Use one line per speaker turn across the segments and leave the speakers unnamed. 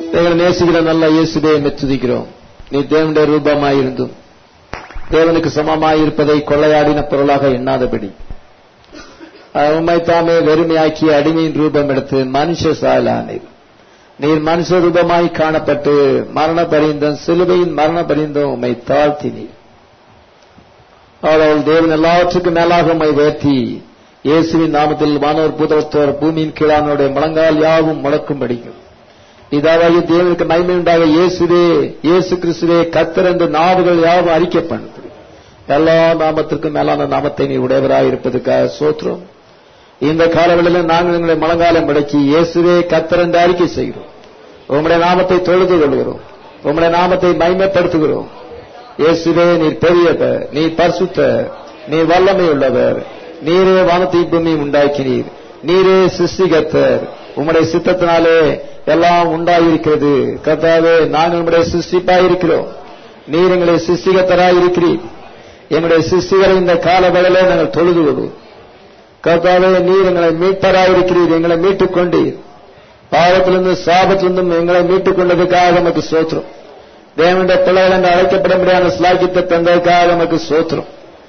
எங்களை நேசிக்கிற நல்ல இயேசுவே மெச்சுதிக்கிறோம் நீ தேவனுடைய ரூபமாயிருந்தும் தேவனுக்கு சமமாயிருப்பதை கொள்ளையாடின பொருளாக எண்ணாதபடி உண்மை தாமே வெறுமையாக்கிய அடிமையின் ரூபம் எடுத்து மனுஷ சாயலானீர் நீர் மனுஷ ரூபமாய் காணப்பட்டு மரண பரிந்தம் சிலுவையின் மரண பரிந்தம் உம்மை தாழ்த்தினீர் அவள் தேவன் எல்லாவற்றுக்கும் மேலாக உம்மை உயர்த்தி இயேசுவின் நாமத்தில் வானோர் பூதவத்தோர் பூமியின் கீழானுடைய முழங்கால் யாவும் முழக்கும்படியும் இதாவது தேவனுக்கு மகிமை உண்டாக இயேசுவே இயேசு கிறிஸ்துவே கத்தர் என்று நாவுகள் யாவும் அறிக்கை பண்ணுது எல்லா நாமத்திற்கும் மேலான நாமத்தை நீ உடையவராய் இருப்பதற்காக சோத்திரம் இந்த காலவெளியில் நாங்கள் எங்களை முழங்காலம் முடக்கி இயேசுவே கத்தர் என்று அறிக்கை செய்கிறோம் உம்முடைய நாமத்தை தொழுது கொள்கிறோம் உம்முடைய நாமத்தை மைமைப்படுத்துகிறோம் இயேசுவே நீர் பெரியவர் நீர் பரிசுத்த நீர் வல்லமை உள்ளவர் நீரே வானத்தை பூமி உண்டாக்கினீர் நீரே சிருஷ்டிகத்தர் உம்முடைய சித்தத்தினாலே எல்லாம் உண்டாயிருக்கிறது கர்த்தாவே நாங்கள் உம்முடைய சிருஷ்டிப்பாயிருக்கிறோம் நீர் எங்களை சிருஷ்டிகத்தராய் இருக்கிறீர் எங்களுடைய சிருஷ்டிகளை இந்த கால வேளையிலே நாங்கள் தொழுது கொள்வோம் கர்த்தாவே நீர் எங்களை மீட்பராயிருக்கிறீர் எங்களை மீட்டுக் கொண்டீர் பாவத்திலிருந்து சாபத்திலிருந்தும் எங்களை மீட்டுக் கொண்டதுக்காக நமக்கு சோத்திரம் தேவனுடைய பிள்ளைகள் என்று அழைக்கப்பட முடியாத ஸ்லாக்கியத்தை தந்ததுக்காக நமக்கு சோத்திரம்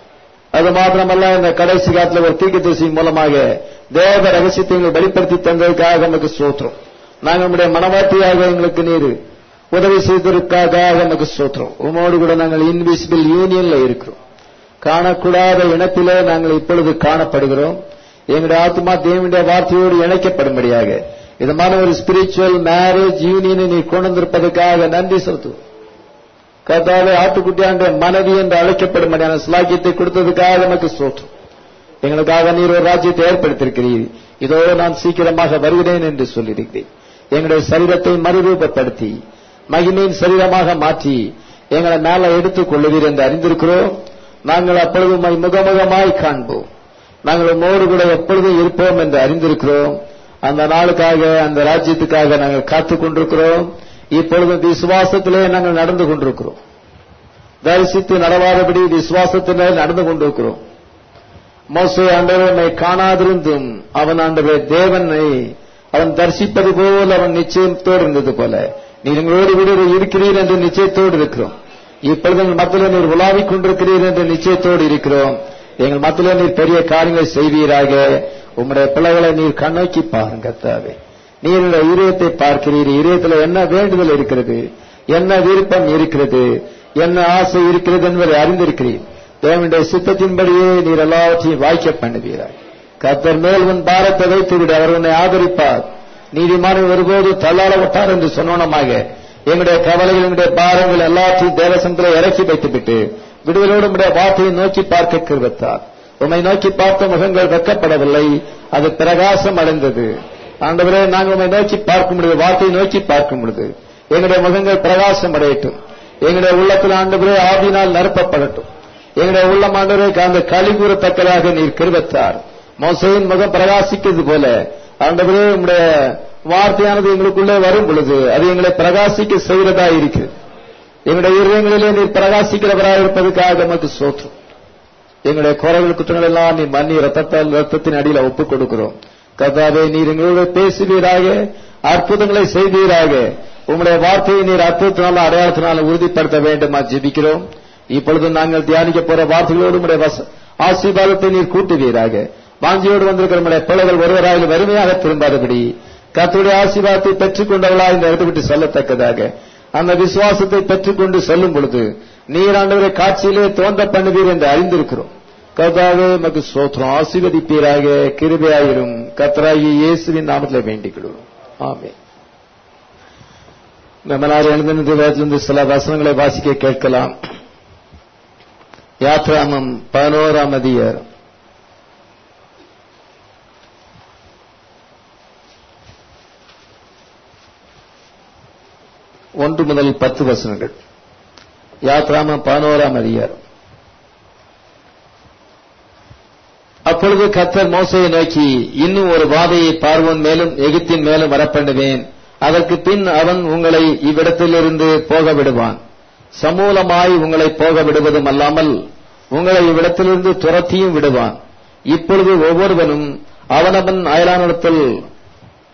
அது மாத்திரமல்ல இந்த கடைசி காலத்தில் ஒரு தீர்க்கதரிசி மூலமாக தேவ ரகசியத்தை எங்களை வெளிப்படுத்தி தந்ததுக்காக நமக்கு சோத்திரம் நாங்கள் நம்முடைய மனவாட்டியாக எங்களுக்கு நீர் உதவி செய்ததற்காக நமக்கு சோத்திரம் உமோடு கூட நாங்கள் இன்விசிபிள் யூனியன்ல இருக்கிறோம் காணக்கூடாத இனத்திலே நாங்கள் இப்பொழுது காணப்படுகிறோம் எங்களுடைய ஆத்மா தேவனுடைய வார்த்தையோடு இணைக்கப்படும்படியாக இதமான ஒரு ஸ்பிரிச்சுவல் மேரேஜ் யூனியனை நீ கொண்டு வந்திருப்பதற்காக நன்றி செலுத்துவோம் கர்த்தாவே ஆட்டுக்குட்டியாண்ட மனைவி என்று அழைக்கப்படும்படியான சிலாக்கியத்தை கொடுத்ததுக்காக நமக்கு சோற்றம் எங்களுக்காக நீர் ஒரு ராஜ்யத்தை ஏற்படுத்தியிருக்கிறீர் இதோ நான் சீக்கிரமாக வருகிறேன் என்று சொல்லியிருக்கிறேன் எங்களுடைய சரீரத்தை மறுரூபப்படுத்தி மகிமையின் சரீரமாக மாற்றி எங்களை மேல எடுத்துக் கொள்ளுவீர் என்று அறிந்திருக்கிறோம் நாங்கள் அப்பொழுது உம்மை முகமுகமாய் காண்போம் நாங்கள் உம்மோடு கூட எப்பொழுதும் இருப்போம் என்று அறிந்திருக்கிறோம் அந்த நாளுக்காக அந்த ராஜ்யத்துக்காக நாங்கள் காத்துக் கொண்டிருக்கிறோம் இப்பொழுது விசுவாசத்திலே நாங்கள் நடந்து கொண்டிருக்கிறோம் தரிசித்து நடவாதபடி விசுவாசத்திலே நடந்து கொண்டிருக்கிறோம் மோசே ஆண்டவனை காணாதிருந்தும் அவன் ஆண்டவர் தேவனை அவன் தரிசிப்பது போல் அவன் நிச்சயத்தோடு இருந்தது போல நீர் எங்களோடு கூட இருக்கிறீர் என்று நிச்சயத்தோடு இருக்கிறோம் இப்பொழுது எங்கள் மத்தியில் நீர் உலாவிக் கொண்டிருக்கிறீர் என்று நிச்சயத்தோடு இருக்கிறோம் எங்கள் மத்தியில் நீர் பெரிய காரியங்களை செய்வீராக உம்முடைய பிள்ளைகளை நீர் கண்ணோக்கி பாருங்க தாவே நீர் இதயத்தை பார்க்கிறீர் இதயத்தில் என்ன வேண்டுதல் இருக்கிறது என்ன விருப்பம் இருக்கிறது என்ன ஆசை இருக்கிறது என்பதை அறிந்திருக்கிறீர் தேவனுடைய சித்தத்தின்படியே நீர் எல்லாவற்றையும் வாய்க்க பண்ணுவீராய் கத்தர் மேல் உன் பாரத்தை வைத்து விடு அவர் உன்னை ஆதரிப்பார் நீதிமான ஒருபோது தள்ளாட விட்டார் என்று சொன்னோனமாக எங்களுடைய கவலைகள் எங்களுடைய பாரங்கள் எல்லாத்தையும் தேவசந்தில இறக்கி வைத்துவிட்டு விடுதலோடு உடைய வார்த்தையை நோக்கி பார்க்க கிருவத்தார் உம்மை நோக்கி பார்த்த முகங்கள் வெக்கப்படவில்லை அது பிரகாசம் அடைந்தது ஆண்டவரே நாங்கள் உண்மை நோக்கி பார்க்கும் பொழுது வார்த்தையை நோக்கி பார்க்கும் பொழுது எங்களுடைய முகங்கள் பிரகாசம் அடையட்டும் எங்களுடைய உள்ளத்தில் ஆண்டவரே ஆவினால் நிரப்பப்படட்டும் எங்களுடைய உள்ளம் ஆண்டவரே அந்த களி கூறத்தக்கதாக நீர் கிருபத்தார் மோசையின் முகம் பிரகாசிக்கிறது போல ஆண்டவரே உங்களுடைய வார்த்தையானது எங்களுக்குள்ளே வரும் பொழுது அது எங்களை பிரகாசிக்க செய்கிறதா இருக்கு எங்களுடைய இருதயங்களிலே நீர் பிரகாசிக்கிறவராக இருப்பதற்காக நமக்கு சோற்றம் எங்களுடைய குறைகள் குற்றங்கள் எல்லாம் நீ மன்னி ரத்தத்தால் ரத்தத்தின் அடியில் ஒப்புக் கொடுக்கிறோம் கர்த்தாவே நீர் எங்களோட பேசுவீராக அற்புதங்களை செய்வீராக உங்களுடைய வார்த்தையை நீர் அற்புதத்தினால அடையாளத்தினால உறுதிப்படுத்த வேண்டுமா ஜெபிக்கிறோம் இப்பொழுது நாங்கள் தியானிக்க போற வார்த்தைகளோடு உங்களுடைய ஆசீர்வாதத்தை நீர் கூட்டுவீராக வாஞ்சியோடு வந்திருக்கிற நம்முடைய பிள்ளைகள் ஒருவராக வறுமையாக திரும்பாதபடி கத்துடைய ஆசீர்வாதத்தை பெற்றுக் கொண்டவர்களா இந்த இடத்தை விட்டு சொல்லத்தக்கதாக அந்த விசுவாசத்தை பெற்றுக்கொண்டு செல்லும் பொழுது நீராண்டவரை காட்சியிலே தோன்ற பண்ணுவீர் என்று அறிந்திருக்கிறோம் கர்த்தாவே மக்கு சோத்திரம் ஆசீர்வதிப்பீராக கிருபையாயிரும் கத்தராகி இயேசுவின் நாமத்தில் வேண்டிக் கொள்வோம் ஆமே நம்மளால் எழுந்திருந்து வேதத்திலிருந்து சில வசனங்களை வாசிக்க கேட்கலாம் யாத்ராமம் பதினோராம் அதிகாரம் ஒன்று முதல் பத்து வசனங்கள் யாத்ராம பதினோராம் அதிகாரம் அப்பொழுது கத்தர் மோசையை நோக்கி இன்னும் ஒரு வாதையை பார்வன் மேலும் எகிப்தின் மேலும் வரப்பண்ணுவேன் அதற்கு பின் அவன் உங்களை இவ்விடத்திலிருந்து போக விடுவான் சமூலமாய் உங்களை போக விடுவதும் அல்லாமல் உங்களை இவ்விடத்திலிருந்து துரத்தியும் விடுவான் இப்பொழுது ஒவ்வொருவனும் அவனவன் அயலானிடத்தில்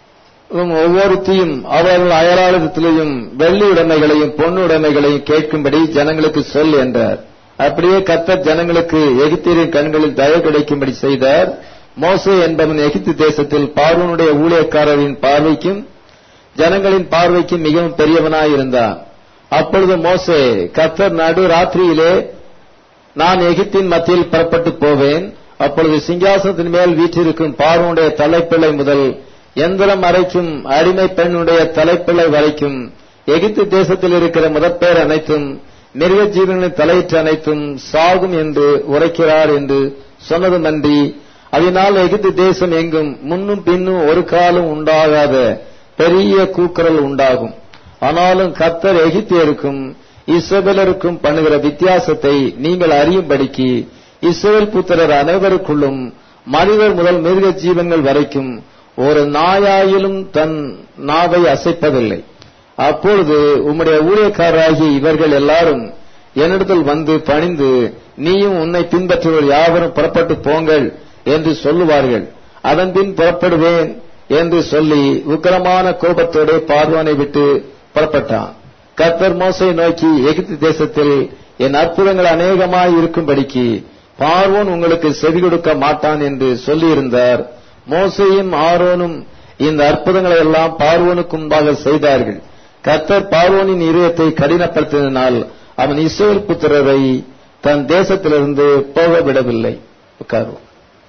ஒவ்வொருத்தையும் அவர்கள் அயலாளத்திலையும் வெள்ளி உடைமைகளையும் பொண்ணு உடைமைகளையும் கேட்கும்படி ஜனங்களுக்கு சொல் என்றார் அப்படியே கர்த்தர் ஜனங்களுக்கு எகிப்தியரின் கண்களில் தயவு கிடைக்கும்படி செய்தார் மோசே என்பவன் எகிப்து தேசத்தில் பார்வனுடைய ஊழியக்காரரின் பார்வைக்கும் ஜனங்களின் பார்வைக்கும் மிகவும் பெரியவனாயிருந்தான் அப்பொழுது மோசே கர்த்தர் நடு ராத்திரியிலே நான் எகிப்தின் மத்தியில் புறப்பட்டு போவேன் அப்பொழுது சிங்காசனத்தின் மேல் வீற்றிருக்கும் பார்வனுடைய தலைப்பிள்ளை முதல் எந்திரம் வரைக்கும் அடிமை பெண்ணுடைய தலைப்பிள்ளை வரைக்கும் எகிப்து தேசத்தில் இருக்கிற முதற்பேர் அனைத்தும் மிருக ஜீவனின் தலையீற்று அனைத்தும் சாகும் என்று உரைக்கிறார் என்று சொன்னதுமன்றி அதனால் எகிப்து தேசம் எங்கும் முன்னும் பின்னும் ஒரு காலம் உண்டாகாத பெரிய கூக்குரல் உண்டாகும் ஆனாலும் கர்த்தர் எகிப்தியருக்கும் இஸ்ரவேலருக்கும் பண்ணுகிற வித்தியாசத்தை நீங்கள் அறியும்படிக்கு இஸ்ரவேல் புத்திரர் அனைவருக்குள்ளும் மனிதர் முதல் மிருக ஜீவன்கள் வரைக்கும் ஒரு நாயாயிலும் தன் நாவை அசைப்பதில்லை அப்பொழுது உம்முடைய ஊழியக்காரராகிய இவர்கள் எல்லாரும் என்னிடத்தில் வந்து பணிந்து நீயும் உன்னை பின்பற்றுவோர் யாவரும் புறப்பட்டு போங்கள் என்று சொல்லுவார்கள் அதன் பின் புறப்படுவேன் என்று சொல்லி உக்கிரமான கோபத்தோடு பார்வானை விட்டு புறப்பட்டான் கர்த்தர் மோசை நோக்கி எகிப்து தேசத்தில் என் அற்புதங்கள் அநேகமாய் இருக்கும்படிக்கு பார்வோன் உங்களுக்கு செவி கொடுக்க மாட்டான் என்று சொல்லியிருந்தார் மோசையும் ஆரோனும் இந்த அற்புதங்களை எல்லாம் பார்வோனுக்கு முன்பாக செய்தார்கள் கர்த்தர் பார்வோனின் இருதயத்தை கடினப்படுத்தினால் அவன் இஸ்ரேல் புத்திரரை தன் தேசத்திலிருந்து போக விடவில்லை உட்காருவோம்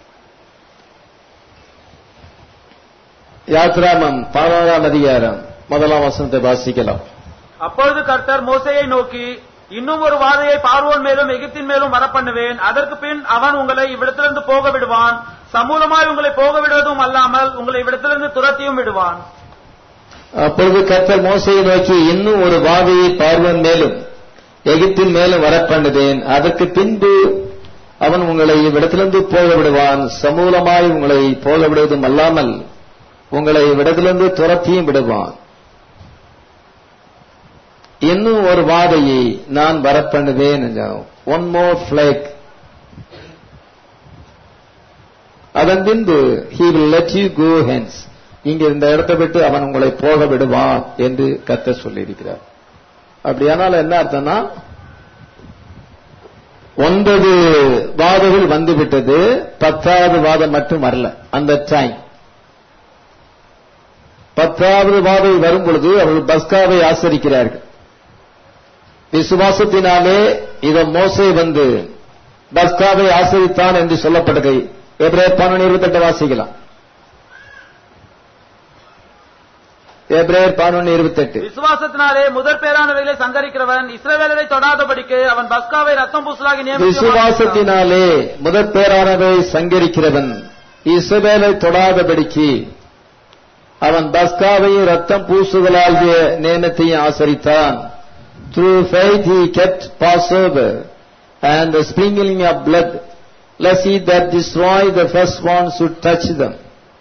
யாத்ராமம் பதினோராம் அதிகாரம் முதலாம் வசனத்தை வாசிக்கலாம்
அப்பொழுது கர்த்தர் மோசையை நோக்கி இன்னும் ஒரு வாதையை பார்வோன் மேலும் எகிப்தின் மேலும் வரப்பண்ணுவேன் அதற்கு பின் அவன் உங்களை இவ்விடத்திலிருந்து போக விடுவான் சமூலமாய் உங்களை போக விடுவதும் அல்லாமல் உங்களை இவ்விடத்திலிருந்து துரத்தியும் விடுவான்
அப்பொழுது கர்த்தர் மோசையை நோக்கி இன்னும் ஒரு வாதையை பார்வன் மேலும் எகிப்தின் மேலும் வரப்பண்ணுவேன் அதற்கு பின்பு அவன் உங்களை இவ்விடத்திலிருந்து போக விடுவான் சமூலமாய் உங்களை போக விடுவதும் அல்லாமல் உங்களை இவ்விடத்திலிருந்து துரத்தியும் விடுவான் இன்னும் ஒரு வாதையை நான் வரப்பண்ணுவேன் ஒன் மோர் பிளேக் அதன் பின்பு he will let you go hence இங்க இந்த இடத்தை விட்டு அவன் உங்களை போக விடுவான் என்று கத்த சொல்லியிருக்கிறார் அப்படியானால் என்ன அர்த்தம்னா ஒன்பது வாதங்கள் வந்துவிட்டது பத்தாவது வாதம் மட்டும் வரல அந்த டைம் பத்தாவது வாதை வரும் பொழுது அவர்கள் பஸ்காவை ஆசரிக்கிறார்கள் விசுவாசத்தினாலே இத மோசை வந்து பஸ்காவை ஆசரித்தான் என்று சொல்லப்பட்டது எப்ரேர் பன்னெண்டு இருபத்தெட்டு வாசிக்கலாம் எப்ரேர் பதினொன்று இருபத்தெட்டு
விசுவாசத்தினாலே முதற் பேரானவைகளை சங்கரிக்கிறவன் இஸ்ரவேலரை தொடாதபடிக்கு அவன் பஸ்காவை ரத்தம் பூசலாகி நியமிக்க
விசுவாசத்தினாலே முதற் பேரானவை சங்கரிக்கிறவன் இஸ்ரவேலை தொடாதபடிக்கு அவன் பஸ்காவையும் ரத்தம் பூசுதலாகிய நியமத்தையும் ஆசரித்தான் Through faith he kept Passover and the sprinkling of blood, lest he that destroy the firstborn should touch them.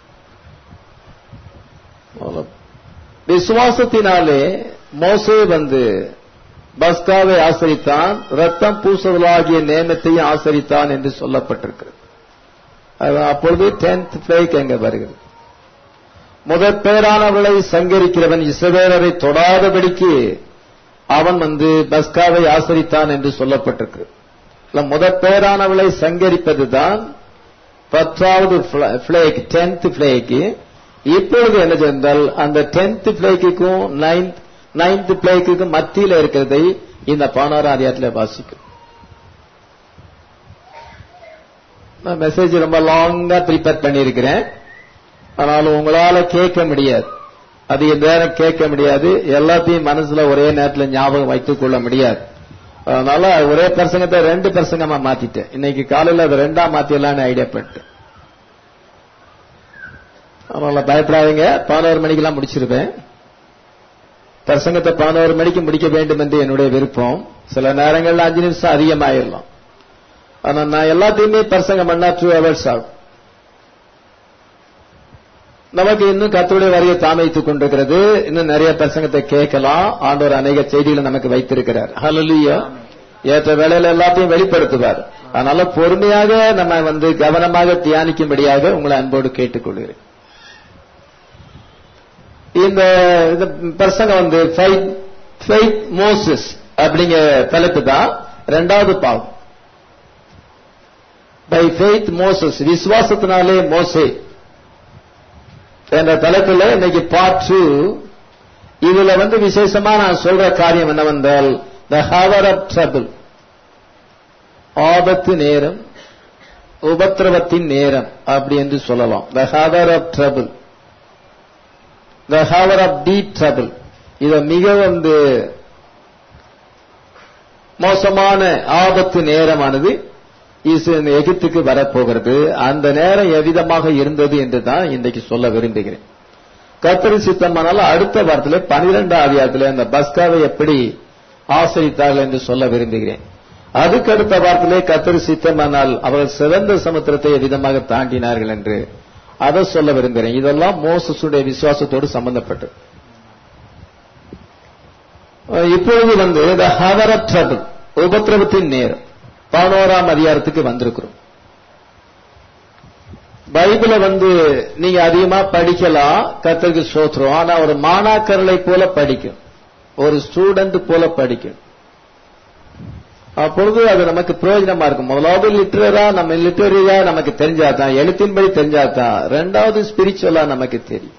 விசுவாசத்தினாலே மோசே வந்து பஸ்காவை ஆசரித்தான் ரத்தம் பூசுதலாகிய நேமத்தையும் ஆசரித்தான் என்று சொல்லப்பட்டிருக்கிறது அது அப்பொழுது டென்த் பிளேக் அங்க வருகிறது முதற் பேரானவர்களை சங்கரிக்கிறவன் இசவேலரை தொடாதபடிக்கு அவன் வந்து பஸ்காவை ஆசரித்தான் என்று சொல்லப்பட்டிருக்கு முதற் பேரானவளை சங்கரிப்பதுதான் பத்தாவது பிளேக் டென்த் பிளேக்கு இப்பொழுது என்ன சென்றால் அந்த டென்த் பிளேக்குக்கும் நைன்த் நைன்த் பிளேக்குக்கும் மத்தியில் இருக்கிறதை இந்த பதினோராம் அதிகாரத்தில் வாசிக்கும் நான் மெசேஜ் ரொம்ப லாங்கா ப்ரிப்பேர் பண்ணியிருக்கிறேன் ஆனாலும் உங்களால கேட்க முடியாது அதிக நேரம் கேட்க முடியாது எல்லாத்தையும் மனசுல ஒரே நேரத்தில் ஞாபகம் வைத்துக் கொள்ள முடியாது அதனால ஒரே பிரசங்கத்தை ரெண்டு பிரசங்கமா மாத்திட்டேன் இன்னைக்கு காலையில அதை ரெண்டா மாத்திடலாம்னு ஐடியா பண்ணிட்டேன் அதனால பயப்படாதீங்க பதினோரு மணிக்கெல்லாம் முடிச்சிருப்பேன் பிரசங்கத்தை பதினோரு மணிக்கு முடிக்க வேண்டும் என்று என்னுடைய விருப்பம் சில நேரங்கள்ல அஞ்சு நிமிஷம் அதிகமாயிடலாம் ஆனா நான் எல்லாத்தையுமே பிரசங்கம் பண்ணா டூ ஹவர்ஸ் ஆகும் நமக்கு இன்னும் கத்தருடைய வரையை தாமைத்துக் கொண்டிருக்கிறது இன்னும் நிறைய பிரசங்கத்தை கேட்கலாம் ஆண்டவர் அநேக செய்திகளை நமக்கு வைத்திருக்கிறார் ஹலலியா ஏற்ற வேலையில எல்லாத்தையும் வெளிப்படுத்துவார் அதனால பொறுமையாக நம்ம வந்து கவனமாக தியானிக்கும்படியாக உங்களை அன்போடு கேட்டுக்கொள்கிறேன் இந்த இந்த பிரசங்கம் வந்து ஃபெய்த் மோசஸ் அப்படிங்கிற தலைப்பு தான் ரெண்டாவது பாவம் பை ஃபெய்த் மோசஸ் விசுவாசத்தினாலே மோசே என்ற தலைப்புல இன்னைக்கு பார்ட் டூ இதுல வந்து விசேஷமா நான் சொல்ற காரியம் என்னவென்றால் த ஹவர் ஆஃப் ட்ரபிள் ஆபத்து நேரம் உபத்திரவத்தின் நேரம் அப்படி என்று சொல்லலாம் the hour of trouble the hour of deep trouble இத மிக வந்து மோசமான ஆபத்து நேரமானது இஸ்- எகிப்துக்கு வரப்போகிறது அந்த நேரம் எவ்விதமாக இருந்தது என்று தான் இன்றைக்கு சொல்ல விரும்புகிறேன் கத்தரி சித்தமானால் அடுத்த வாரத்தில் பனிரெண்டாம் அதிகாரத்தில் அந்த பஸ்காவை எப்படி ஆசரித்தார்கள் என்று சொல்ல விரும்புகிறேன் அதுக்கு அடுத்த வாரத்திலே கத்தரி சித்தமானால் அவர்கள் சிறந்த சமுத்திரத்தை எவ்விதமாக தாண்டினார்கள் என்று அதை சொல்ல விரும்புகிறேன் இதெல்லாம் மோசஸுடைய விசுவாசத்தோடு சம்பந்தப்பட்டது அஹ் இப்பொழுது வந்து த ஹவர் ஆஃப் ட்ரபிள் உபத்திரவத்தின் நேரம் பதினோராம் அதிகாரத்துக்கு வந்திருக்கிறோம் பைபிளை வந்து நீங்க அதிகமா படிக்கலாம் கத்தருக்கு சோத்திரம் ஆனா ஒரு மாணாக்கர்களை போல படிக்கும் ஒரு ஸ்டூடெண்ட் போல படிக்கும் அப்பொழுது அது நமக்கு பிரயோஜனமா இருக்கும் முதலாவது லிட்டரரா நம்ம லிட்டரரியா நமக்கு தெரிஞ்சாதான் எழுத்தின்படி தெரிஞ்சாதான் ரெண்டாவது ஸ்பிரிச்சுவலா நமக்கு தெரியும்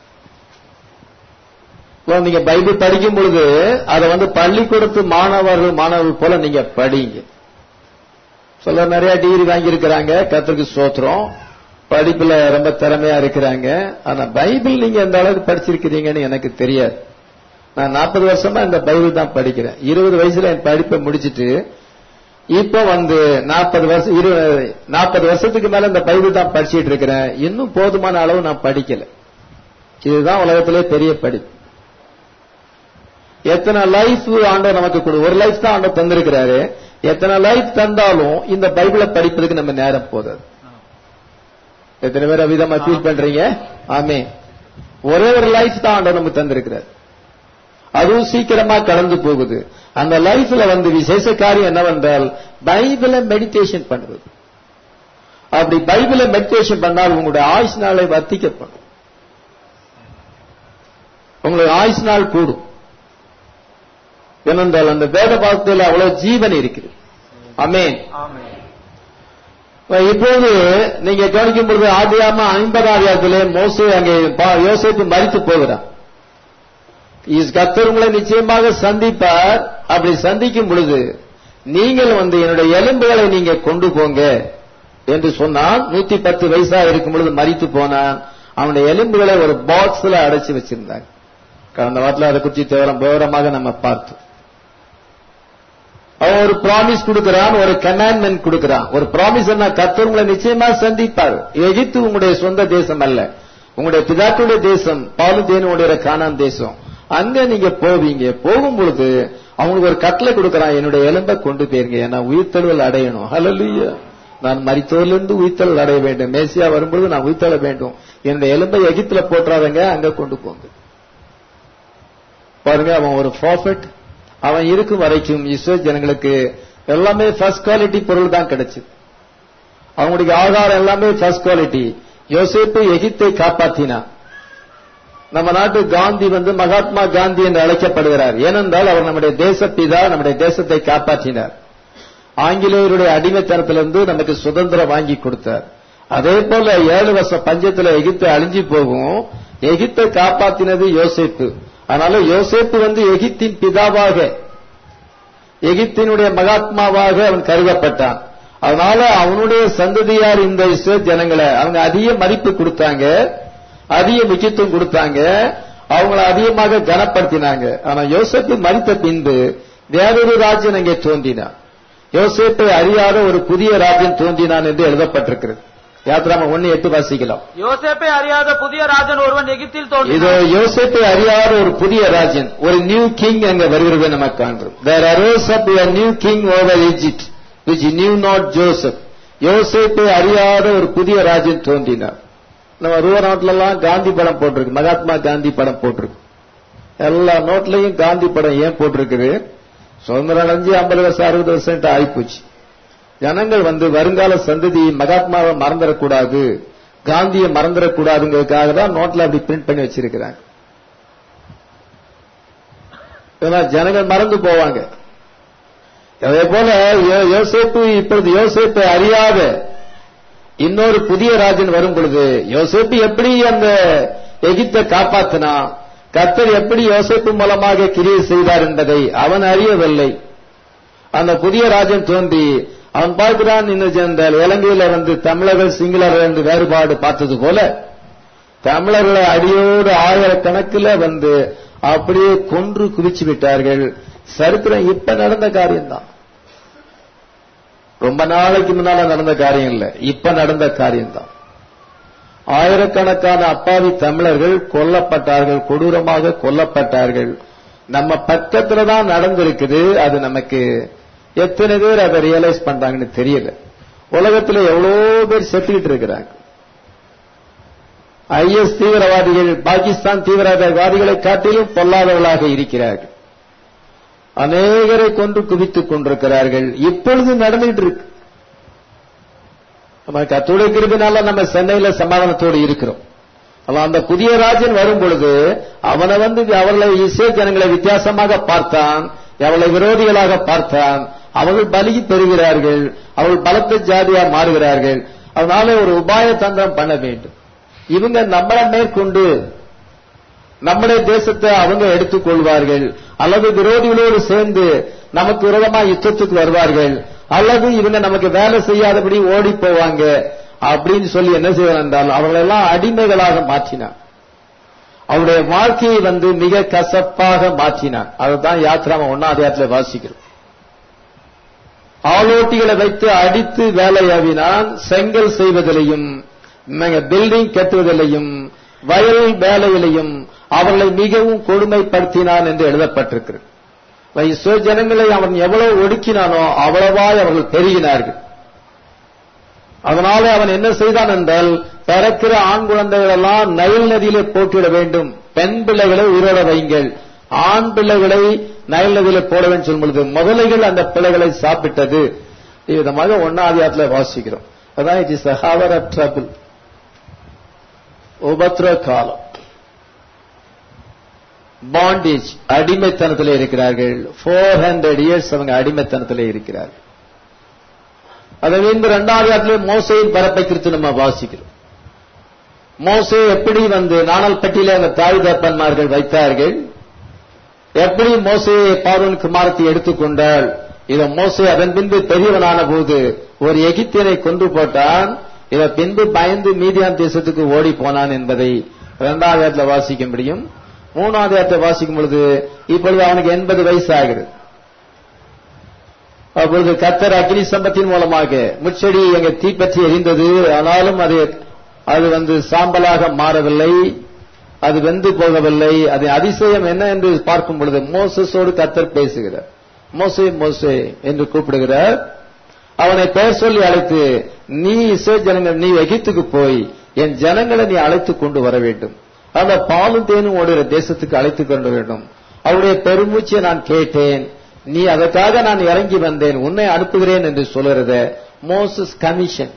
இப்போ நீங்க பைபிள் படிக்கும் பொழுது அதை வந்து பள்ளிக்கூடத்து மாணவர்கள் மாணவர்கள் போல நீங்க படிங்க சொல்ல நிறைய டிகிரி வாங்கி இருக்கிறாங்க கத்திற்கு சோத்திரம் படிப்புல ரொம்ப திறமையா இருக்கிறாங்க ஆனா பைபிள் நீங்க எந்த அளவுக்கு படிச்சிருக்கிறீங்கன்னு எனக்கு தெரியாது நான் நாற்பது வருஷமா இந்த பைபிள் தான் படிக்கிறேன் இருபது வயசுல என் படிப்பை முடிச்சிட்டு இப்போ வந்து நாற்பது வருஷம் இரு நாற்பது வருஷத்துக்கு மேல இந்த பைபிள் தான் படிச்சிட்டு இருக்கிறேன் இன்னும் போதுமான அளவு நான் படிக்கல இதுதான் உலகத்திலே பெரிய படிப்பு எத்தனை லைஃப் ஆண்டவர் நமக்கு கொடு ஒரு லைஃப் தான் ஆண்டவர் தந்திருக்கிறாரு எத்தனை லைஃப் தந்தாலும் இந்த பைபிளை படிப்பதுக்கு நம்ம நேரம் போதாது எத்தனை பேர் விதமா ஃபீல் பண்றீங்க ஆமே ஒரே ஒரு லைஃப் தான் ஆண்டவர் நமக்கு தந்திருக்கிறார் அதுவும் சீக்கிரமா கடந்து போகுது அந்த லைஃப்ல வந்து விசேஷ காரியம் என்னவென்றால் பைபிளை மெடிடேஷன் பண்ணுவது அப்படி பைபிளை மெடிடேஷன் பண்ணால் உங்களுடைய ஆயுஷ் நாளை வர்த்திக்கப்படும் உங்களுக்கு ஆயுஷ் நாள் கூடும் ஏனென்றால் அந்த வேத பாகத்தில் அவ்வளவு ஜீவன் இருக்குது அமேன்
ஆமென்
இப்போது நீங்க கவனிக்கும் பொழுது ஆதியாம ஐம்பதாம் அதிகாரத்திலே மோசே அங்கே பா- யோசேப்பு மறித்து போகிறார் இஸ் கத்தர் உங்களை நிச்சயமாக சந்திப்பார் அப்படி சந்திக்கும் பொழுது நீங்கள் வந்து என்னுடைய எலும்புகளை நீங்க கொண்டு போங்க என்று சொன்னால் நூத்தி பத்து வயசா இருக்கும் பொழுது மறித்து போனான் அவனுடைய எலும்புகளை ஒரு பாக்ஸ்ல அடைச்சு வச்சிருந்தாங்க கடந்த வாரத்தில் அதை குறித்து விவரம் விவரமாக நம்ம பார்த்தோம் அவன் ஒரு ப்ராமிஸ் கொடுக்கிறான் ஒரு கமாண்ட்மெண்ட் கொடுக்கிறான் ஒரு ப்ராமிஸ் என்ன கர்த்தர் உங்களை நிச்சயமா சந்திப்பார் எகிப்து உங்களுடைய சொந்த தேசம் அல்ல உங்களுடைய பிதாக்களுடைய தேசம் பாலு தேனுடைய கானான் தேசம் அங்க நீங்க போவீங்க போகும் பொழுது அவங்களுக்கு ஒரு கட்டளை கொடுக்கறான் என்னுடைய எலும்பை கொண்டு போயிருங்க நான் உயிர்த்தெழுதல் அடையணும் ஹalleluya நான் மரித்தோரிலிருந்து உயிர்த்தெழுதல் அடைய வேண்டும் மேசியா வரும்பொழுது நான் உயிர்த்தெழ வேண்டும் என்னுடைய எலும்பை எகிப்துல போட்டுறாதங்க அங்க கொண்டு போங்க பாருங்க அவன் ஒரு ப்ராஃபிட் அவன் இருக்கும் வரைக்கும் இஸ்ரேல் ஜனங்களுக்கு எல்லாமே ஃபர்ஸ்ட் குவாலிட்டி பொருள் தான் கிடைச்சது அவங்களுடைய ஆகாரம் எல்லாமே ஃபர்ஸ்ட் குவாலிட்டி யோசேப்பு எகிப்தை காப்பாற்றினான் நம்ம நாட்டு காந்தி வந்து மகாத்மா காந்தி என்று அழைக்கப்படுகிறார் ஏனென்றால் அவர் நம்முடைய தேசப்பிதா நம்முடைய தேசத்தை காப்பாற்றினார் ஆங்கிலேயருடைய அடிமைத்தனத்திலிருந்து நமக்கு சுதந்திரம் வாங்கி கொடுத்தார் அதே போல ஏழு வருஷம் பஞ்சத்துல எகிப்து அழிஞ்சு போகும் எகிப்தை காப்பாத்தினது யோசேப்பு அதனால யோசேப்பு வந்து எகிப்தின் பிதாவாக எகிப்தினுடைய மகாத்மாவாக அவன் கருதப்பட்டான் அதனால அவனுடைய சந்ததியார் இந்த இஸ்ரேல் ஜனங்களை அவங்க அதிக மதிப்பு கொடுத்தாங்க அதிக முக்கியத்துவம் கொடுத்தாங்க அவங்கள அதிகமாக கனப்படுத்தினாங்க ஆனா யோசேப்பு மறித்த பின்பு வேறொரு ராஜ்யம் அங்கே தோன்றினான் யோசேப்பை அறியாத ஒரு புதிய ராஜ்யம் தோன்றினான் என்று எழுதப்பட்டிருக்கிறது யாத்ராம ஒன்னு எட்டு வாசிக்கலாம்
யோசேப்பை அறியாத புதிய ராஜன் ஒருவன் எகிப்தில்
இதோ
தோன்றினான்
யோசேப்பை அறியாத ஒரு புதிய ராஜ்யன் ஒரு நியூ கிங் அங்க வருகிறதை நம்ம காண்கிறோம் there arose up a new king over Egypt which knew not Joseph யோசேப்பை அறியாத ஒரு புதிய ராஜ்யன் தோன்றினார் நம்ம ரூப நாட்டுல எல்லாம் காந்தி படம் போட்டிருக்கு மகாத்மா காந்தி படம் போட்டிருக்கு எல்லா நோட்லயும் காந்தி படம் ஏன் போட்டிருக்குது சுதந்திரம் அடைஞ்சு ஐம்பது வருஷம் அறுபது வருஷம் ஆயிப்போச்சு ஜனங்கள் வந்து வருங்கால சந்ததி மகாத்மாவை மறந்துடக்கூடாது காந்தியை மறந்துடக்கூடாதுங்கிறதுக்காக தான் நோட்ல அப்படி பிரிண்ட் பண்ணி வச்சிருக்கிறாங்க இதெல்லாம் ஜனங்கள் மறந்து போவாங்க அதே போல யோ- யோசேப்பு இப்பொழுது யோசேப்பை அறியாத இன்னொரு புதிய ராஜன் வரும் பொழுது யோசேப்பு எப்படி அந்த எகிப்தை காப்பாத்தினா கர்த்தர் எப்படி யோசேப்பு மூலமாக கிரியை செய்தார் என்பதை அவன் அறியவில்லை அந்த புதிய ராஜன் தோன்றி அவன் பார்க்கிறான் இன்னும் இந்த இலங்கையில வந்து தமிழர்கள் சிங்களர்கள் என்று வேறுபாடு பார்த்தது போல தமிழர்களை அடியோடு ஆயிரக்கணக்கில் வந்து அப்படியே கொன்று குவிச்சு விட்டார்கள் சரித்திரம் இப்ப நடந்த காரியம்தான் ரொம்ப நாளைக்கு முன்னால நடந்த காரியம் இல்ல இப்ப நடந்த காரியம்தான் ஆயிரக்கணக்கான அப்பாவி தமிழர்கள் கொல்லப்பட்டார்கள் கொடூரமாக கொல்லப்பட்டார்கள் நம்ம பக்கத்துல தான் நடந்திருக்குது அது நமக்கு எத்தனை பேர் அதை ரியலைஸ் பண்றாங்கன்னு தெரியல உலகத்துல எவ்வளவு பேர் செத்துக்கிட்டு இருக்கிறாங்க ஐஎஸ் தீவிரவாதிகள் பாகிஸ்தான் தீவிரவாதிகளை காட்டிலும் பொல்லாதவர்களாக இருக்கிறார்கள் அநேகரை கொன்று குவித்துக் கொண்டிருக்கிறார்கள் இப்பொழுது நடந்துட்டு இருக்கு நம்ம கத்தோட கிருபினால நம்ம சென்னையில சமாதானத்தோடு இருக்கிறோம் ஆனா அந்த புதிய ராஜன் வரும் பொழுது அவனை வந்து அவர்களை இசை ஜனங்களை வித்தியாசமாக பார்த்தான் அவளை விரோதிகளாக பார்த்தான் அவர்கள் பலகி பெறுகிறார்கள் அவர்கள் பலத்த ஜாதியா மாறுகிறார்கள் அதனால ஒரு உபாய தந்திரம் பண்ண வேண்டும் இவங்க நம்மளை மேற்கொண்டு நம்முடைய தேசத்தை அவங்க எடுத்துக் கொள்வார்கள் அல்லது விரோதிகளோடு சேர்ந்து நமக்கு விரோதமா யுத்தத்துக்கு வருவார்கள் அல்லது இவங்க நமக்கு வேலை செய்யாதபடி ஓடி போவாங்க அப்படின்னு சொல்லி என்ன செய்வார் என்றால் அவர்களெல்லாம் அடிமைகளாக மாற்றினார் அவருடைய வாழ்க்கையை வந்து மிக கசப்பாக மாற்றினார் அதுதான் யாத்திராம ஒன்னாம் வாசிக்கிறோம் ஆலோட்டிகளை வைத்து அடித்து வேலையாவினான் செங்கல் செய்வதிலையும் பில்டிங் கட்டுவதிலையும் வயல் வேலையிலையும் அவர்களை மிகவும் கொடுமைப்படுத்தினான் என்று எழுதப்பட்டிருக்கிறது இஸ்ரோ ஜனங்களை அவன் எவ்வளவு ஒடுக்கினானோ அவ்வளவாய் அவர்கள் பெருகினார்கள் அதனால அவன் என்ன செய்தான் என்றால் பிறக்கிற ஆண் குழந்தைகள் எல்லாம் நைல் நதியிலே போட்டிட வேண்டும் பெண் பிள்ளைகளை உயிரோட வைங்கள் ஆண் பிள்ளைகளை நைல் நதியில போட வேண்டும் சொல்லும் பொழுது முதலைகள் அந்த பிள்ளைகளை சாப்பிட்டது விதமாக ஒன்னாதியாத்துல வாசிக்கிறோம் அதான் it is hour of trouble உபத்ர காலம் பாண்டேஜ் அடிமைத்தனத்தில் இருக்கிறார்கள் போர் ஹண்ட்ரட் இயர்ஸ் அவங்க அடிமைத்தனத்தில் இருக்கிறார்கள் அதை மீண்டும் இரண்டாவது இடத்துல மோசையின் பரப்பை குறித்து நம்ம வாசிக்கிறோம் மோசே எப்படி வந்து நாணல் பட்டியல அந்த தாய் தப்பன்மார்கள் வைத்தார்கள் எப்படி மோசையை பார்வன் குமாரத்தை எடுத்துக்கொண்டால் இத மோசே அதன் பின்பு பெரியவனான போது ஒரு எகிப்தியனை கொன்று போட்டான் இத பின்பு பயந்து மீதியான் தேசத்துக்கு ஓடி போனான் என்பதை இரண்டாவது இடத்துல வாசிக்க முடியும் மூணாவது இடத்தை வாசிக்கும் பொழுது இப்பொழுது அவனுக்கு எண்பது வயசு ஆகிறது அப்பொழுது கத்தர் அக்னி சம்பத்தின் மூலமாக முச்செடி எங்க தீப்பற்றி எரிந்தது ஆனாலும் அது அது வந்து சாம்பலாக மாறவில்லை அது வெந்து போகவில்லை அது அதிசயம் என்ன என்று பார்க்கும் பொழுது மோசஸோடு கத்தர் பேசுகிறார் மோசே மோசே என்று கூப்பிடுகிறார் அவனை பெயர் சொல்லி அழைத்து நீ இசை ஜனங்கள் நீ எகிப்துக்கு போய் என் ஜனங்களை நீ அழைத்து கொண்டு வர வேண்டும் அந்த பாலும் தேனும் ஓடுகிற தேசத்துக்கு அழைத்து கொண்டு வேண்டும் அவருடைய பெருமூச்சை நான் கேட்டேன் நீ அதற்காக நான் இறங்கி வந்தேன் உன்னை அனுப்புகிறேன் என்று சொல்லுறத மோசஸ் கமிஷன்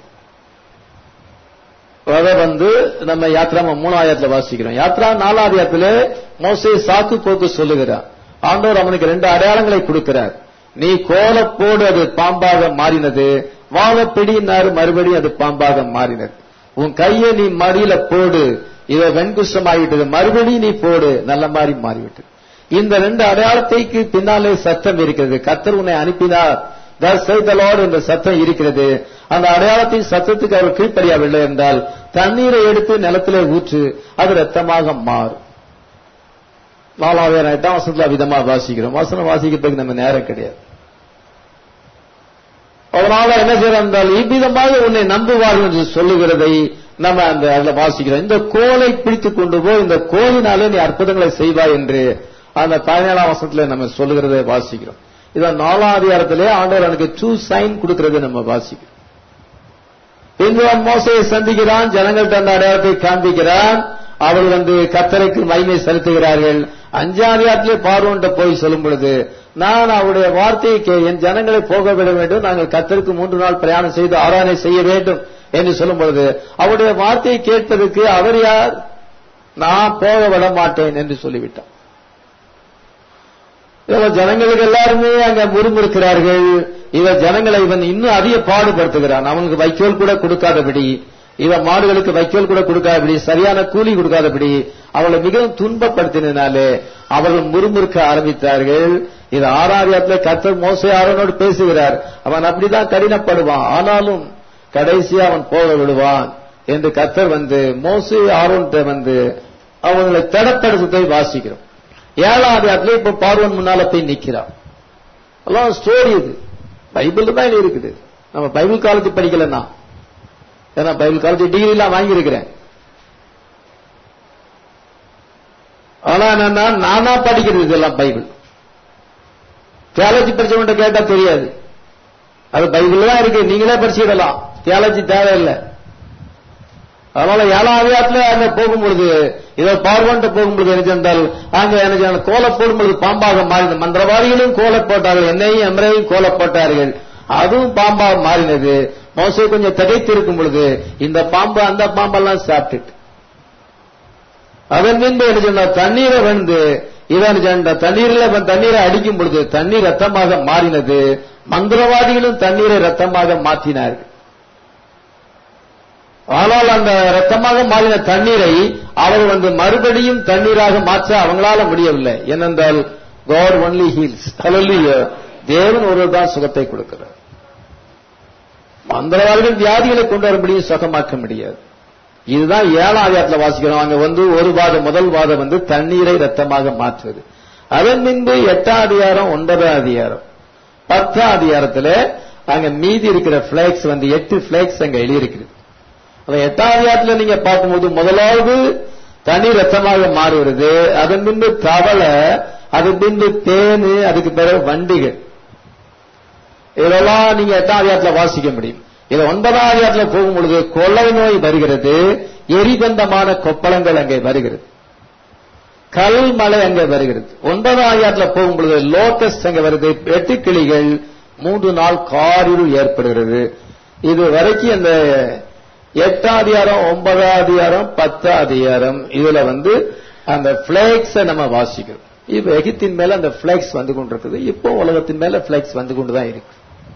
அதை வந்து நம்ம யாத்ரா மூணாயிரத்துல வாசிக்கிறோம் யாத்ரா நாலாயிரத்துல மோசை சாக்கு போக்கு சொல்லுகிறார் ஆண்டவர் அவனுக்கு ரெண்டு அடையாளங்களை கொடுக்கிறார் நீ கோல போடு அது பாம்பாக மாறினது வாழ பிடினாரு மறுபடியும் அது பாம்பாக மாறினது உன் கையை நீ மடியில போடு இத வெண்குஷ்டம் ஆகிவிட்டது மறுபடியும் நீ போடு நல்ல மாதிரி மாறிவிட்டது இந்த ரெண்டு அடையாளத்தைக்கு பின்னாலே சத்தம் இருக்கிறது கத்தர் உன்னை அனுப்பினார் தலோடு என்ற சத்தம் இருக்கிறது அந்த அடையாளத்தின் சத்தத்துக்கு அவர் கீழ்ப்படியவில்லை என்றால் தண்ணீரை எடுத்து நிலத்திலே ஊற்று அது ரத்தமாக மாறும் நாலாவது எட்டாம் வசனத்துல விதமா வாசிக்கிறோம் வசனம் வாசிக்கிறதுக்கு நம்ம நேரம் கிடையாது அதனால என்ன செய்யறோம் என்றால் இவ்விதமாக உன்னை நம்புவார்கள் என்று சொல்லுகிறதை நம்ம அந்த அதுல வாசிக்கிறோம் இந்த கோலை பிடித்துக் கொண்டு போய் இந்த கோலினாலே நீ அற்புதங்களை செய்வாய் என்று அந்த பதினேழாம் வசனத்துல நம்ம சொல்லுகிறதை வாசிக்கிறோம் இதான் நாலாம் அதிகாரத்திலே ஆண்டவர் எனக்கு டூ சைன் கொடுக்கிறது நம்ம வாசிக்கிறோம் இன்று அவன் மோசையை சந்திக்கிறான் ஜனங்கள்ட்ட அந்த அடையாளத்தை காண்பிக்கிறான் அவர் வந்து கத்தரைக்கு மகிமை செலுத்துகிறார்கள் அஞ்சாதிகாரத்திலே பார்வோன்ட்ட போய் சொல்லும் பொழுது நான் அவருடைய வார்த்தையை என் ஜனங்களை போக விட வேண்டும் நாங்கள் கத்தருக்கு மூன்று நாள் பிரயாணம் செய்து ஆராதனை செய்ய வேண்டும் என்று சொல்லும் பொழுது அவருடைய வார்த்தையை கேட்பதற்கு அவர் யார் நான் போக விட மாட்டேன் என்று சொல்லிவிட்டான் இவன் ஜனங்களுக்கு எல்லாருமே அங்க முறுமுறுக்கிறார்கள் இவன் ஜனங்களை இவன் இன்னும் அதிக பாடுபடுத்துகிறான் அவனுக்கு வைக்கோல் கூட கொடுக்காதபடி இவன் மாடுகளுக்கு வைக்கோல் கூட கொடுக்காதபடி சரியான கூலி கொடுக்காதபடி அவளை மிகவும் துன்பப்படுத்தினாலே அவர்கள் முறுமுறுக்க ஆரம்பித்தார்கள் இது ஆறாரியாத்துல கத்தர் மோசை ஆரோனோடு பேசுகிறார் அவன் அப்படிதான் கடினப்படுவான் ஆனாலும் கடைசியா அவன் போக விடுவான் என்று கத்தர் வந்து மோசே ஆரோன்ட்ட வந்து அவங்களை தடப்படுத்ததை வாசிக்கிறோம் ஏழாவது இடத்துல இப்ப பார்வன் முன்னால போய் நிக்கிறான் எல்லாம் ஸ்டோரி இது பைபிள் தான் இருக்குது நம்ம பைபிள் காலேஜ் படிக்கலன்னா ஏன்னா பைபிள் காலேஜ் டிகிரி எல்லாம் வாங்கியிருக்கிறேன் ஆனா என்னன்னா நானா படிக்கிறது இதெல்லாம் பைபிள் தியாலஜி படிச்சவன்ட்ட கேட்டா தெரியாது அது பைபிள் தான் இருக்கு நீங்களே படிச்சுடலாம் தியாலஜி தேவையில்லை அதனால ஏழாம் அதிகாரத்துல அங்க போகும்பொழுது இதோ பார்வன்ட்டு போகும்பொழுது என்ன சென்றால் அங்க எனக்கு கோலை போடும்பொழுது பாம்பாக மாறின மந்திரவாதிகளும் கோலை போட்டார்கள் என்னையும் எம்ரையும் கோலை போட்டார்கள் அதுவும் பாம்பாக மாறினது மோசை கொஞ்சம் திகைத்து இருக்கும் பொழுது இந்த பாம்பு அந்த பாம்பெல்லாம் சாப்பிட்டுட்டு அதன் பின்பு என்ன சொன்னார் தண்ணீரை வந்து இவன் சொன்ன தண்ணீரில் தண்ணீரை அடிக்கும் பொழுது தண்ணீர் ரத்தமாக மாறினது மந்திரவாதிகளும் தண்ணீரை ரத்தமாக மாற்றினார்கள் ஆனால் அந்த ரத்தமாக மாறின தண்ணீரை அவர் வந்து மறுபடியும் தண்ணீராக மாற்ற அவங்களால முடியவில்லை ஏனென்றால் காட் ஒன்லி ஹீல்ஸ் ஹalleluya தேவன் ஒருவர் தான் சுகத்தை கொடுக்கிறார் மந்திரவாதிகள் வியாதிகளை கொண்டு வர முடியும் சுகமாக்க முடியாது இதுதான் ஏழாம் அதிகாரத்துல வாசிக்கிறோம் அங்க வந்து ஒரு வாதம் முதல் வாதம் வந்து தண்ணீரை ரத்தமாக மாற்றுவது அதன் பின்பு எட்டாம் அதிகாரம் ஒன்பதாம் அதிகாரம் பத்தாம் அதிகாரத்துல அங்க மீதி இருக்கிற பிளேக்ஸ் வந்து எட்டு பிளேக்ஸ் அங்க எழுதியிருக்கிறது அந்த எட்டாம் அதிகாரத்துல நீங்க பார்க்கும்போது முதலாவது தனி ரத்தமாக மாறுகிறது அதன் பின்பு தவளை அதன் பின்பு தேனு அதுக்கு பிறகு வண்டிகள் இதெல்லாம் நீங்க எட்டாம் அதிகாரத்துல வாசிக்க முடியும் இது ஒன்பதாம் அதிகாரத்துல போகும்பொழுது கொள்ளை நோய் வருகிறது எரிபந்தமான கொப்பளங்கள் அங்கே வருகிறது கல் மலை அங்கே வருகிறது ஒன்பதாம் அதிகாரத்துல போகும்பொழுது லோட்டஸ் அங்கே வருது வெட்டுக்கிளிகள் மூன்று நாள் காரிருள் ஏற்படுகிறது இது வரைக்கும் அந்த எட்டாம் அதிகாரம் ஒன்பதாம் அதிகாரம் பத்தாம் அதிகாரம் இதுல வந்து அந்த பிளேக்ஸ் நம்ம வாசிக்கிறோம் இப்ப எகிப்தின் மேல அந்த பிளேக்ஸ் வந்து கொண்டிருக்குது இப்போ உலகத்தின் மேல பிளேக்ஸ் வந்து கொண்டுதான் இருக்கு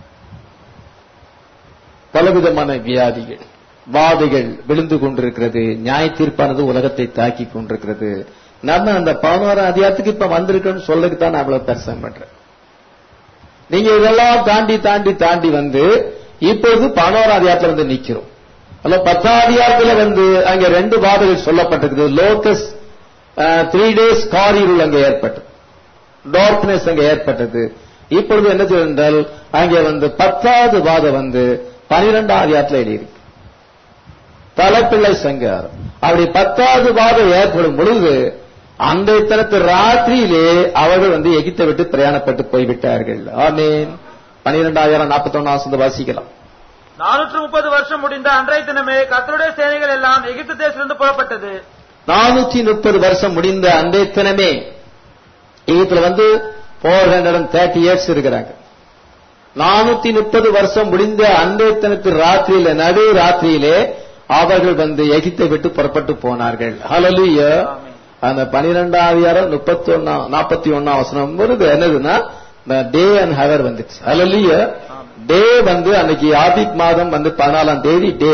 பலவிதமான வியாதிகள் வாதைகள் விழுந்து கொண்டிருக்கிறது நியாய தீர்ப்பானது உலகத்தை தாக்கி கொண்டிருக்கிறது நம்ம அந்த பதினோராம் அதிகாரத்துக்கு இப்ப வந்திருக்கோம்னு சொல்லக்கு தான் நான் அவ்வளவு பெருசம் பண்றேன் நீங்க இதெல்லாம் தாண்டி தாண்டி தாண்டி வந்து இப்பொழுது பதினோராம் அதிகாரத்துல வந்து நிக்கிறோம் அல்ல பத்தாம் அதிகாரத்துல வந்து அங்க ரெண்டு வாதைகள் சொல்லப்பட்டிருக்குது லோக்கஸ் த்ரீ டேஸ் காரிருள் அங்க ஏற்பட்டது டார்க்னஸ் அங்க ஏற்பட்டது இப்பொழுது என்ன செய்தால் அங்கே வந்து பத்தாவது வாதம் வந்து பனிரெண்டாம் அதிகாரத்துல எழுதியிருக்கு தலைப்பிள்ளை சங்காரம் அப்படி பத்தாவது வாதம் ஏற்படும் பொழுது அந்த இத்தனத்து ராத்திரியிலே அவர்கள் வந்து எகிப்தை விட்டு பிரயாணப்பட்டு போய்விட்டார்கள் ஆமேன் பனிரெண்டாயிரம் நாற்பத்தி ஒன்னாம் வாசிக்கலாம்
நானூற்று முப்பது வருஷம் முடிந்த அன்றைய தினமே கர்த்தருடைய சேனைகள் எல்லாம் எகிப்து தேசத்திலிருந்து புறப்பட்டது
நானூத்தி முப்பது வருஷம் முடிந்த அந்த தினமே எகிப்துல வந்து four hundred and thirty years இருக்கிறாங்க நானூத்தி முப்பது வருஷம் முடிந்த அந்த தினத்து ராத்திரியில நடு ராத்திரியிலே அவர்கள் வந்து எகிப்தை விட்டு புறப்பட்டு போனார்கள் ஹalleluya அந்த பனிரெண்டாம் அதிகாரம் முப்பத்தி ஒன்னா நாற்பத்தி ஒன்னாம் வசனம் வருது என்னதுன்னா டே அண்ட் ஹவர் வந்துச்சு ஹalleluya டே வந்து அன்னைக்கு ஆபிக் மாதம் வந்து பதினாலாம் தேதி டே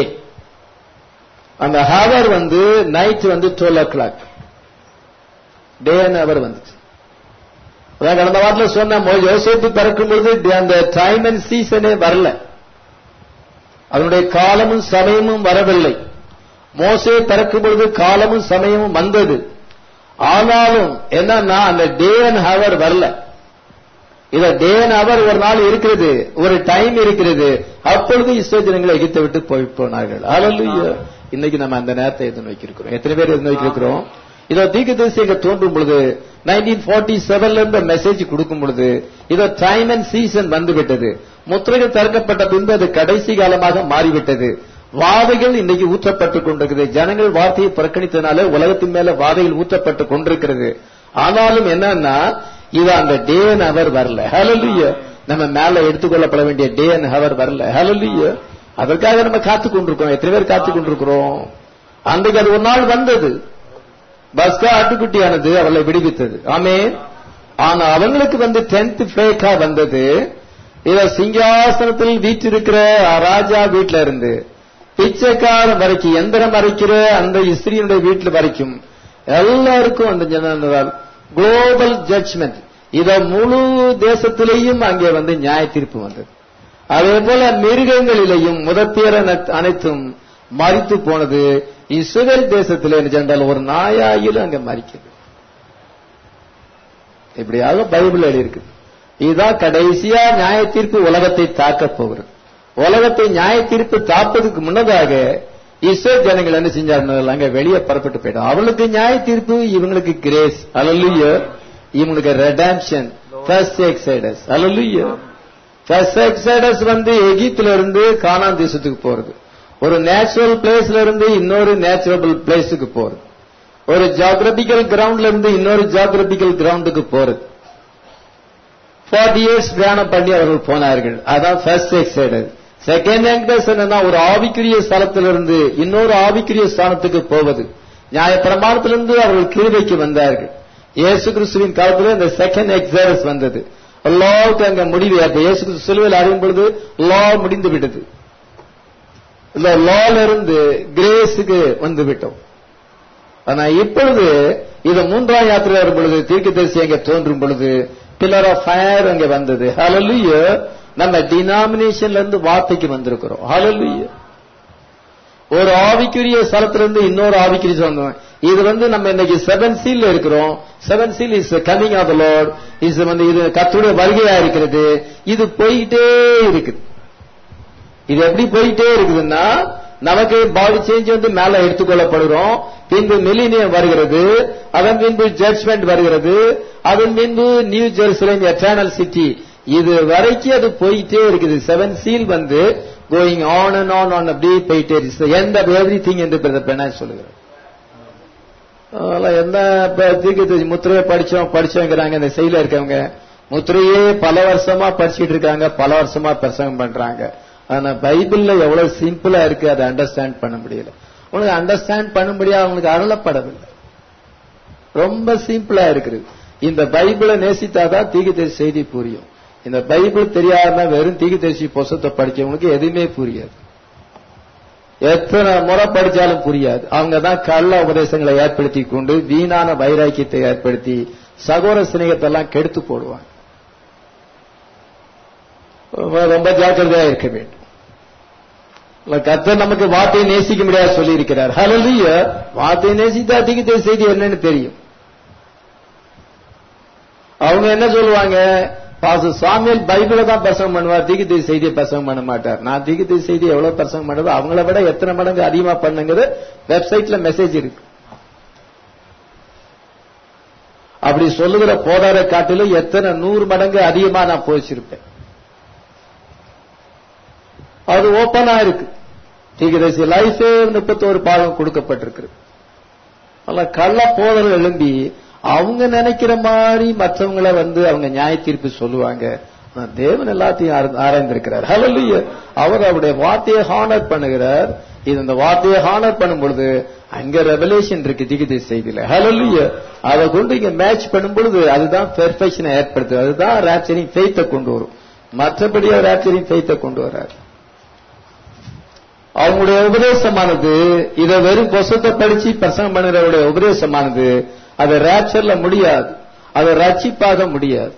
அந்த ஹவர் வந்து நைட் வந்து twelve o'clock day and hour வந்துச்சு அதான் கடந்த வாரத்தில் சொன்ன யோசிப்பு பிறக்கும் பொழுது அந்த டைம் அண்ட் சீசனே வரல அதனுடைய காலமும் சமயமும் வரவில்லை மோசே பிறக்கும் பொழுது காலமும் சமயமும் வந்தது ஆனாலும் என்னன்னா அந்த டே அண்ட் ஹவர் வரல இத டே அண்ட் ஹவர் ஒரு நாள் இருக்கிறது ஒரு டைம் இருக்கிறது அப்பொழுது இஸ்ரோ ஜனங்களை எகிப்தை விட்டு போய் போனார்கள் அலல்லுயா இன்னைக்கு நம்ம அந்த நேரத்தை எது நோக்கியிருக்கிறோம் எத்தனை பேர் எது நோக்கியிருக்கிறோம் இதோ தீக்க தேசி இங்க தோன்றும் பொழுது நைன்டீன் ஃபார்ட்டி செவன்ல இருந்து மெசேஜ் கொடுக்கும் பொழுது இதோ டைம் அண்ட் சீசன் வந்து விட்டது முத்திரைகள் திறக்கப்பட்ட பின்பு அது கடைசி காலமாக மாறிவிட்டது வாதைகள் இன்னைக்கு ஊற்றப்பட்டுக் கொண்டிருக்கிறது ஜனங்கள் வார்த்தையை புறக்கணித்தனால உலகத்தின் மேல வாதைகள் ஊற்றப்பட்டு கொண்டிருக்கிறது ஆனாலும் என்னன்னா இது அந்த டே அண்ட் ஹவர் வரல ஹலலுய நம்ம மேல எடுத்துக்கொள்ளப்பட வேண்டிய டே அண்ட் ஹவர் வரல ஹலலுய அதற்காக நம்ம காத்து கொண்டிருக்கோம் எத்தனை பேர் காத்து கொண்டிருக்கிறோம் அன்றைக்கு அது ஒரு நாள் வந்தது பஸ்கா ஆட்டுக்குட்டியானது அவளை விடுவித்தது ஆமே ஆனா அவங்களுக்கு வந்து டென்த் பிளேக்கா வந்தது இத சிங்காசனத்தில் வீற்றிருக்கிற ராஜா வீட்ல இருந்து பிச்சைக்காரன் வரைக்கும் எந்திரம் வரைக்கிற அந்த இஸ்திரியினுடைய வீட்டுல வரைக்கும் எல்லாருக்கும் அந்த குளோபல் ஜட்ஜ்மெண்ட் இத முழு தேசத்திலேயும் அங்கே வந்து நியாய தீர்ப்பு வந்தது அதே போல மிருகங்களிலேயும் முதற்பேர அனைத்தும் மறித்து போனது இஸ்ரேல் தேசத்திலே சென்றால் ஒரு நாயாயிலும் அங்க மறிக்குது இப்படியாக பைபிள் எழுதியிருக்கு இதுதான் கடைசியா நியாய தீர்ப்பு உலகத்தை தாக்க போகிறது உலகத்தை நியாய தீர்ப்பு தாப்பதுக்கு முன்னதாக இஸ்ரேல் ஜனங்கள் என்ன செஞ்சார்கள் அங்க வெளியே புறப்பட்டு போயிடும் அவளுக்கு நியாய தீர்ப்பு இவங்களுக்கு கிரேஸ் அலலுய இவங்களுக்கு redemption first exodus hallelujah first exodus வந்து எகிப்துல இருந்து கானான் தேசத்துக்கு போறது ஒரு நேச்சுரல் பிளேஸ்ல இருந்து இன்னொரு நேச்சுரல் பிளேஸுக்கு போறது ஒரு ஜியாகிரபிக்கல் கிரவுண்ட்ல இருந்து இன்னொரு ஜியாகிரபிக்கல் கிரவுண்டுக்கு போறது ஃபார்ட்டி இயர்ஸ் பிரயாணம் பண்ணி அவர்கள் போனார்கள் அதான் ஃபர்ஸ்ட் எக்ஸைடஸ் செகண்ட் எக்டஸ் என்னன்னா ஒரு ஆவிக்குரிய ஸ்தலத்திலிருந்து இன்னொரு ஆவிக்குரிய ஸ்தானத்துக்கு போவது நியாய பிரமாணத்திலிருந்து அவர்கள் கிருபைக்கு வந்தார்கள் இயேசு கிறிஸ்துவின் காலத்தில் இந்த செகண்ட் எக்ஸைடஸ் வந்தது லாவுக்கு அங்க முடிவு அப்ப இயேசு கிறிஸ்து சிலுவையில் அறியும் பொழுது லா முடிந்து விட்டது இல்ல லால இருந்து கிரேஸுக்கு வந்து விட்டோம் ஆனா இப்பொழுது இது மூன்றாம் யாத்திரை வரும் பொழுது தீர்க்கதரிசி அங்க தோன்றும் பொழுது பில்லர் ஆஃப் ஃபயர் அங்க வந்தது ஹalleluya நம்ம டினாமினேஷன்ல இருந்து வார்த்தைக்கு வந்திருக்கிறோம் ஹalleluya ஒரு ஆவிக்குரிய ஸ்தலத்திலிருந்து இன்னொரு ஆவிக்குரிய சொந்தம் இது வந்து நம்ம இன்னைக்கு செவன் சீல்ல இருக்கிறோம் seven seal is coming of lord is வந்து இது கத்துடைய வருகையா இருக்கிறது இது போயிட்டே இருக்குது இது எப்படி போயிட்டே இருக்குதுன்னா நமக்கு பாடி சேஞ்ச் வந்து மேல எடுத்துக்கொள்ளப்படுகிறோம் பின்பு மிலினியம் வருகிறது அதன் பின்பு ஜட்ஜ்மெண்ட் வருகிறது அதன் பின்பு நியூ ஜெருசலேம் எட்டர்னல் சிட்டி இது வரைக்கும் அது போயிட்டே இருக்குது செவன் சீல் வந்து going on and on on அப்படியே போயிட்டே இருக்கு எந்த எவ்ரி திங் என்று பெண்ணா சொல்லுகிறேன் அதெல்லாம் என்ன தீர்க்க முத்திரையை படிச்சோம் படிச்சோங்கிறாங்க இந்த செயல இருக்கவங்க முத்திரையே பல வருஷமா படிச்சுட்டு இருக்காங்க பல வருஷமா பிரசங்கம் பண்றாங்க ஆனா பைபிள்ல எவ்வளவு சிம்பிளா இருக்கு அதை அண்டர்ஸ்டாண்ட் பண்ண முடியல உனக்கு அண்டர்ஸ்டாண்ட் பண்ண முடியாது அவங்களுக்கு அருளப்படவில்லை ரொம்ப சிம்பிளா இருக்குது இந்த பைபிளை நேசித்தாதான் தீகதரிசி செய்தி புரியும் இந்த பைபிள் தெரியாம வெறும் தீகதரிசி புசத்தை படிச்சவங்களுக்கு எதுவுமே புரியாது எத்தனை முறை படிச்சாலும் புரியாது அவங்க தான் கள்ள உபதேசங்களை ஏற்படுத்தி கொண்டு வீணான வைராக்கியத்தை ஏற்படுத்தி சகோர சிநேகத்தை எல்லாம் கெடுத்து போடுவாங்க ரொம்ப ஜாக்கிரதையா இருக்க வேண்டும் கத்தர் நமக்கு வார்த்தையை நேசிக்க முடியாது சொல்லி இருக்கிறார் ஹலலிய வார்த்தையை நேசித்தா அதிகத்தை செய்தி என்னன்னு தெரியும் அவங்க என்ன சொல்லுவாங்க பாச சாமியல் பைபிளை தான் பிரசவம் பண்ணுவார் தீகித்தை செய்தியை பிரசவம் பண்ண மாட்டார் நான் தீகித்தை செய்தி எவ்வளவு பிரசவம் பண்ணதோ அவங்கள விட எத்தனை மடங்கு அதிகமா பண்ணுங்கிறது வெப்சைட்ல மெசேஜ் இருக்கு அப்படி சொல்லுகிற போதார காட்டிலும் எத்தனை நூறு மடங்கு அதிகமா நான் போச்சிருப்பேன் அது ஓப்பனா இருக்கு தீகதரிசி லைஃபே முப்பத்தோரு பாகம் கொடுக்கப்பட்டிருக்கு அல்ல கள்ள போதல் எழும்பி அவங்க நினைக்கிற மாதிரி மற்றவங்கள வந்து அவங்க நியாய தீர்ப்பு சொல்லுவாங்க தேவன் எல்லாத்தையும் ஆராய்ந்திருக்கிறார் ஹலல்லுய அவர் அவருடைய வார்த்தையை ஹானர் பண்ணுகிறார் இது இந்த வார்த்தையை ஹானர் பண்ணும் பொழுது அங்க ரெவலேஷன் இருக்கு திகிதி செய்தியில ஹலல்லுய அதை கொண்டு இங்க மேட்ச் பண்ணும் பொழுது அதுதான் பெர்ஃபெக்ஷனை ஏற்படுத்து அதுதான் ரேப்சரிங் ஃபெய்த்தை கொண்டு வரும் மற்றபடியா ரேப்சரிங் ஃபெய்த்தை கொண்டு வராது அவங்களுடைய உபதேசமானது இதை வெறும் பொசத்தை படிச்சு பிரசங்கம் பண்ணுறவருடைய உபதேசமானது அதை ரேப்சர்ல முடியாது அதை ரட்சிப்பாக முடியாது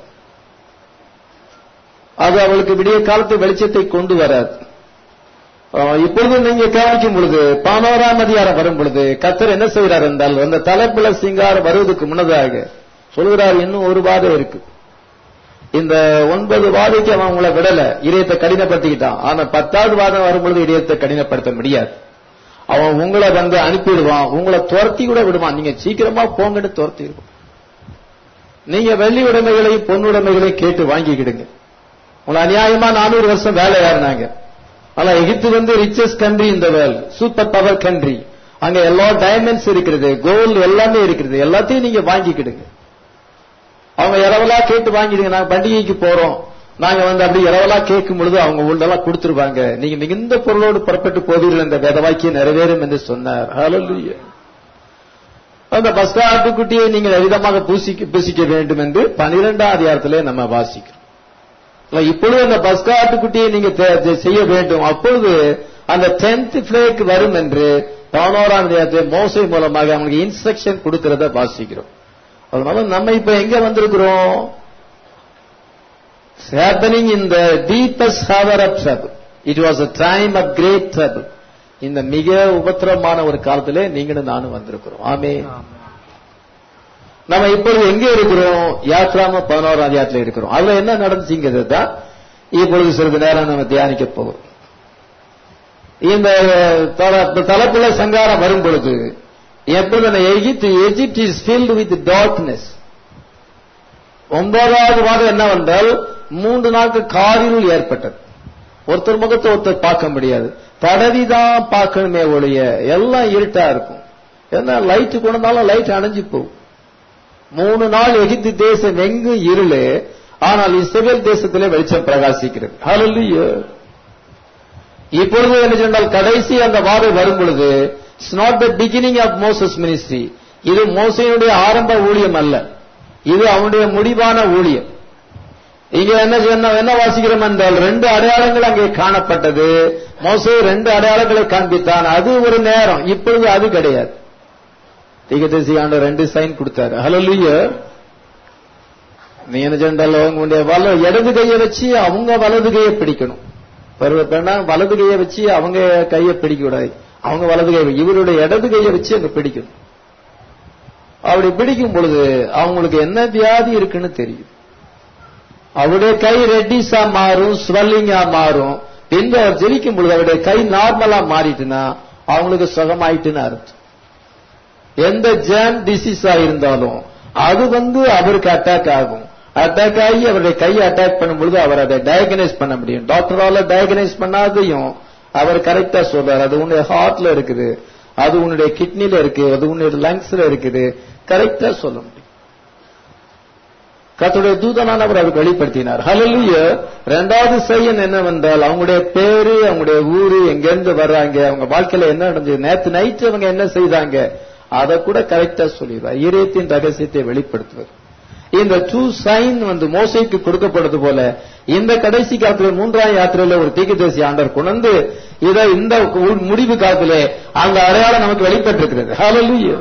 அது அவளுக்கு விடிய காலத்து வெளிச்சத்தை கொண்டு வராது இப்பொழுது நீங்க கவனிக்கும் பொழுது பானோராம் அதிகாரம் வரும் பொழுது கத்தர் என்ன செய்கிறார் என்றால் அந்த தலைப்புல சிங்காரம் வருவதற்கு முன்னதாக சொல்கிறார் இன்னும் ஒரு வாதம் இருக்கு இந்த ஒன்பது வாதைக்கு அவன் உங்களை விடல இதயத்தை கடினப்படுத்திக்கிட்டான் ஆனா பத்தாவது வாதம் வரும்பொழுது இதயத்தை கடினப்படுத்த முடியாது அவன் உங்களை வந்து அனுப்பிடுவான் உங்களை துரத்தி கூட விடுவான் நீங்க சீக்கிரமா போங்கன்னு துரத்திடுவான் நீங்க வெள்ளி உடைமைகளையும் பொன் உடைமைகளையும் கேட்டு வாங்கிக்கிடுங்க உங்களை அநியாயமா நானூறு வருஷம் வேலை ஏறினாங்க ஆனா எகிப்து வந்து ரிச்சஸ்ட் கண்ட்ரி இந்த வேர்ல்ட் சூப்பர் பவர் கண்ட்ரி அங்க எல்லா டைமண்ட்ஸ் இருக்கிறது கோல்டு எல்லாமே இருக்கிறது எல்லாத்தையும் நீங்க வாங்கிக்கிடுங்க அவங்க இரவலா கேட்டு வாங்கிடுங்க நாங்க பண்டிகைக்கு போறோம் நாங்க வந்து அப்படி இரவலா கேட்கும் பொழுது அவங்க உள்ளெல்லாம் கொடுத்துருவாங்க நீங்க மிகுந்த பொருளோடு புறப்பட்டு போவீர்கள் என்ற வேத வாக்கியம் நிறைவேறும் என்று சொன்னார் ஹalleluya அந்த பஸ்கா ஆட்டுக்குட்டியை நீங்கள் எளிதமாக பூசிக்க பூசிக்க வேண்டும் என்று பனிரெண்டாம் அதிகாரத்திலே நம்ம வாசிக்கிறோம் இல்ல, இப்பொழுது அந்த பஸ்கா ஆட்டுக்குட்டியை நீங்க தே- தே- செய்ய வேண்டும் அப்பொழுது அந்த டென்த் பிளேக் வரும் என்று பதினோராம் அதிகாரத்தை மோசை மூலமாக அவங்களுக்கு இன்ஸ்ட்ரக்ஷன் கொடுக்கிறத வாசிக்கிறோம் அதனால நம்ம இப்ப எங்க வந்திருக்கிறோம் happening in the deepest hour of trouble. It was a time of great trouble. இந்த மிக உபத்திரமான ஒரு காலத்திலே நீங்களும் நானும் வந்திருக்கிறோம் ஆமே நம்ம இப்பொழுது எங்க இருக்கிறோம் யாத்ராம பதினோராம் அதிகாரத்துல இருக்கிறோம் அதுல என்ன நடந்துச்சுங்கிறது தான் இப்பொழுது சிறிது நேரம் நம்ம தியானிக்க போகிறோம் இந்த தல- தலைப்புல சங்காரம் வரும் பொழுது எப்பொழுது எகிப்து Egypt is filled with darkness ஒன்பதாவது வாரம் என்னவென்றால் மூன்று நாட்கள் காரிருள் ஏற்பட்டது ஒருத்தர் முகத்தை ஒருத்தர் பார்க்க முடியாது தடவிதான் பார்க்கணுமே ஒழிய எல்லாம் இருட்டா இருக்கும் ஏன்னா லைட் கொண்டாலும் லைட் அணைஞ்சு போகும் மூணு நாள் எகிப்து தேசம் எங்கும் இருளு ஆனால் இஸ்ரேல் தேசத்திலே வெளிச்சம் பிரகாசிக்கிறது ஹalleluya இப்பொழுது என்ன சொன்னால் கடைசி அந்த வாதை வரும் பொழுது it's not the beginning of Moses ministry இது மோசையினுடைய ஆரம்ப ஊழியம் அல்ல இது அவனுடைய முடிவான ஊழியம் இங்க என்ன சொன்ன என்ன வாசிக்கிறோம் என்றால் ரெண்டு அடையாளங்கள் அங்கே காணப்பட்டது மோசே ரெண்டு அடையாளங்களை காண்பித்தான் அது ஒரு நேரம் இப்பொழுது அது கிடையாது தீகதரிசி ஆண்டு ரெண்டு சைன் கொடுத்தாரு ஹalleluya நீ என்ன சொன்னால் உங்களுடைய வல இடது கையை வச்சு அவங்க வலது கையை பிடிக்கணும் பருவ பெண்ணா வலது கையை வச்சு அவங்க கையை பிடிக்க கூடாது அவங்க வலது கையை இவருடைய இடது கையை வச்சு அங்க பிடிக்கணும் அப்படி பிடிக்கும் பொழுது அவங்களுக்கு என்ன வியாதி இருக்குன்னு தெரியும் அவருடைய கை ரெட்டிஸா மாறும் ஸ்வெல்லிங்கா மாறும் பின்பு அவர் ஜெலிக்கும் பொழுது அவருடைய கை நார்மலா மாறிட்டுனா அவங்களுக்கு சுகமாயிட்டுன்னு அர்த்தம் எந்த ஜேம் டிசீஸா இருந்தாலும் அது வந்து அவருக்கு அட்டாக் ஆகும் அட்டாக் ஆகி அவருடைய கையை அட்டாக் பண்ணும் பொழுது அவர் அதை டயக்னைஸ் பண்ண முடியும் டாக்டரால டயக்னைஸ் பண்ணாதையும் அவர் கரெக்டா சொல்றாரு அது உன்னுடைய ஹார்ட்ல இருக்குது அது உன்னுடைய கிட்னில இருக்கு அது உன்னுடைய லங்ஸ்ல இருக்குது கரெக்டா சொல்ல முடியும் கர்த்தருடைய தூதனானவர் அதுக்கு வெளிப்படுத்தினார் ஹalleluya ரெண்டாவது செய்யன் என்னவென்றால் அவங்களுடைய பேரு அவங்களுடைய ஊரு எங்கிருந்து வர்றாங்க அவங்க வாழ்க்கையில என்ன நடந்தது நேத்து நைட் அவங்க என்ன செய்தாங்க அதை கூட கரெக்டா சொல்லிடுவார் ஈரத்தின் ரகசியத்தை வெளிப்படுத்துவது இந்த டூ சைன் வந்து மோசைக்கு கொடுக்கப்படுறது போல இந்த கடைசி காலத்துல மூன்றாம் யாத்திரையில ஒரு தீர்க்கதரிசி ஆண்டவர் கொண்டு இதை இந்த முடிவு காலத்திலே அந்த அடையாளம் நமக்கு வெளிப்பட்டிருக்கிறது ஹalleluya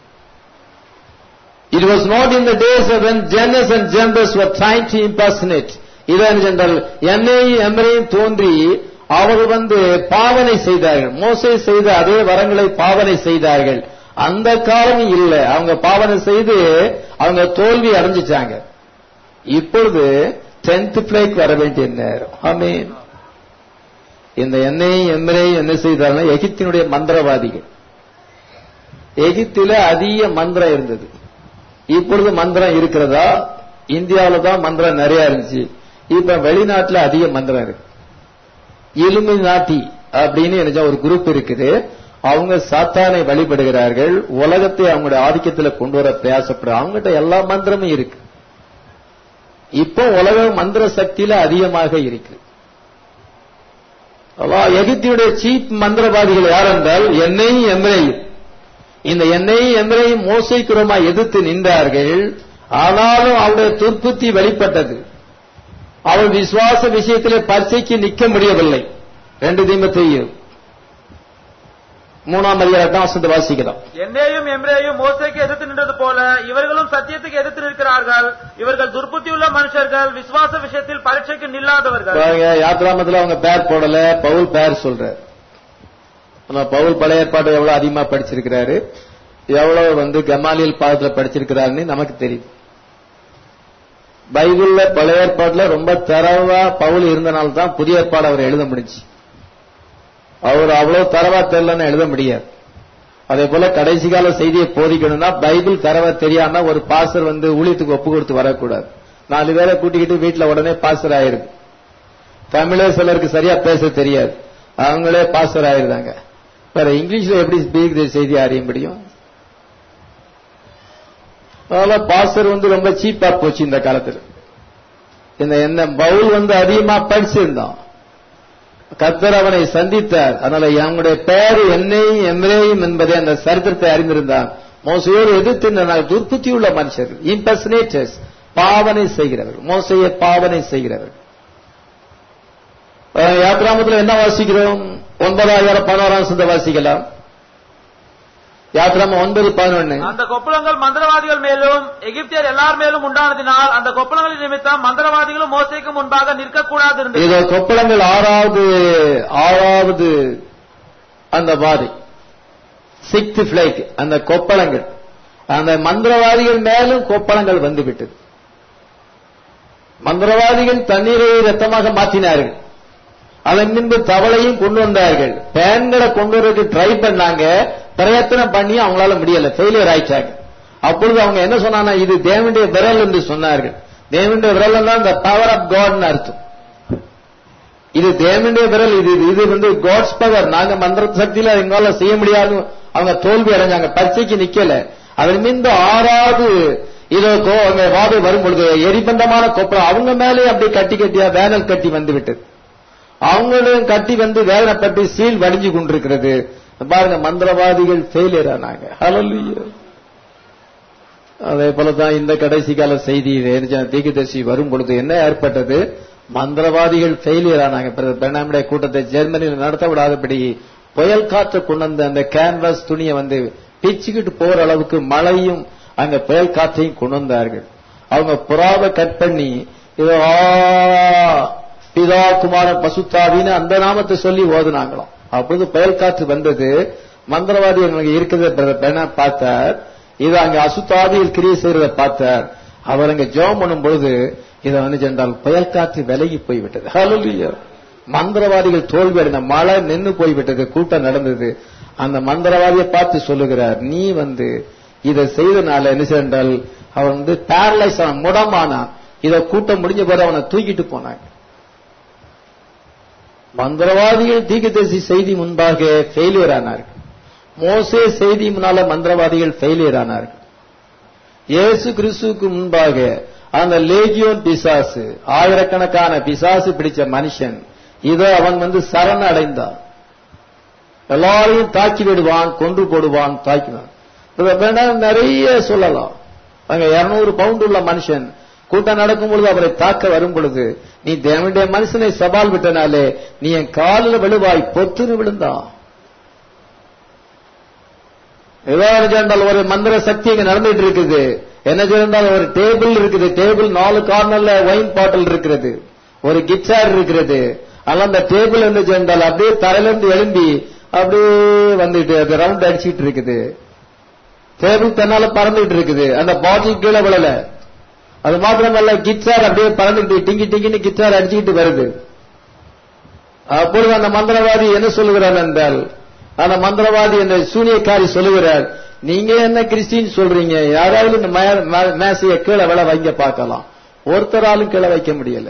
It was not in the days of when Janus and Jambres were trying to impersonate. இதன் என்றால் என்னையும் எமரையும் தோன்றி அவர்கள் வந்து பாவனை செய்தார்கள் மோசே செய்த அதே வரங்களை பாவனை செய்தார்கள் அந்த காலம் இல்ல அவங்க பாவனை செய்து அவங்க தோல்வி அடைஞ்சிட்டாங்க இப்பொழுது டென்த் பிளேக் வர வேண்டிய நேரம் ஆமென் இந்த எண்ணெயும் எம்மரையும் என்ன செய்தார்கள் எகிப்தினுடைய மந்திரவாதிகள் எகிப்தில அதிக மந்திரம் இருந்தது இப்பொழுது மந்திரம் இருக்கிறதா இந்தியாவில தான் மந்திரம் நிறைய இருந்துச்சு இப்ப வெளிநாட்டுல அதிக மந்திரம் இருக்கு இலுமி நாட்டி அப்படின்னு எனக்கு ஒரு குரூப் இருக்குது அவங்க சாத்தானை வழிபடுகிறார்கள் உலகத்தை அவங்களுடைய ஆதிக்கத்துல கொண்டு வர பிரயாசப்படுற அவங்ககிட்ட எல்லா மந்திரமும் இருக்கு இப்போ உலக மந்திர சக்தியில அதிகமாக இருக்கு அதான் எகிப்தியுடைய சீப் மந்திரவாதிகள் யார் என்றால் என்னையும் எம்ரையும் இந்த எண்ணெயும் எந்திரையும் மோசைக்குறமா எதிர்த்து நின்றார்கள் ஆனாலும் அவருடைய துர்ப்புத்தி வெளிப்பட்டது அவள் விசுவாச விஷயத்திலே பரீட்சைக்கு நிற்க முடியவில்லை ரெண்டு தீமத்தையும் மூணாம் அதிகாரம் எட்டாம் வசனத்தை வாசிக்கலாம்
என்னையும் எம்ரேயும் மோசைக்கு எதிர்த்து நின்றது போல இவர்களும் சத்தியத்துக்கு எதிர்த்து நிற்கிறார்கள் இவர்கள் துர்புத்தியுள்ள மனுஷர்கள் விசுவாச விஷயத்தில் பரீட்சைக்கு நில்லாதவர்கள்
பாருங்க யாத்ராமத்துல அவங்க பேர் போடல பவுல் பேர் சொல்றாரு ஆனா பவுல் பழைய ஏற்பாடு எவ்வளவு அதிகமா படிச்சிருக்கிறாரு எவ்வளவு வந்து கமாலியல் பாதத்துல படிச்சிருக்கிறாருன்னு நமக்கு தெரியும் பைபிள்ல பழைய ஏற்பாடுல ரொம்ப தரவா பவுல் இருந்தனால தான் புதிய ஏற்பாடு அவர் எழுத முடிஞ்சு அவர் அவ்வளவு தரவா தெரியலன்னு எழுத முடியாது அதே போல கடைசி கால செய்தியை போதிக்கணும்னா பைபிள் தரவா தெரியாம ஒரு பாசர் வந்து ஊழியத்துக்கு ஒப்பு கொடுத்து வரக்கூடாது நாலு பேரை கூட்டிக்கிட்டு வீட்டுல உடனே பாசர் ஆயிருக்கு தமிழே சிலருக்கு சரியா பேச தெரியாது அவங்களே பாசர் ஆயிருந்தாங்க வேற இங்கிலீஷ்ல எப்படி ஸ்பீக் செய்தி அறிய முடியும் அதனால பாசர் வந்து ரொம்ப சீப்பா போச்சு இந்த காலத்துல இந்த என்ன பவுல் வந்து அதிகமா படிச்சிருந்தான் கத்தர் அவனை சந்தித்தார் அதனால அவங்களுடைய பெயர் என்னையும் எம்ரேயும் என்பதை அந்த சரித்திரத்தை அறிந்திருந்தான் மோசையோடு எதிர்த்து நின்றார்கள். துர்ப்புத்தியுள்ள மனுஷர்கள் இம்பர்சனேட்டர்ஸ் பாவனை செய்கிறவர்கள் மோசையை பாவனை செய்கிறவர்கள் அஹ் யாத்ராமத்தில் என்ன வாசிக்கிறோம் ஒன்பதாயிரம் பதினோராம் சந்த வாசிக்கலாம் யாத்ராம ஒன்பது பதினொன்னு
அந்த கொப்பளங்கள் மந்திரவாதிகள் மேலும் எகிப்தியர் எல்லார் மேலும் உண்டானதினால் அந்த கொப்பளங்களின் நிமித்தம் மந்திரவாதிகளும் மோசைக்கு முன்பாக நிற்கக்கூடாது இருந்தது
இதோ கொப்பளங்கள் ஆறாவது ஆறாவது அந்த பாதை சிக்ஸ்த் பிளைக் அந்த கொப்பளங்கள் அந்த மந்திரவாதிகள் மேலும் கொப்பளங்கள் வந்து விட்டது மந்திரவாதிகள் தண்ணீரை ரத்தமாக மாற்றினார்கள் அதன் பின்பு தவளையும் கொண்டு வந்தார்கள் பேன்களை கொண்டு வரதுக்கு ட்ரை பண்ணாங்க பிரயத்தனம் பண்ணி அவங்களால முடியல ஃபெயிலியர் ஆயிட்டாங்க அப்பொழுது அவங்க என்ன சொன்னாங்க இது தேவனுடைய விரல் என்று சொன்னார்கள் தேவனுடைய விரல் தான் இந்த பவர் ஆஃப் காட்னு அர்த்தம் இது தேவனுடைய விரல் இது இது வந்து காட்ஸ் பவர் நாங்க மந்திர சக்தியில எங்களால செய்ய முடியாது அவங்க தோல்வி அடைஞ்சாங்க பரீட்சைக்கு நிக்கல அதன் மீது ஆறாவது இதோ கோ- அவங்க வாதை வரும் பொழுது எரிபந்தமான கொப்பளம் அவங்க மேலே அப்படியே கட்டி கட்டியா வேனல் கட்டி வந்து விட்டது அவங்களும் கட்டி வந்து வேதனைப்பட்டு சீல் வடிஞ்சு கொண்டிருக்கிறது பாருங்க மந்திரவாதிகள் ஃபெயிலியர் ஆனாங்க ஹalleluya அதே போலதான் இந்த கடைசி கால செய்தியிலே தீர்க்கதரிசி வரும் பொழுது என்ன ஏற்பட்டது மந்திரவாதிகள் ஃபெயிலியர் ஆனாங்க பிரதமர் பெர்னாமுடைய கூட்டத்தை ஜெர்மனியில் நடத்த விடாதபடி புயல் காற்று கொண்டு வந்த அந்த கேன்வாஸ் துணியை வந்து பிச்சுக்கிட்டு போற அளவுக்கு மழையும் அங்க புயல் காற்றையும் கொண்டு வந்தார்கள் அவங்க புறாவை கட் பண்ணி இதோ ஆ, பிதா குமாரன் பசுத்தாவின்னு அந்த நாமத்தை சொல்லி ஓதுனாங்களாம் அப்பொழுது புயல் காற்று வந்தது மந்திரவாதி அங்க இருக்கிறத பெண்ணா பார்த்தார் இது அங்க அசுத்தாவியில் கிரியை செய்யறத பார்த்தார் அவர் அங்க ஜெபம் பண்ணும் பொழுது இதை வந்து சென்றால் புயல் காற்று விலகி போய்விட்டது ஹalleluya மந்திரவாதிகள் தோல்வி அடைந்த மழை நின்னு போய்விட்டது கூட்டம் நடந்தது அந்த மந்திரவாதியை பார்த்து சொல்லுகிறார் நீ வந்து இதை செய்தனால என்ன சென்றால் அவன் வந்து பேரலைஸ் ஆன முடமானான் இத கூட்டம் முடிஞ்ச பிறகு அவனை தூக்கிட்டு போனாங்க மந்திரவாதிகள் தீர்க்கதரிசி செய்தி முன்பாக ஃபெயிலியர் ஆனார்கள் மோசே செய்தி முன்னால மந்திரவாதிகள் ஃபெயிலியர் ஆனார்கள் இயேசு கிறிஸ்துவுக்கு முன்பாக அந்த லேகியோன் பிசாசு ஆயிரக்கணக்கான பிசாசு பிடிச்ச மனுஷன் இதோ அவன் வந்து சரண அடைந்தான் எல்லாரையும் தாக்கி விடுவான் கொன்று போடுவான் தாக்கினான் இதை வேண்டாம் நிறைய சொல்லலாம் அங்க இருநூறு பவுண்ட் உள்ள மனுஷன் கூட்டம் நடக்கும் பொழுது அவரை தாக்க வரும் பொழுது நீ தேவனுடைய மனுஷனை சவால் விட்டனாலே நீ என் காலில் விழுவாய் பொத்துன்னு விழுந்தான் ஏதாவது சொன்னால் ஒரு மந்திர சக்தி இங்க நடந்துட்டு இருக்குது என்ன சொன்னால் ஒரு டேபிள் இருக்குது டேபிள் நாலு கார்னர்ல ஒயின் பாட்டில் இருக்கிறது ஒரு கிச்சார் இருக்கிறது அதனால அந்த டேபிள் என்ன சொன்னால் அப்படியே தரையிலிருந்து எழும்பி அப்படியே வந்துட்டு அது ரவுண்ட் அடிச்சிட்டு இருக்குது டேபிள் தன்னால பறந்துட்டு இருக்குது அந்த பாட்டில் கீழே விழல அது மாத்திரமல்ல கிச்சார் அப்படியே பறந்துட்டு டிங்கி டிங்கின்னு கிச்சார் அடிச்சுக்கிட்டு வருது அப்பொழுது அந்த மந்திரவாதி என்ன சொல்லுகிறான் என்றால் அந்த மந்திரவாதி அந்த சூனியக்காரி சொல்லுகிறார் நீங்க என்ன கிறிஸ்டின் சொல்றீங்க யாராவது இந்த மே- மே- மேசைய கீழே விழ வைங்க பார்க்கலாம் ஒருத்தராலும் கீழே வைக்க முடியல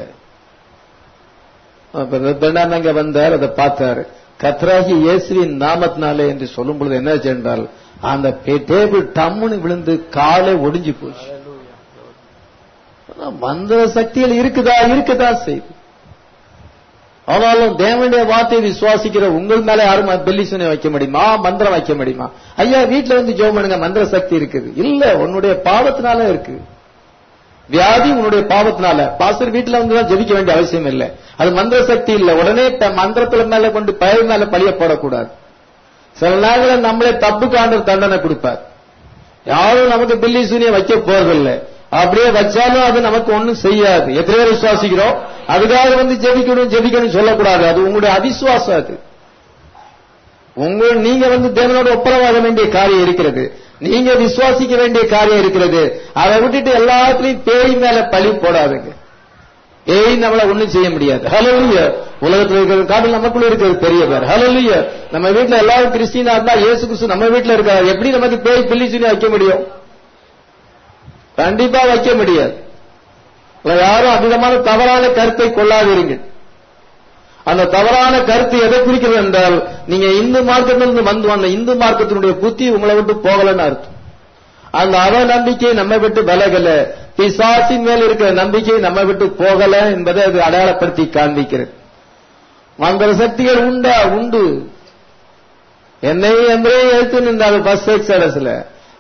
அப்ப பெண்ணான் அங்க வந்தார் அதை பார்த்தார் கத்ராகி இயேசுவின் நாமத்தினாலே என்று சொல்லும் பொழுது என்ன சென்றால் அந்த பே- டேபிள் டம்முன்னு விழுந்து காலே ஒடிஞ்சு போச்சு ஆனா மந்திர சக்திகள் இருக்குதா இருக்குதா செய்து ஆனாலும் தேவனுடைய வார்த்தையை விசுவாசிக்கிற உங்கள் மேல யாரும் பெல்லிசனை வைக்க முடியுமா மந்திரம் வைக்க முடியுமா ஐயா வீட்டுல வந்து ஜெபம் பண்ணுங்க மந்திர சக்தி இருக்குது இல்ல உன்னுடைய பாவத்தினால இருக்கு வியாதி உன்னுடைய பாவத்தினால பாஸ்டர் வீட்டுல வந்து தான் ஜெபிக்க வேண்டிய அவசியம் இல்லை அது மந்திர சக்தி இல்ல உடனே த- மந்திரத்துல மேல கொண்டு பயிர் மேல பழிய போடக்கூடாது சில நேரங்களில் நம்மளே தப்புக்கு ஆண்டவர் தண்டனை கொடுப்பார் யாரும் நமக்கு பில்லி சூனியம் வைக்க போறதில்லை அப்படியே வச்சாலும் அது நமக்கு ஒண்ணும் செய்யாது எத்தனை பேர் விசுவாசிக்கிறோம் அதுக்காக வந்து ஜெபிக்கணும் ஜெபிக்கணும் சொல்லக்கூடாது அது உங்களுடைய அவிசுவாசம் அது உங்க நீங்க வந்து தேவனோட ஒப்புரவாக வேண்டிய காரியம் இருக்கிறது நீங்க விசுவாசிக்க வேண்டிய காரியம் இருக்கிறது அதை விட்டுட்டு எல்லாத்துலயும் பேய் மேல பழி போடாதுங்க பேய் நம்மள ஒண்ணும் செய்ய முடியாது ஹalleluya உலகத்துல இருக்கிற காட்டில் நமக்குள்ள இருக்கிறது பெரிய பேர் ஹalleluya நம்ம வீட்ல எல்லாரும் கிறிஸ்டியனா இருந்தா இயேசு கிறிஸ்து நம்ம வீட்ல இருக்காரு எப்படி நமக்கு பேய் பில்லி சொல்லி வைக்க முடியும் கண்டிப்பா வைக்க முடியாது அதுல யாரும் அதிகமான தவறான கருத்தை கொள்ளாதீர்கள் அந்த தவறான கருத்து எதை குறிக்கிறது என்றால் நீங்க இந்து மார்க்கத்திலிருந்து வந்து வந்த இந்து மார்க்கத்தினுடைய புத்தி உங்களை விட்டு போகலன்னு அர்த்தம் அந்த அவ நம்பிக்கை நம்ம விட்டு விலகல பிசாசின் மேல் இருக்கிற நம்பிக்கை நம்ம விட்டு போகல என்பதை அது அடையாளப்படுத்தி காண்பிக்கிறது மந்திர சக்திகள் உண்டா உண்டு என்னை என்றே எழுத்து நின்றார்கள் பஸ் எக்ஸடஸ்ல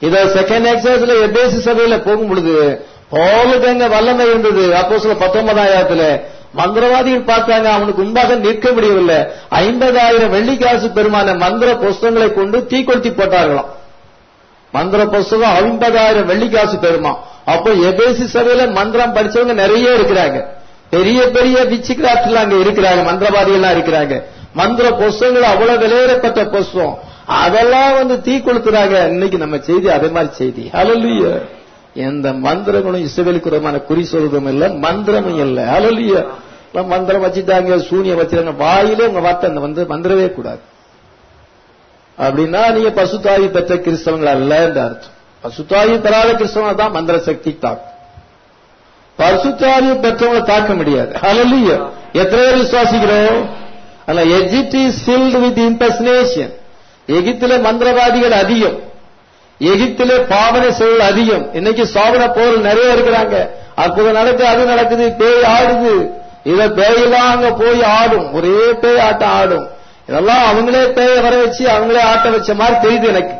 இத செகண்ட் எக்ஸைஸ்ல எபேசி சபையில போகும் பொழுது பவுலுக்கு அங்க வல்லமை இருந்தது அப்போ சில பத்தொன்பதாயிரத்துல மந்திரவாதிகள் பார்த்தாங்க அவனுக்கு முன்பாக நிற்க முடியவில்லை ஐம்பதாயிரம் வெள்ளிக்காசு பெருமான மந்திர புஸ்தகங்களை கொண்டு தீக்கொளுத்தி போட்டார்களாம் மந்திர புஸ்தகம் ஐம்பதாயிரம் வெள்ளிக்காசு பெருமா அப்போ எபேசி சபையில மந்திரம் படிச்சவங்க நிறைய இருக்கிறாங்க பெரிய பெரிய விச்சிகிராப்ட்ல அங்க இருக்கிறாங்க மந்திரவாதிகள் எல்லாம் இருக்கிறாங்க மந்திர புஸ்தகங்கள் அவ்வளவு விலையேறப்பட்ட புஸ்தகம் அதெல்லாம் வந்து தீ கொளுத்துறாங்க இன்னைக்கு நம்ம செய்தி அதே மாதிரி செய்தி ஹalleluya எந்த மந்திரங்களும் இஸ்ரவேலுக்கு விரோதமான குறி சொல்றதும் இல்ல மந்திரமும் இல்ல ஹalleluya எல்லாம் மந்திரம் வச்சுட்டாங்க சூனியம் வச்சிருக்காங்க வாயிலே உங்க வார்த்தை அந்த வந்து மந்திரவே கூடாது அப்படின்னா நீங்க பசுத்தாயி பெற்ற கிறிஸ்தவங்கள் அல்ல என்று அர்த்தம் பசுத்தாயி பெறாத கிறிஸ்தவங்க தான் மந்திர சக்தி தாக்கும் பசுத்தாயி பெற்றவங்களை தாக்க முடியாது ஹalleluya எத்தனை பேர் விசுவாசிக்கிறோம் அல்ல Egypt is filled with impersonation எகிப்திலே மந்திரவாதிகள் அதிகம் எகிப்திலே பாவனை செயல் அதிகம் இன்னைக்கு சாவன போர் நிறைய இருக்கிறாங்க அற்புதம் நடக்குது அது நடக்குது பேய் ஆடுது இத பேயெல்லாம் அங்க போய் ஆடும் ஒரே பேய் ஆட்டம் ஆடும் இதெல்லாம் அவங்களே பேய வர வச்சு அவங்களே ஆட்ட வச்ச மாதிரி தெரியுது எனக்கு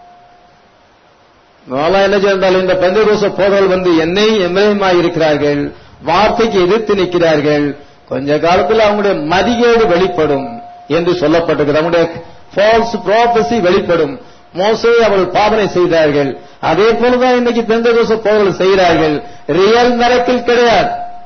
நான்லாம் என்ன செய்தாலும் இந்த பெந்தகோச போர்கள் வந்து என்னை எம்எல்ஏமாய் இருக்கிறார்கள் வார்த்தைக்கு எதிர்த்து நிற்கிறார்கள் கொஞ்ச காலத்தில் அவங்களுடைய மதிகேடு வெளிப்படும் என்று சொல்லப்பட்டிருக்கிறது அவங்களுடைய ஃபால்ஸ் ப்ராபசி வெளிப்படும் மோசே அவர்கள் பாவனை செய்தார்கள் அதே போலதான் இன்னைக்கு பெந்தகோச போர்கள் செய்கிறார்கள் ரியல் மிரக்கில் கிடையாது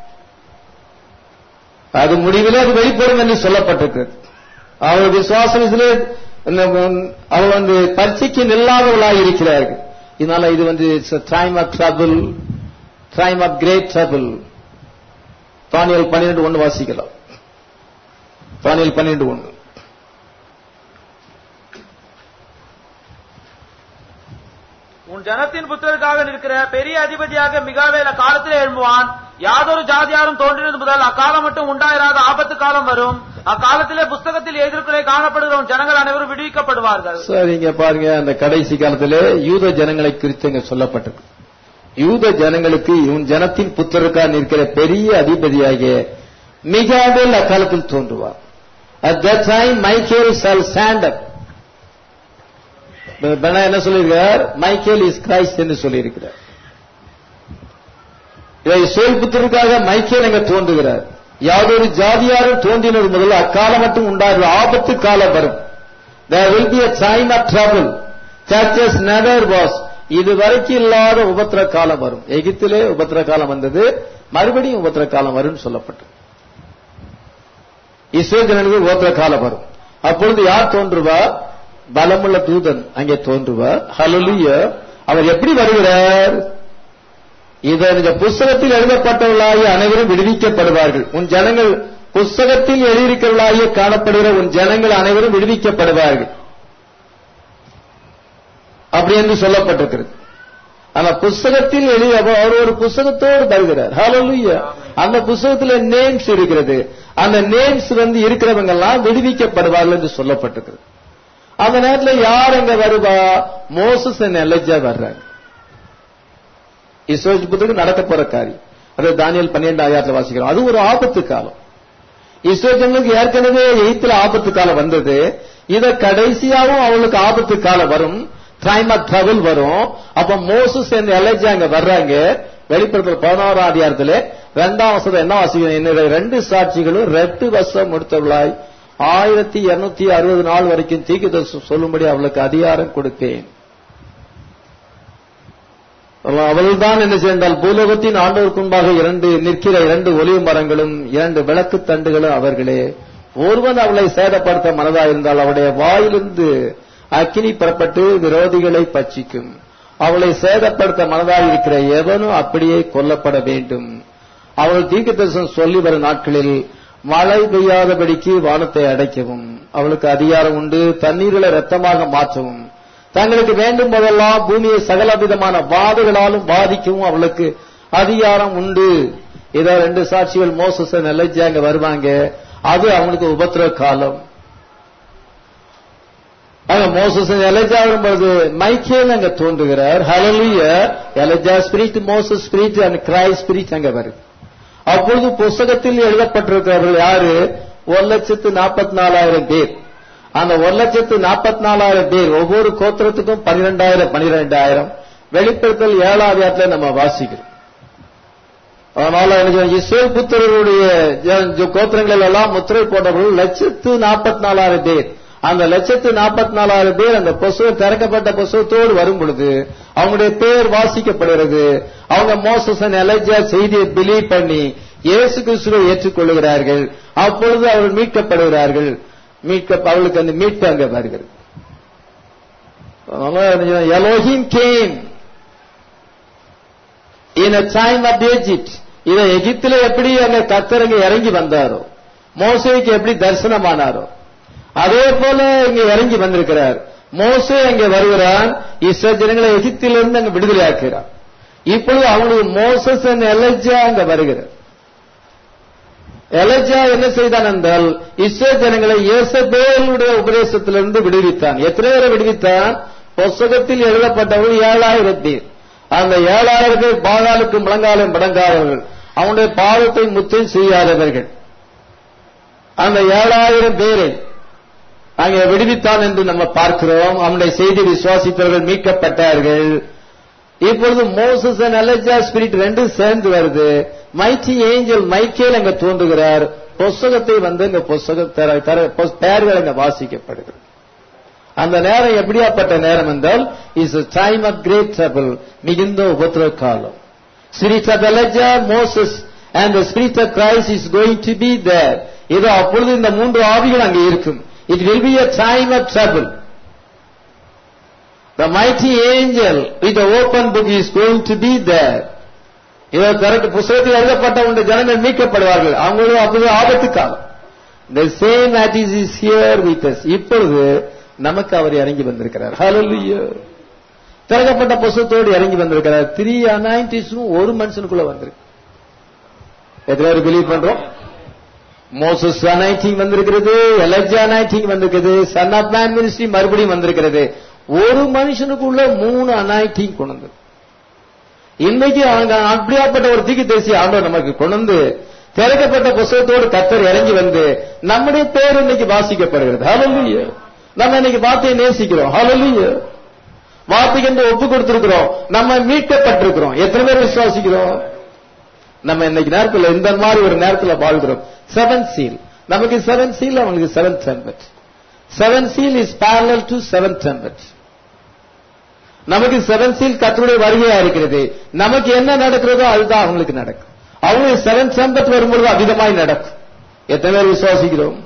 அது முடிவிலே அது வெளிப்படும் என்று சொல்லப்பட்டிருக்கிறது அவர்கள் விசுவாசத்திலே அவள் வந்து பரீட்சைக்கு நில்லாதவர்களாக இருக்கிறார்கள் இதனால இது வந்து it's time of trouble time of great trouble தானியல் பன்னிரெண்டு ஒன்று வாசிக்கலாம் தானியல் பன்னிரெண்டு ஒன்று
உன் ஜனத்தின் புத்தருக்காக நிற்கிற பெரிய அதிபதியாக மிகாவேல் அக்காலத்திலே எழும்புவான் யாதொரு ஜாதியாரும் தோன்றினது முதல் அக்காலம் மட்டும் உண்டாயிராத ஆபத்து காலம் வரும் அக்காலத்திலே புஸ்தகத்தில் எதிர்க்குறை காணப்படுகிற உன் ஜனங்கள் அனைவரும் விடுவிக்கப்படுவார்கள்
சார் இங்க பாருங்க அந்த கடைசி காலத்திலே யூத ஜனங்களை குறித்து இங்க சொல்லப்பட்டிருக்கு யூத ஜனங்களுக்கு உன் ஜனத்தின் புத்தருக்காக நிற்கிற பெரிய அதிபதியாகிய மிகாவேல் அக்காலத்தில் தோன்றுவார் At that time, Michael shall stand up. பெனா என்ன சொல்லியிருக்கிறார் மைக்கேல் இஸ் கிரைஸ்ட் என்று சொல்லியிருக்கிறார் இதை இஸ்ரேல் புத்தருக்காக மைக்கேல் அங்க தோன்றுகிறார் யாதொரு ஜாதியாரும் தோன்றினது முதல்ல அக்காலம் மட்டும் உண்டாகிற ஆபத்து காலம் வரும் there will be a time of trouble such as never was இதுவரைக்கும் இல்லாத உபத்திர காலம் வரும் எகிப்திலே உபத்திர காலம் வந்தது மறுபடியும் உபத்திர காலம் வரும்னு சொல்லப்பட்டது இஸ்ரேல் ஜனங்களுக்கு உபத்திர காலம் வரும் அப்பொழுது யார் தோன்றுவா பலமுள்ள தூதன் அங்கே தோன்றுவார் ஹலலுய அவர் எப்படி வருகிறார் இதை இந்த புஸ்தகத்தில் எழுதப்பட்டவர்களாகிய அனைவரும் விடுவிக்கப்படுவார்கள் உன் ஜனங்கள் புஸ்தகத்தில் எழுதியிருக்கிறவர்களாகிய காணப்படுகிற உன் ஜனங்கள் அனைவரும் விடுவிக்கப்படுவார்கள் அப்படி என்று சொல்லப்பட்டிருக்கிறது ஆனா புஸ்தகத்தில் எழுதி அவர் ஒரு புஸ்தகத்தோடு வருகிறார் ஹalleluya அந்த புஸ்தகத்துல நேம்ஸ் இருக்கிறது அந்த நேம்ஸ் வந்து இருக்கிறவங்க எல்லாம் விடுவிக்கப்படுவார்கள் என்று சொல்லப்பட்டிருக்கிறது அந்த நேரத்தில் யார் அங்க வருவா மோசஸ் எலஜா வர்றாங்க இஸ்ரோஜ் புத்தகம் நடக்க போற காரியம் அது தானியல் பன்னிரெண்டு ஆயிரத்துல வாசிக்கிறோம் அது ஒரு ஆபத்து காலம் இஸ்ரோஜனுக்கு ஏற்கனவே எயித்துல ஆபத்து காலம் வந்தது இத கடைசியாவும் அவங்களுக்கு ஆபத்து காலம் வரும் டைம் ஆஃப் ட்ரபிள் வரும் அப்ப மோசஸ் எலஜா அங்க வர்றாங்க வெளிப்படுத்துற பதினோராம் அதிகாரத்துல ரெண்டாம் வருஷத்துல என்ன வாசிக்கிறோம் என்னுடைய ரெண்டு சாட்சிகளும் ரெட்டு வருஷம் முடித்தவர்களாய் ஆயிரத்தி இருநூத்தி அறுபது நாள் வரைக்கும் தீக்கு சொல்லும்படி அவளுக்கு அதிகாரம் கொடுப்பேன் அவள் தான் என்ன செய்தால் பூலோகத்தின் ஆண்டோருக்கு முன்பாக இரண்டு நிற்கிற இரண்டு ஒலிவு மரங்களும் இரண்டு விளக்கு தண்டுகளும் அவர்களே ஒருவன் அவளை சேதப்படுத்த மனதா இருந்தால் அவளுடைய வாயிலிருந்து அக்கினி புறப்பட்டு விரோதிகளை பட்சிக்கும் அவளை சேதப்படுத்த மனதாக இருக்கிற எவனும் அப்படியே கொல்லப்பட வேண்டும் அவள் தீர்க்க தரிசனம் சொல்லி வரும் நாட்களில் மழை பெய்யாதபடிக்கு வானத்தை அடைக்கவும் அவளுக்கு அதிகாரம் உண்டு தண்ணீர்களை ரத்தமாக மாற்றவும் தங்களுக்கு வேண்டும் போதெல்லாம் பூமியை சகல விதமான வாதுகளாலும் பாதிக்கவும் அவளுக்கு அதிகாரம் உண்டு இதோ ரெண்டு சாட்சிகள் மோசஸ் நெல்லஜாங்க வருவாங்க அது அவங்களுக்கு உபத்திர காலம் அங்க மோசஸ் எலஜா வரும்பொழுது மைக்கேல் அங்க தோன்றுகிறார் hallelujah Elijah spirit Moses spirit and Christ spirit அங்க வருது அப்பொழுது புஸ்தகத்தில் எழுதப்பட்டிருக்கிறவர்கள் யாரு ஒரு லட்சத்து நாற்பத்தி நாலாயிரம் பேர் அந்த ஒரு லட்சத்து நாற்பத்தி நாலாயிரம் பேர் ஒவ்வொரு கோத்திரத்துக்கும் பன்னிரெண்டாயிரம் பன்னிரெண்டாயிரம் வெளிப்படுத்தல் ஏழாவது இடத்துல நம்ம வாசிக்கிறோம் அதனால எனக்கு இஸ்ரேல் புத்திரருடைய ஜ- கோத்திரங்கள் எல்லாம் முத்திரை போட்டவர்கள் லட்சத்து நாற்பத்தி நாலாயிரம் பேர் அந்த லட்சத்து நாற்பத்தி நாலாயிரம் பேர் அந்த புஸ்தகம் திறக்கப்பட்ட புஸ்தகத்தோடு வரும் பொழுது அவங்களுடைய பேர் வாசிக்கப்படுகிறது அவங்க மோசசன் எலஜா செய்தியை பிலீவ் பண்ணி இயேசு கிறிஸ்துவை ஏற்றுக்கொள்கிறார்கள் அப்பொழுது அவர்கள் மீட்கப்படுகிறார்கள் மீட்க அவர்களுக்கு அந்த மீட்பு அங்க வருகிறது அதனால Elohim came in time of Egypt இத எகிப்தில எப்படி அங்க கத்தரங்க இறங்கி வந்தாரோ மோசேக்கு எப்படி தரிசனமானாரோ அதே போல இங்க இறங்கி வந்திருக்கிறார் மோசே அங்க வருகிறான் இஸ்ரோ ஜனங்களை எகிப்திலிருந்து அங்க விடுதலை ஆக்குகிறார் இப்பொழுது அவங்களுக்கு மோசஸ் எலஜா அங்க வருகிறார் எலஜா என்ன செய்தான் என்றால் இஸ்ரோ ஜனங்களை இயேசபேலுடைய உபதேசத்திலிருந்து விடுவித்தான் எத்தனை பேரை விடுவித்தான் புஸ்தகத்தில் எழுதப்பட்டவர்கள் ஏழாயிரம் பேர் அந்த ஏழாயிரம் பேர் பாகாலுக்கு முழங்காலும் மடங்காதவர்கள் அவனுடைய பாவத்தை முத்தம் செய்யாதவர்கள் அந்த ஏழாயிரம் பேரை அங்கே விடுவித்தான் என்று நம்ம பார்க்கிறோம் அவனுடைய செய்தி விசுவாசித்தவர்கள் மீட்கப்பட்டார்கள் இப்பொழுது மோசஸ் அண்ட் அலஜா ஸ்பிரிட் ரெண்டும் சேர்ந்து வருது மைட்டி ஏஞ்சல் மைக்கேல் அங்க தோன்றுகிறார் புஸ்தகத்தை வந்து அங்க புஸ்தக தர- தர- புஸ்- பெயர்கள் அங்க வாசிக்கப்படுகிறது அந்த நேரம் எப்படியாப்பட்ட நேரம் என்றால் is time of great trouble மிகுந்த உபத்திர காலம் spirit of Elijah Moses and the spirit of Christ is going to be there இது அப்பொழுது இந்த மூன்று ஆவிகள் அங்கே இருக்கும் it will be a time of trouble The mighty angel with the open book is going to be there. இதை திறக்க புஸ்தகத்தில் எழுதப்பட்ட உண்டு ஜனங்கள் மீட்கப்படுவார்கள் அவங்களும் அப்போது ஆபத்து காலம் The same that is is here with us. இப்பொழுது நமக்கு அவர் இறங்கி வந்திருக்கிறார் Hallelujah. திறக்கப்பட்ட புஸ்தகத்தோடு இறங்கி வந்திருக்கிறார் த்ரீ அனாயின்டிஸும் ஒரு மனுஷனுக்குள்ள வந்திருக்கு எத்தனை பேர் பிலீவ் பண்றோம் மோசஸ் அனைட்டிங் வந்திருக்கிறது எலஜா அனைட்டிங் வந்திருக்கிறது சன் ஆஃப் மேன் மினிஸ்ட்ரி மறுபடியும் வந்திருக்கிறது ஒரு மனுஷனுக்குள்ள மூணு அனாயிட்டிங் கொண்டு வந்து இன்னைக்கு அவங்க அப்படியாப்பட்ட ஒரு தீக்கு தேசிய ஆண்டவர் நமக்கு கொண்டு வந்து திறக்கப்பட்ட புஸ்தகத்தோடு கத்தர் இறங்கி வந்து நம்முடைய பேர் இன்னைக்கு வாசிக்கப்படுகிறது ஹalleluya நம்ம இன்னைக்கு வார்த்தையை நேசிக்கிறோம் ஹalleluya வார்த்தைக்கு என்று ஒப்பு கொடுத்திருக்கிறோம் நம்ம மீட்கப்பட்டிருக்கிறோம் எத்தனை பேர் விசுவாசிக்கிறோம் நம்ம இன்னைக்கு நேரத்தில் இந்த மாதிரி ஒரு நேரத்தில் வாழ்கிறோம் செவன் சீல் நமக்கு செவன் சீல் அவங்களுக்கு seven trumpet seven seal is parallel to seven trumpet நமக்கு செவன் சீல் கத்தருடைய வருகையா இருக்கிறது நமக்கு என்ன நடக்கிறதோ அதுதான் அவங்களுக்கு நடக்கும் அவங்களுக்கு செவன் டெம்பட் வரும்பொழுது அவிதமாய் நடக்கும் எத்தனை பேர் விசுவாசிக்கிறோம்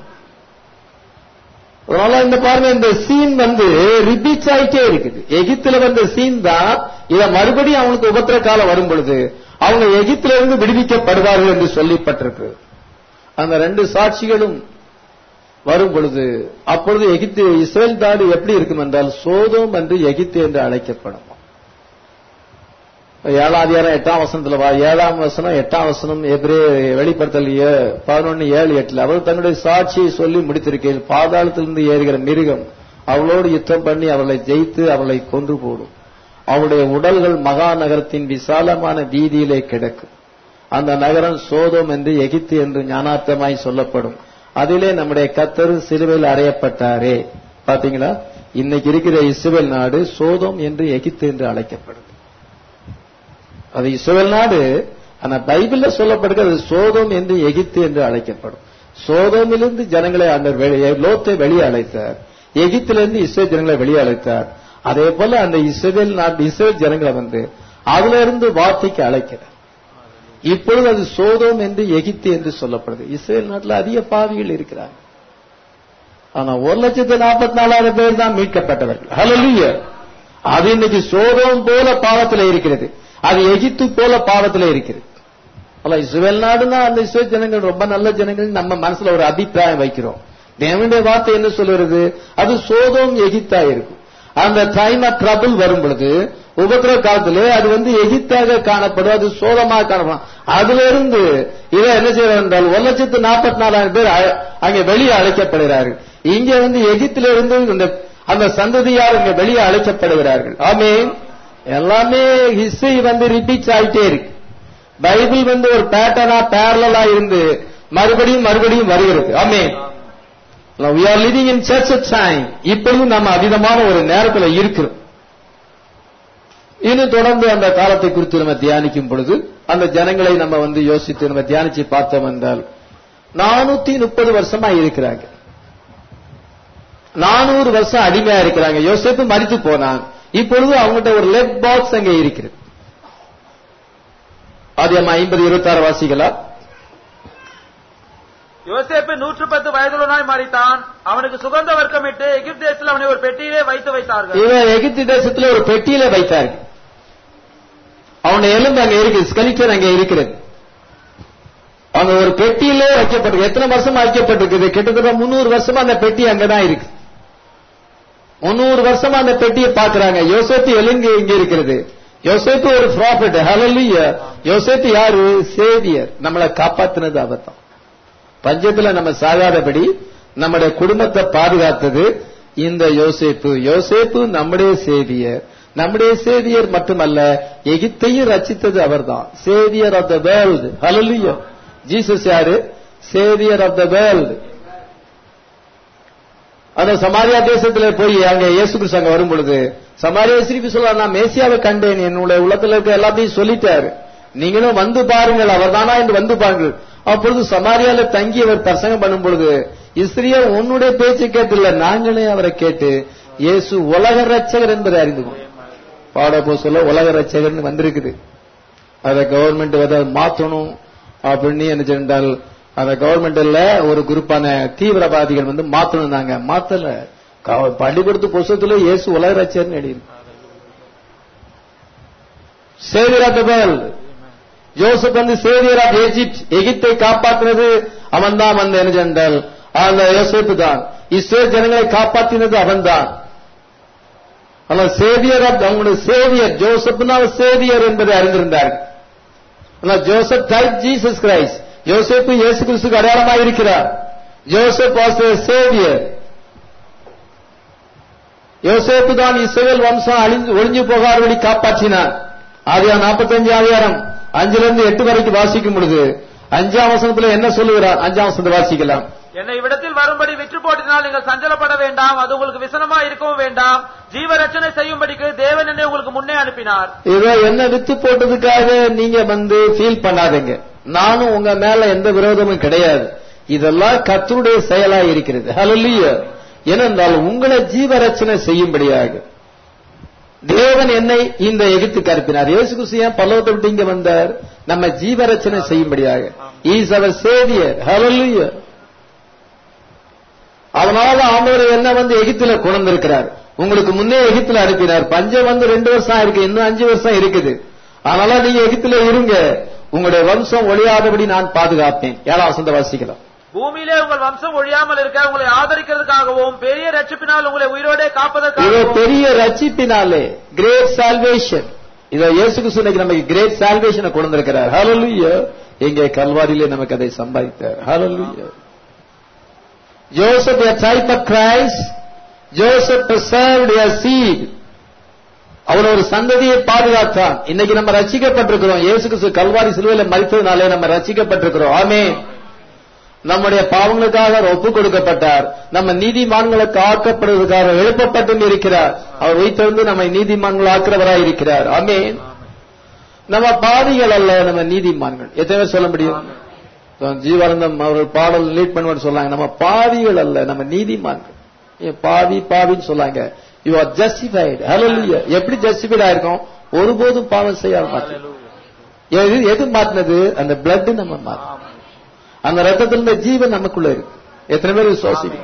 அதனால இந்த பாருங்க இந்த சீன் வந்து ரிபீட் ஆயிட்டே இருக்குது எகிப்துல வந்த சீன் தான் இத மறுபடியும் அவங்களுக்கு உபத்திர காலம் வரும் பொழுது அவங்க எகிப்துல இருந்து விடுவிக்கப்படுவார்கள் என்று சொல்லப்பட்டிருக்கு அந்த ரெண்டு சாட்சிகளும் வரும் பொழுது அப்பொழுது எகிப்து இஸ்ரேல் நாடு எப்படி இருக்கும் என்றால் சோதோம் என்று எகிப்து என்று அழைக்கப்படும் ஏழாம் அதிகாரம் எட்டாம் வசனத்துல வா ஏழாம் வசனம் எட்டாம் வசனம் எதிரே வெளிப்படுத்தல் ஏ- பதினொன்னு ஏழு எட்டுல அவர் தன்னுடைய சாட்சியை சொல்லி முடித்திருக்கையில் பாதாளத்திலிருந்து ஏறுகிற மிருகம் அவளோடு யுத்தம் பண்ணி அவளை ஜெயித்து அவளை கொன்று போடும் அவளுடைய உடல்கள் மகா நகரத்தின் விசாலமான வீதியிலே கிடக்கும் அந்த நகரம் சோதோம் என்று எகிப்து என்று ஞானார்த்தமாய் சொல்லப்படும் அதிலே நம்முடைய கத்தர் சிலுவையில் அறையப்பட்டாரே பாத்தீங்களா இன்னைக்கு இருக்கிற இஸ்ரேல் நாடு சோதோம் என்று எகிப்து என்று அழைக்கப்படுது அது இஸ்ரேல் நாடு ஆனா பைபிள்ல சொல்லப்படுகிறது சோதோம் என்று எகிப்து என்று அழைக்கப்படும் சோதோமிலிருந்து ஜனங்களை அந்த வெளி- லோத்தை வெளியே அழைத்தார் எகிப்திலிருந்து இஸ்ரேல் ஜனங்களை வெளியே அழைத்தார் அதே போல அந்த இஸ்ரேல் நாட்டு இஸ்ரேல் ஜனங்களை வந்து அதுல இருந்து வார்த்தைக்கு அழைக்கிறார் இப்பொழுது அது சோதோம் என்று எகிப்து என்று சொல்லப்படுது இஸ்ரேல் நாட்டில் அதிக பாவிகள் இருக்கிறாங்க ஆனா ஒரு லட்சத்து நாற்பத்தி நாலாயிரம் பேர் தான் மீட்கப்பட்டவர்கள் ஹalleluya அது இன்னைக்கு சோதோம் போல பாவத்தில் இருக்கிறது அது எகிப்து போல பாவத்தில் இருக்கிறது அல்ல இஸ்ரேல் நாடுனா அந்த இஸ்ரேல் ஜனங்கள் ரொம்ப நல்ல ஜனங்கள் நம்ம மனசுல ஒரு அபிப்பிராயம் வைக்கிறோம் தேவனுடைய வார்த்தை என்ன சொல்லுறது அது சோதோம் எகிப்தா இருக்கும் அந்த டைம் ஆஃப் ட்ரபிள் வரும் பொழுது உபத்திர காலத்திலே அது வந்து எகிப்தாக காணப்படும் அது சோதமாக காணப்படும் அதுல இருந்து இதை என்ன செய்யறது என்றால் ஒரு லட்சத்து நாற்பத்தி நாலாயிரம் பேர் அ- அங்கே வெளியே அழைக்கப்படுகிறார்கள் இங்க வந்து எகிப்தில இருந்து இந்த அந்த சந்ததியார் இங்க வெளியே அழைக்கப்படுகிறார்கள் ஆமே எல்லாமே ஹிஸ்டரி வந்து ரிப்பீட்ஸ் ஆயிட்டே இருக்கு பைபிள் வந்து ஒரு பேட்டர்னா பேரலா இருந்து மறுபடியும் மறுபடியும் வருகிறது ஆமே we are living in such a time இப்பொழுது நம்ம அதிகமான ஒரு நேரத்துல இருக்கிறோம் இன்னும் தொடர்ந்து அந்த காலத்தை குறித்து நம்ம தியானிக்கும் பொழுது அந்த ஜனங்களை நம்ம வந்து யோசித்து நம்ம தியானிச்சு பார்த்தோம் என்றால் நானூத்தி முப்பது வருஷமா இருக்கிறாங்க நானூறு வருஷம் அடிமையா இருக்கிறாங்க யோசிப்பு மறித்து போனான் இப்பொழுது அவங்ககிட்ட ஒரு லெட் பாக்ஸ் அங்கே இருக்கிறது அது நம்ம ஐம்பது இருபத்தாறு வாசிகளா
யோசேப்பு நூற்று பத்து வயதுள்ளனாய் மறித்தான் அவனுக்கு சுகந்த வர்க்கமிட்டு எகிப்து தேசத்தில் அவனை ஒரு பெட்டியிலே வைத்து வைத்தார்கள்
இவன் எகிப்து தேசத்துல ஒரு பெட்டியில வைத்தார்கள் அவனுடைய எலும்பு அங்க இருக்கு ஸ்கலிச்சர் அங்க இருக்கிறது அவங்க ஒரு பெட்டியிலே வைக்கப்பட்டிருக்கு எத்தனை வருஷமா வைக்கப்பட்டிருக்குது கிட்டத்தட்ட முன்னூறு வருஷமா அந்த பெட்டி அங்கதான் இருக்கு முன்னூறு வருஷமா அந்த பெட்டியை பாக்குறாங்க யோசேப்பு எலுங்கு இங்க இருக்கிறது யோசேப்பு ஒரு ப்ராஃபிட் ஹலல்லிய யோசேப்பு யாரு சேவியர் நம்மளை காப்பாத்தினது அவர் தான் பஞ்சத்துல நம்ம சாகாதபடி நம்முடைய குடும்பத்தை பாதுகாத்தது இந்த யோசேப்பு யோசேப்பு நம்முடைய சேவியர் நம்முடைய சேவியர் மட்டுமல்ல எகிப்தையும் ரச்சித்தது அவர்தான் saviour of the world hallelujah Jesus யாரு சேவியர் ஆஃப் த வேர்ல்டு அந்த சமாரியா தேசத்துல போய் அங்க இயேசு கிறிஸ்து அங்க வரும் பொழுது சமாரியா சிரிப்பு சொல்ல நான் மேசியாவை கண்டேன் என்னுடைய உள்ளத்துல இருக்க எல்லாத்தையும் சொல்லிட்டாரு நீங்களும் வந்து பாருங்கள் அவர்தானா என்று வந்து பாருங்கள் அப்பொழுது சமாரியால தங்கி அவர் பிரசங்கம் பண்ணும் பொழுது இஸ்ரீயர் உன்னுடைய பேச்சு கேட்டில்ல நாங்களே அவரை கேட்டு இயேசு உலக ரட்சகர் என்பதை அறிந்து கொண்டோம். பாடப்போ சொல்ல உலக ரட்சகர்னு வந்திருக்குது அதை கவர்மெண்ட் அதை மாத்தணும் அப்படின்னு என்ன சென்றால் அந்த கவர்மெண்ட்ல ஒரு குரூப்பான தீவிரவாதிகள் வந்து மாத்தணும் நாங்க மாத்தல க- பள்ளிக்கூடத்து புஸ்தகத்துல இயேசு உலக ரட்சகர்னு எழுதியிருக்கு saviour of the world Joseph வந்து சேவியர் ஆஃப் எஜிப்ட் எகிப்தை காப்பாற்றினது அவன் தான் வந்து என்ன சென்றால் அந்த யோசேப்பு தான் இஸ்ரேல் ஜனங்களை காப்பாற்றினது அவன்தான் ஆனா சேவியர் ஆஃப் அவங்களுடைய சேவியர் ஜோசப்னா அவர் சேவியர் என்பதை அறிந்திருந்தார்கள் ஆனா ஜோசப் டைப் ஜீசஸ் கிரைஸ்ட் யோசேப்பு இயேசு கிறிஸ்துக்கு அடையாளமாக இருக்கிறார் ஜோசப் வாஸ் சேவியர் யோசேப்பு தான் இஸ்ரேல் வம்சம் அழிஞ்சு ஒளிஞ்சு போகாதபடி காப்பாற்றினார் ஆதியா நாற்பத்தஞ்சு அதிகாரம் அஞ்சுல இருந்து எட்டு வரைக்கும் வாசிக்கும் பொழுது அஞ்சாம் வசனத்துல என்ன சொல்லுகிறார் அஞ்சாம் வசனத்தை வாசிக்கலாம்
என்னை இவ்விடத்தில் வரும்படி விற்று போட்டினால் நீங்கள் சஞ்சலப்பட வேண்டாம் அது உங்களுக்கு விசனமா இருக்கவும் வேண்டாம் ஜீவ ரட்சணை செய்யும்படிக்கு தேவன் என்னை உங்களுக்கு முன்னே அனுப்பினார்
இதோ என்ன வித்து போட்டதுக்காக நீங்க வந்து ஃபீல் பண்ணாதீங்க நானும் உங்க மேல எந்த விரோதமும் கிடையாது இதெல்லாம் கர்த்தருடைய செயலா இருக்கிறது ஹalleluya ஏனென்றால் உங்களை ஜீவரட்சணை செய்யும்படியாக தேவன் என்னை இந்த எகிப்துக்கு அனுப்பினார் இயேசு கிறிஸ்து ஏன் பல்லவத்தை விட்டு இங்க வந்தார் நம்ம ஜீவரட்சணை செய்யும்படியாக இஸ் அவர் சேவியர் ஹalleluya அதனால ஆண்டவர் என்ன வந்து எகிப்துல கொண்டிருக்கிறார் உங்களுக்கு முன்னே எகிப்துல அனுப்பினார் பஞ்சம் வந்து ரெண்டு வருஷம் ஆயிருக்கு இன்னும் அஞ்சு வருஷம் இருக்குது அதனால நீங்க எகிப்துல இருங்க உங்களுடைய வம்சம் ஒழியாதபடி நான் பாதுகாப்பேன் ஏழாம் வசந்த வாசிக்கலாம்
பூமியிலே உங்கள் வம்சம் ஒழியாமல் இருக்க உங்களை ஆதரிக்கிறதுக்காகவும் பெரிய ரட்சிப்பினால் உங்களை உயிரோடே
இதோ
காப்பதற்காகவும்
பெரிய ரட்சிப்பினாலே கிரேட் சால்வேஷன் இதோ இயேசு கிறிஸ்து இன்னைக்கு நமக்கு கிரேட் சால்வேஷனை கொண்டிருக்கிறார் ஹalleluya இங்கே கல்வாரியிலே நமக்கு அதை சம்பாதித்தார் hallelujah Joseph a type of Christ Joseph preserved a seed அவன் ஒரு சந்ததியை பாதுகாத்தான் இன்னைக்கு நம்ம ரட்சிக்கப்பட்டிருக்கிறோம் இயேசு கிறிஸ்து கல்வாரி சிலுவையில மறித்ததுனாலே நம்ம ரட்சிக்கப்பட்டிருக்கிறோம் ஆமென் நம்முடைய பாவங்களுக்காக அவர் ஒப்புக் கொடுக்கப்பட்டார் நம்ம நீதிமான்களுக்கு ஆக்கப்படுவதற்காக எழுப்பப்பட்டும் இருக்கிறார் அவர் வைத்திருந்து நம்மை நீதிமான்கள் ஆக்கிறவராய் இருக்கிறார் ஆமென் நம்ம பாவிகள் அல்ல நம்ம நீதிமான்கள் எத்தனை பேர் சொல்ல முடியும் ஜீவானந்தம் அவர்கள் பாடல் லீட் பண்ணுவார் சொல்லாங்க நம்ம பாவிகள் அல்ல நம்ம நீதிமான்கள் ஏன் பாவி பாவின்னு சொல்லாங்க யூ ஆர் ஜஸ்டிஃபைடு ஹalleluya எப்படி ஜஸ்டிஃபைட் ஆயிருக்கோம் ஒருபோதும் பாவம் செய்யாம மாட்டோம் எது எது மாத்தினது அந்த பிளட் நம்ம மாத்தணும் அந்த ரத்தத்திலுள்ள ஜீவன் நமக்குள்ள இருக்கு எத்தனை பேர் விசுவாசிக்கிறீங்க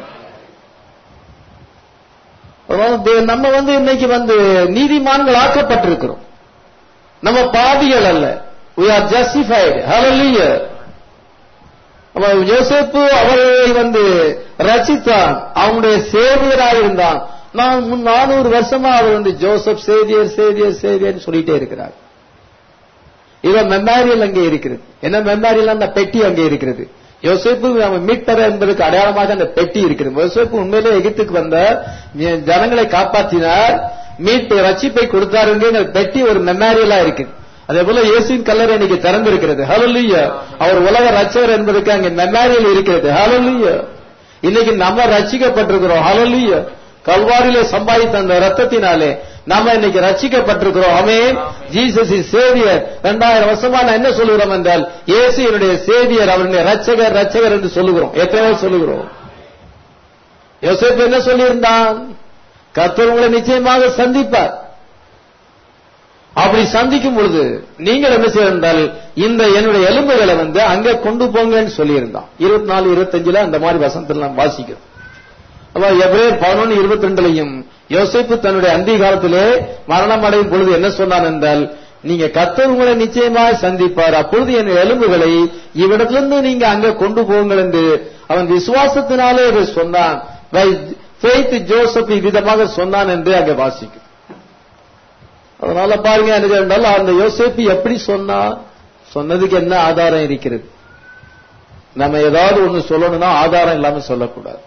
அதனால தே- நம்ம வந்து இன்னைக்கு வந்து நீதிமான்கள் ஆக்கப்பட்டிருக்கிறோம் நம்ம பாவிகள் அல்ல we are justified hallelujah அப்ப யோசேப்பு அவர்களை வந்து ரசித்தான் அவனுடைய சேவியராக இருந்தான் நான் முன் நானூறு வருஷமா அவர் வந்து ஜோசப் சேவியர் சேவியர் சேவியர் சொல்லிட்டே இருக்கிறார் இதோ மெமோரியல் அங்கே இருக்கிறது என்ன மெமோரியல் அந்த பெட்டி அங்கே இருக்கிறது யோசேப்பு அவன் மீட்பர் என்பதற்கு அடையாளமாக அந்த பெட்டி இருக்கிறது யோசேப்பு உண்மையிலே எகிப்துக்கு வந்த ஜனங்களை காப்பாற்றினார் மீட்பு ரட்சிப்பை கொடுத்தாருங்கிற பெட்டி ஒரு மெமோரியலா இருக்குது அதே போல இயேசுவின் கல்லறை இன்னைக்கு திறந்திருக்கிறது ஹalleluya அவர் உலக ரட்சகர் என்பதற்கு அங்கே மெமோரியல் இருக்கிறது ஹalleluya இன்னைக்கு நம்ம ரட்சிக்கப்பட்டிருக்கிறோம் ஹalleluya கல்வாரியிலே சம்பாதித்த அந்த ரத்தத்தினாலே நம்ம இன்னைக்கு ரட்சிக்கப்பட்டிருக்கிறோம் ஆமென் ஜீசஸ் இஸ் சேவியர் இரண்டாயிரம் வருஷமா நான் என்ன சொல்லுகிறோம் என்றால் இயேசு என்னுடைய சேவியர் அவருடைய ரட்சகர் ரட்சகர் என்று சொல்லுகிறோம் எத்தனையோ சொல்லுகிறோம் யோசேப்பு என்ன சொல்லியிருந்தான் கர்த்தர் உங்களை நிச்சயமாக சந்திப்பார் அப்படி சந்திக்கும் பொழுது நீங்கள் என்ன செய்தால் இந்த என்னுடைய எலும்புகளை வந்து அங்க கொண்டு போங்கன்னு சொல்லியிருந்தான் இருபத்தி நாலு இருபத்தஞ்சுல அந்த மாதிரி வசனத்தில் நாம் வாசிக்கிறோம் அப்ப எப்ரேர் பதினொன்று இருபத்தி ரெண்டுலையும் யோசிப்பு தன்னுடைய அந்தி காலத்திலே மரணம் அடையும் பொழுது என்ன சொன்னான் என்றால் நீங்க கத்தர் உங்களை நிச்சயமாக சந்திப்பார் அப்பொழுது என் எலும்புகளை இவ்விடத்திலிருந்து நீங்க அங்க கொண்டு போங்கள் என்று அவன் விசுவாசத்தினாலே இதை சொன்னான் ஃபெய்த் ஜோசப் இவ்விதமாக சொன்னான் என்று அங்கே வாசிக்கும் அதனால பாருங்க என்ன என்றால் அந்த யோசேப்பு எப்படி சொன்னா சொன்னதுக்கு என்ன ஆதாரம் இருக்கிறது நம்ம ஏதாவது ஒண்ணு சொல்லணும்னா ஆதாரம் இல்லாம சொல்லக்கூடாது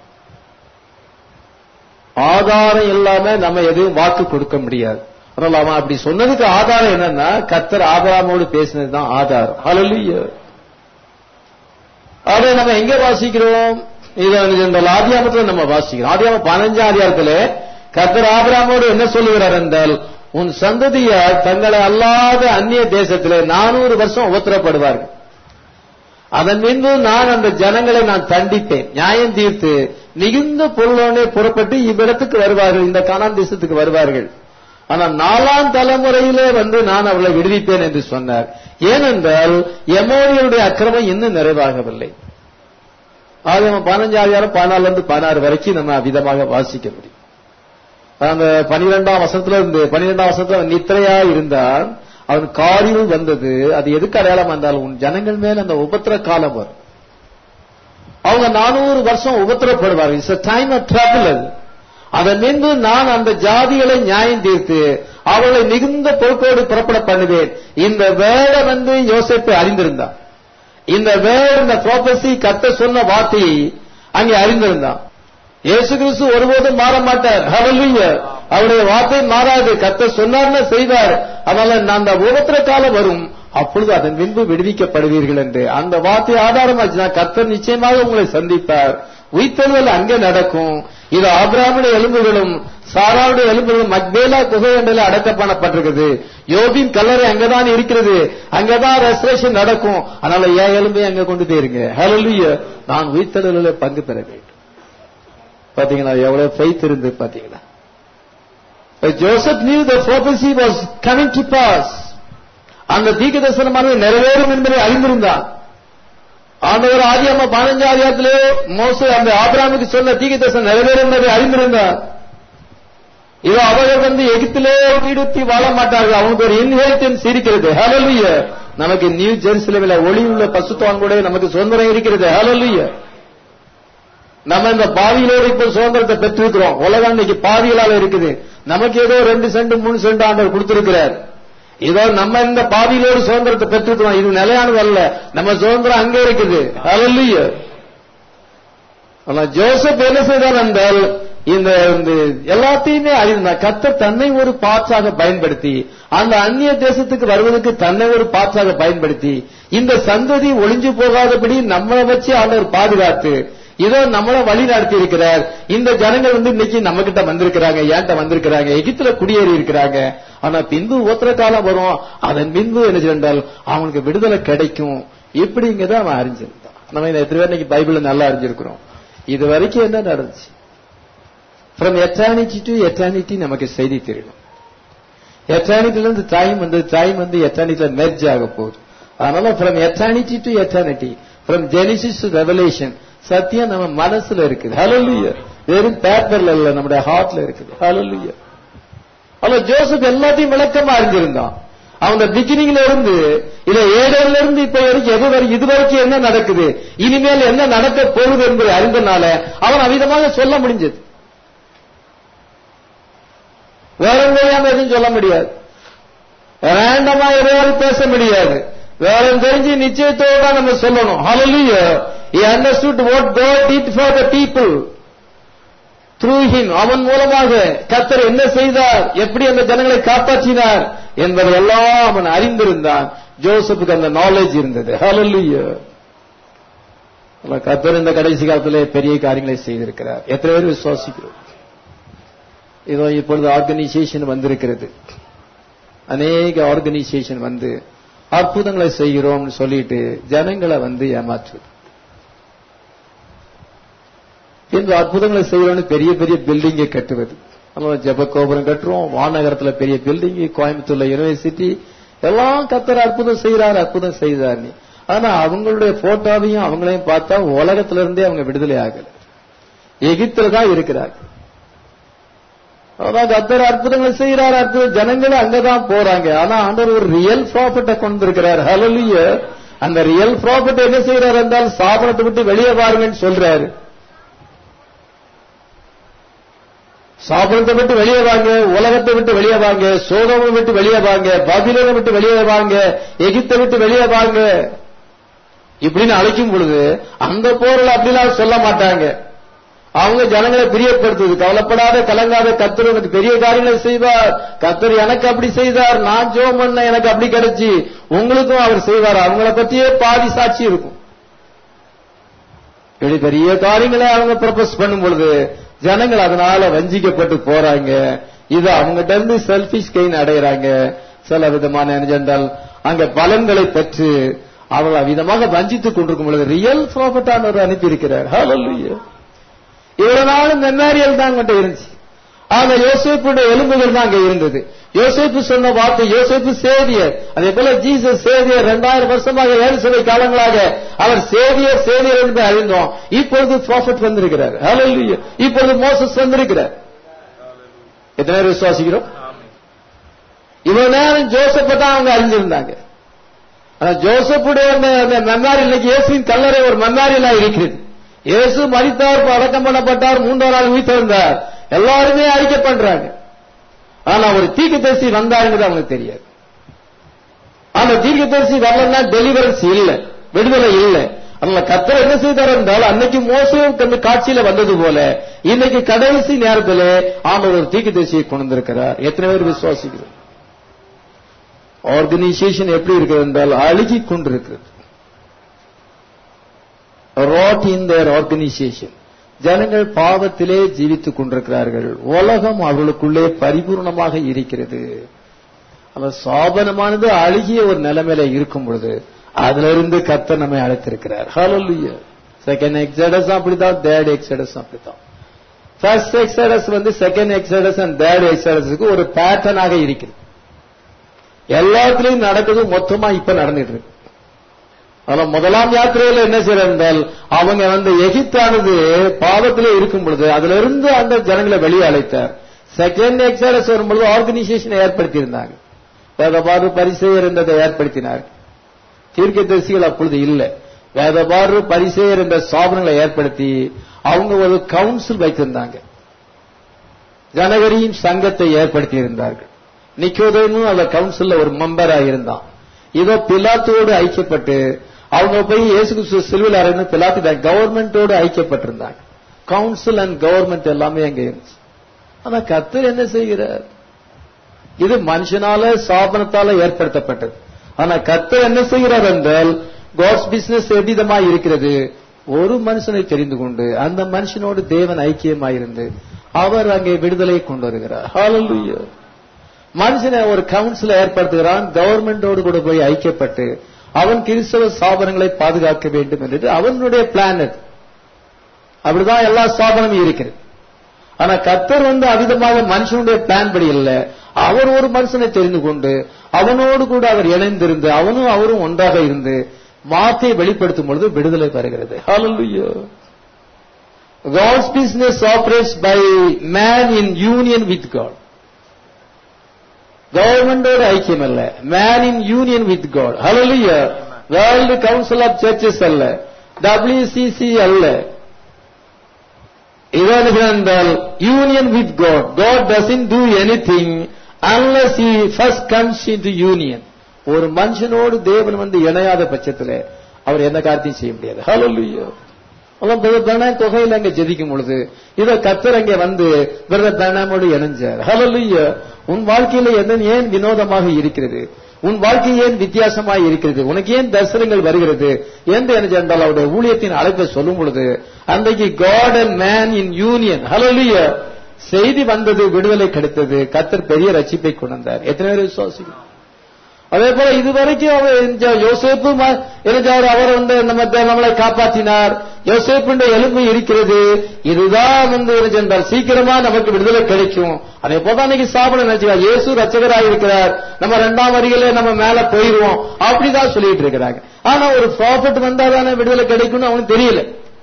ஆதாரம் இல்லாம நம்ம எதுவும் வாக்கு கொடுக்க முடியாது அதனால அவன் அப்படி சொன்னதுக்கு ஆதாரம் என்னன்னா கத்தர் ஆதாரமோடு பேசினதுதான் ஆதாரம் ஹalleluya அதை நம்ம எங்க வாசிக்கிறோம் இதை இந்த ஆதியாமத்துல நம்ம வாசிக்கிறோம் ஆதியாம பதினஞ்சாம் அதிகாரத்துல கத்தர் ஆபிராமோடு என்ன சொல்லுகிறார் என்றால் உன் சந்ததியார் தங்களை அல்லாத அந்நிய தேசத்திலே நானூறு வருஷம் உபத்திரப்படுவார்கள் அதன் பின்பு நான் அந்த ஜனங்களை நான் தண்டிப்பேன் நியாயம் தீர்த்து மிகுந்த பொருளோனே புறப்பட்டு இவ்விடத்துக்கு வருவார்கள் இந்த கானான் தேசத்துக்கு வருவார்கள் ஆனால் நாலாம் தலைமுறையிலே வந்து நான் அவர்களை விடுவிப்பேன் என்று சொன்னார் ஏனென்றால் எமோனியருடைய அக்கிரமம் இன்னும் நிறைவாகவில்லை ஆக நம்ம பதினஞ்சாயிரம் பதினாலுல இருந்து பதினாறு வரைக்கும் நம்ம விதமாக வாசிக்க முடியும் அந்த பனிரெண்டாம் வசனத்துல இருந்து பனிரெண்டாம் வசனத்துல அவன் நித்திரையா இருந்தான் அவன் காரில் வந்தது அது எதுக்கு அடையாளம் வந்தால் உன் ஜனங்கள் மேல அந்த உபத்திர காலம் வரும் அவங்க நானூறு வருஷம் உபத்திரப்படுவார்கள் இட்ஸ் டைம் ஆஃப் ட்ரபிள் அது அதன் நின்று நான் அந்த ஜாதிகளை நியாயம் தீர்த்து அவளை மிகுந்த பொறுப்போடு புறப்பட பண்ணுவேன் இந்த வேட வந்து யோசிப்பு அறிந்திருந்தான் இந்த வேட இந்த ப்ராபசி கத்த சொன்ன வார்த்தையை அங்கே அறிந்திருந்தான் இயேசு கிறிஸ்து ஒருபோதும் மாற மாட்டார் ஹalleluya அவருடைய வார்த்தை மாறாது கத்த சொன்னார்னு செய்வார் அதனால அந்த உபத்திர காலம் வரும் அப்பொழுது அதன் பின்பு விடுவிக்கப்படுவீர்கள் என்று அந்த வார்த்தை ஆதாரமாச்சுன்னா கத்தர் நிச்சயமாக உங்களை சந்திப்பார் உயிர்த்தெழுதல் அங்கே நடக்கும் இது ஆபிராமுடைய எலும்புகளும் சாராவுடைய எலும்புகளும் மக்பேலா குகை என்றில் அடக்கம் பண்ணப்பட்டிருக்குது யோபின் கல்லறை அங்கதான் இருக்கிறது அங்கதான் ரெஸ்டரேஷன் நடக்கும் அதனால என் எலும்பை அங்க கொண்டு போயிருங்க ஹalleluya நான் உயிர்த்தெழுதலில் பங்கு பெற வேண்டும் பாத்தீங்களா எவ்வளவு ஃபெய்த் இருந்து பாத்தீங்களா Joseph knew the prophecy was coming to pass அந்த தீர்க்க தரிசனமானது நிறைவேறும் என்பதை அறிந்திருந்தான் ஆண்டவர் ஆதியாம பதினஞ்சு ஆதியாத்திலே மோச அந்த ஆபிராமுக்கு சொன்ன தீர்க்க தரிசனம் நிறைவேறும் என்பதை அறிந்திருந்தார் இதோ அவர்கள் வந்து எகிப்திலே வீடுத்தி வாழ மாட்டார்கள் அவனுக்கு ஒரு இன்ஹெரிட்டன்ஸ் இருக்கிறது ஹalleluya நமக்கு நியூ ஜெருசலேமில் ஒளி உள்ள பசுத்தவான் கூட நமக்கு சுதந்திரம் இருக்கிறது ஹalleluya நம்ம இந்த பாவியிலோடு இப்ப சுதந்திரத்தை பெற்றிருக்கிறோம் உலகம் இன்னைக்கு பாவிகளால இருக்குது நமக்கு ஏதோ ரெண்டு சென்ட் மூணு சென்ட் ஆண்டவர் கொடுத்திருக்கிறார் இதோ நம்ம இந்த பாவியிலோடு சுதந்திரத்தை பெற்றிருக்கிறோம் இது நிலையானது அல்ல நம்ம சுதந்திரம் அங்க இருக்குது ஹalleluya ஆனா ஜோசப் என்ன செய்தார் என்றால் இந்த இந்த எல்லாத்தையுமே அறிந்த கத்த தன்னை ஒரு பாற்றாக பயன்படுத்தி அந்த அந்நிய தேசத்துக்கு வருவதற்கு தன்னை ஒரு பாற்றாக பயன்படுத்தி இந்த சந்ததி ஒளிஞ்சு போகாதபடி நம்மளை வச்சு ஆண்டவர் பாதுகாத்து இதோ நம்மள வழி நடத்தி இருக்கிறார் இந்த ஜனங்கள் வந்து இன்னைக்கு நம்ம கிட்ட வந்திருக்கிறாங்க ஏன்ட்ட வந்திருக்கிறாங்க எகிப்துல குடியேறி இருக்கிறாங்க ஆனா பின்பு ஓத்திர காலம் வரும் அதன் பின்பு என்ன சென்றால் அவனுக்கு விடுதலை கிடைக்கும் இப்படிங்கிறத அவன் அறிஞ்சிருந்தான் நம்ம இந்த எத்தனை பேர் இன்னைக்கு பைபிள் நல்லா அறிஞ்சிருக்கிறோம் இது வரைக்கும் என்ன நடந்துச்சு ஃப்ரம் எட்டர்னிட்டி டு எட்டர்னிட்டி நமக்கு செய்தி தெரியணும் எட்டர்னிட்டில இருந்து டைம் வந்து டைம் வந்து எட்டர்னிட்டில மெர்ஜ் ஆக போகுது அதனால from eternity to eternity from Genesis to Revelation சத்தியம் நம்ம மனசுல இருக்குது ஹalleluya வெறும் பேப்பர்ல இல்ல நம்முடைய ஹார்ட்ல இருக்குது ஹalleluya அல்ல ஜோசப் எல்லாத்தையும் விளக்கமா அறிஞ்சிருந்தான் அவன் பிகினிங்ல இருந்து இல்ல ஏழர்ல இருந்து இப்ப வரைக்கும் எது வரைக்கும் இது வரைக்கும் என்ன நடக்குது இனிமேல் என்ன நடக்க போகுது என்பதை அறிந்தனால அவன் அவிதமாக சொல்ல முடிஞ்சது வேற தெரியாம எதுவும் சொல்ல முடியாது ரேண்டமா எதையாவது பேச முடியாது வேற தெரிஞ்சு நிச்சயத்தோட நம்ம சொல்லணும் ஹalleluya he understood what god did for the people through him அவன் மூலமாக கர்த்தர் என்ன செய்தார் எப்படி அந்த ஜனங்களை காப்பாற்றினார் என்பதை எல்லாம் அவன் அறிந்திருந்தான் ஜோசப்புக்கு அந்த நாலேஜ் இருந்தது ஹalleluya நம்ம கத்தர் இந்த கடைசி காலத்திலே பெரிய காரியங்களை செய்திருக்கிறார் எத்தனை பேர் விசுவாசிக்கிறோம் இதோ இப்பொழுது ஆர்கனைசேஷன் வந்திருக்கிறது அநேக ஆர்கனைசேஷன் வந்து அற்புதங்களை செய்கிறோம்னு சொல்லிட்டு ஜனங்களை வந்து ஏமாற்றுவது இந்த அற்புதங்களை செய்யறோம்னு பெரிய பெரிய பில்டிங்கை கட்டுவது நம்ம ஜப கோபுரம் கட்டுறோம் வானகரத்துல பெரிய பில்டிங் கோயம்புத்தூர்ல யூனிவர்சிட்டி எல்லாம் கத்தர் அற்புதம் செய்யறாரு அற்புதம் செய்தார் நீ ஆனா அவங்களுடைய போட்டோவையும் அவங்களையும் பார்த்தா உலகத்துல இருந்தே அவங்க விடுதலை ஆகல எகிப்துல தான் இருக்கிறாங்க அதான் கத்தர் அற்புதங்களை செய்யறாரு அற்புதம் ஜனங்களும் அங்கதான் போறாங்க ஆனா ஆண்டவர் ஒரு ரியல் ப்ராஃபிட்ட கொண்டு இருக்கிறார் ஹலலிய அந்த ரியல் ப்ராஃபிட் என்ன செய்யறாரு என்றால் சாபனத்தை விட்டு வெளியே பாருங்கன்னு சொல்றாரு சாபனத்தை விட்டு வெளியே வாங்க உலகத்தை விட்டு வெளியே வாங்க சோதமை விட்டு வெளியே வாங்க பாபிலோனை விட்டு வெளியே வாங்க எகிப்தை விட்டு வெளியே வாங்க இப்படின்னு அழைக்கும் பொழுது அந்த போரில் அப்படிலாம் சொல்ல மாட்டாங்க அவங்க ஜனங்களை பிரியப்படுத்துது கவலைப்படாத கலங்காத கத்தர் உனக்கு பெரிய காரியங்களை செய்வார் கத்தர் எனக்கு அப்படி செய்தார் நான் ஜோம் பண்ண எனக்கு அப்படி கிடைச்சி உங்களுக்கும் அவர் செய்வார் அவங்கள பத்தியே பாதி சாட்சி இருக்கும் இப்படி பெரிய காரியங்களை அவங்க ப்ரப்போஸ் பண்ணும் பொழுது ஜனங்கள் அதனால வஞ்சிக்கப்பட்டு போறாங்க இது அவங்ககிட்ட இருந்து செல்பிஷ் கெயின் அடைகிறாங்க சில விதமான என்றால் அங்க பலன்களை பெற்று அவர்கள் விதமாக வஞ்சித்துக் கொண்டிருக்கும் பொழுது ரியல் ப்ராஃபிட்டானவர் அனுப்பி இருக்கிறார் ஹalleluya இவ்வளவு நாள் மெமோரியல் தான் அங்கிட்ட இருந்துச்சு ஆனா யோசேப்புடைய எலும்புகள் தான் அங்க இருந்தது யோசேப்பு சொன்ன வார்த்தை யோசேப்பு சேதியர் அதே போல ஜீசஸ் சேதியர் இரண்டாயிரம் வருஷமாக ஏழு சிலை காலங்களாக அவர் சேதியர் சேதியர் என்று அறிந்தோம் இப்பொழுது ப்ராஃபிட் வந்திருக்கிறார் ஹalleluya இப்பொழுது மோசஸ் வந்திருக்கிறார் எத்தனை பேர் விசுவாசிக்கிறோம் இவ்வளவு நேரம் ஜோசப்ப தான் அவங்க அறிஞ்சிருந்தாங்க ஆனா ஜோசப்புடைய அந்த மெம்மாரி இன்னைக்கு இயேசுவின் கல்லறை ஒரு மெம்மாரியலா இருக்கிறது இயேசு மறித்தார் அடக்கம் பண்ணப்பட்டார் மூன்றாம் நாள் உயிர்த்தெழுந்தார் எல்லாருமே அறிக்கை பண்றாங்க ஆனா ஒரு தீர்க்கதரிசி வந்தாருங்கிறது அவங்களுக்கு தெரியாது அந்த தீர்க்கதரிசி வரலன்னா டெலிவரன்ஸ் இல்ல விடுதலை இல்ல அதனால கத்தர் என்ன செய்தார் என்றால் அன்னைக்கு மோசம் கண்டு காட்சியில வந்தது போல இன்னைக்கு கடைசி நேரத்தில் ஆண்டவர் ஒரு தீர்க்கதரிசியை கொண்டு வந்திருக்கிறார் எத்தனை பேர் விசுவாசிக்கிறோம் ஆர்கனைசேஷன் எப்படி இருக்கிறது என்றால் அழுகி கொண்டிருக்கிறது ராட் இன் தேர் ஆர்கனைசேஷன் ஜனங்கள் பாவத்திலே ஜீவித்துக் கொண்டிருக்கிறார்கள் உலகம் அவர்களுக்குள்ளே பரிபூர்ணமாக இருக்கிறது அந்த சாபனமானது அழுகிய ஒரு நிலைமையில இருக்கும் பொழுது அதுல இருந்து கத்த நம்மை அழைத்திருக்கிறார் ஹalleluya செகண்ட் எக்ஸடஸ் அப்படிதான் தேர்ட் எக்ஸடஸ் அப்படிதான் ஃபர்ஸ்ட் எக்ஸடஸ் வந்து செகண்ட் எக்ஸடஸ் அண்ட் தேர்ட் எக்ஸடஸுக்கு ஒரு பேட்டர்னாக இருக்கிறது எல்லாத்துலயும் நடக்குது மொத்தமா இப்ப நடந்துட்டு இருக்கு ஆனா முதலாம் யாத்திரையில என்ன செய்யற என்றால் அவங்க வந்து எகிப்தானது பாவத்திலே இருக்கும் பொழுது அதுல இருந்து அந்த ஜனங்களை வெளியே அழைத்தார் செகண்ட் எக்ஸாடஸ் வரும்பொழுது ஆர்கனைசேஷனை ஏற்படுத்தி இருந்தாங்க வேதபாறு பரிசெயர் என்றதை ஏற்படுத்தினார் தீர்க்கதரிசிகள் அப்பொழுது இல்லை வேதபாறு பரிசெயர் என்ற சாபனங்களை ஏற்படுத்தி அவங்க ஒரு கவுன்சில் வைத்திருந்தாங்க ஜனவரியின் சங்கத்தை ஏற்படுத்தி இருந்தார்கள் நிக்கோதேமும் அந்த கவுன்சில்ல ஒரு மெம்பரா இருந்தான் இதோ பிலாத்தோடு ஐக்கியப்பட்டு அவங்க போய் இயேசு கிறிஸ்து சிலுவில் அறைந்து பிலாத்து கவர்மெண்டோடு ஐக்கியப்பட்டிருந்தாங்க கவுன்சில் அண்ட் கவர்மெண்ட் எல்லாமே அங்க இருந்துச்சு ஆனா கத்தர் என்ன செய்கிறார் இது மனுஷனால சாபனத்தால ஏற்படுத்தப்பட்டது ஆனா கத்தர் என்ன செய்கிறார் என்றால் காட்ஸ் பிசினஸ் எவ்விதமா இருக்கிறது ஒரு மனுஷனை தெரிந்து கொண்டு அந்த மனுஷனோடு தேவன் ஐக்கியமாயிருந்து அவர் அங்கே விடுதலை கொண்டு வருகிறார் ஹalleluya மனுஷனை ஒரு கவுன்சில ஏற்படுத்துகிறான் கவர்மெண்டோடு கூட போய் ஐக்கியப்பட்டு அவன் கிறிஸ்தவ ஸ்தாபனங்களை பாதுகாக்க வேண்டும் என்று அவனுடைய பிளான் அது அப்படிதான் எல்லா ஸ்தாபனமும் இருக்கிறது ஆனா கத்தர் வந்து அவிதமாக மனுஷனுடைய பிளான் படி இல்ல அவர் ஒரு மனுஷனை தெரிந்து கொண்டு அவனோடு கூட அவர் இணைந்திருந்து அவனும் அவரும் ஒன்றாக இருந்து வார்த்தையை வெளிப்படுத்தும் பொழுது விடுதலை பெறுகிறது Hallelujah. God's business operates by man in union with God. கவர்மெண்டோட ஐக்கியம் அல்ல man in union with God hallelujah world council of churches அல்ல டபிள்யூசிசி அல்ல என்றால் union with God God doesn't do anything unless he first comes into union ஒரு மனுஷனோடு தேவன் வந்து இணையாத பட்சத்தில் அவர் எந்த காரியத்தையும் செய்ய முடியாது ஹalleluya அவன் பிரதர் தொகையில் அங்க ஜெதிக்கும் பொழுது இத கத்தர் அங்கே வந்து பிரதர் பிரணாமோடு இணைஞ்சார் ஹalleluya உன் வாழ்க்கையில என்ன ஏன் வினோதமாக இருக்கிறது உன் வாழ்க்கை ஏன் வித்தியாசமாய் இருக்கிறது உனக்கு ஏன் தரிசனங்கள் வருகிறது என்று என்ன சென்றால் அவருடைய ஊழியத்தின் அழைப்பை சொல்லும் பொழுது அன்றைக்கு God and man in union hello செய்தி வந்தது விடுதலை கிடைத்தது கத்தர் பெரிய ரட்சிப்பை கொண்டு வந்தார் எத்தனை பேர் விசுவாசிக்கிறோம் அதே போல இதுவரைக்கும் அவர் இந்த யோசேப்பு ம- இருந்தார் அவர் வந்து நம்ம நம்மளை காப்பாற்றினார் யோசேப்புன்ற எலும்பு இருக்கிறது இதுதான் வந்து என்ன சென்றால் சீக்கிரமா நமக்கு விடுதலை கிடைக்கும் அதே போல அன்னைக்கு சாப்பிட நினைச்சுக்கா இயேசு ரச்சகராக இருக்கிறார் நம்ம ரெண்டாம் வரிகளே நம்ம மேல போயிருவோம் அப்படிதான் சொல்லிட்டு இருக்கிறாங்க ஆனா ஒரு ப்ராஃபிட் வந்தாதானே விடுதலை கிடைக்கும்னு அவனுக்கு தெரியல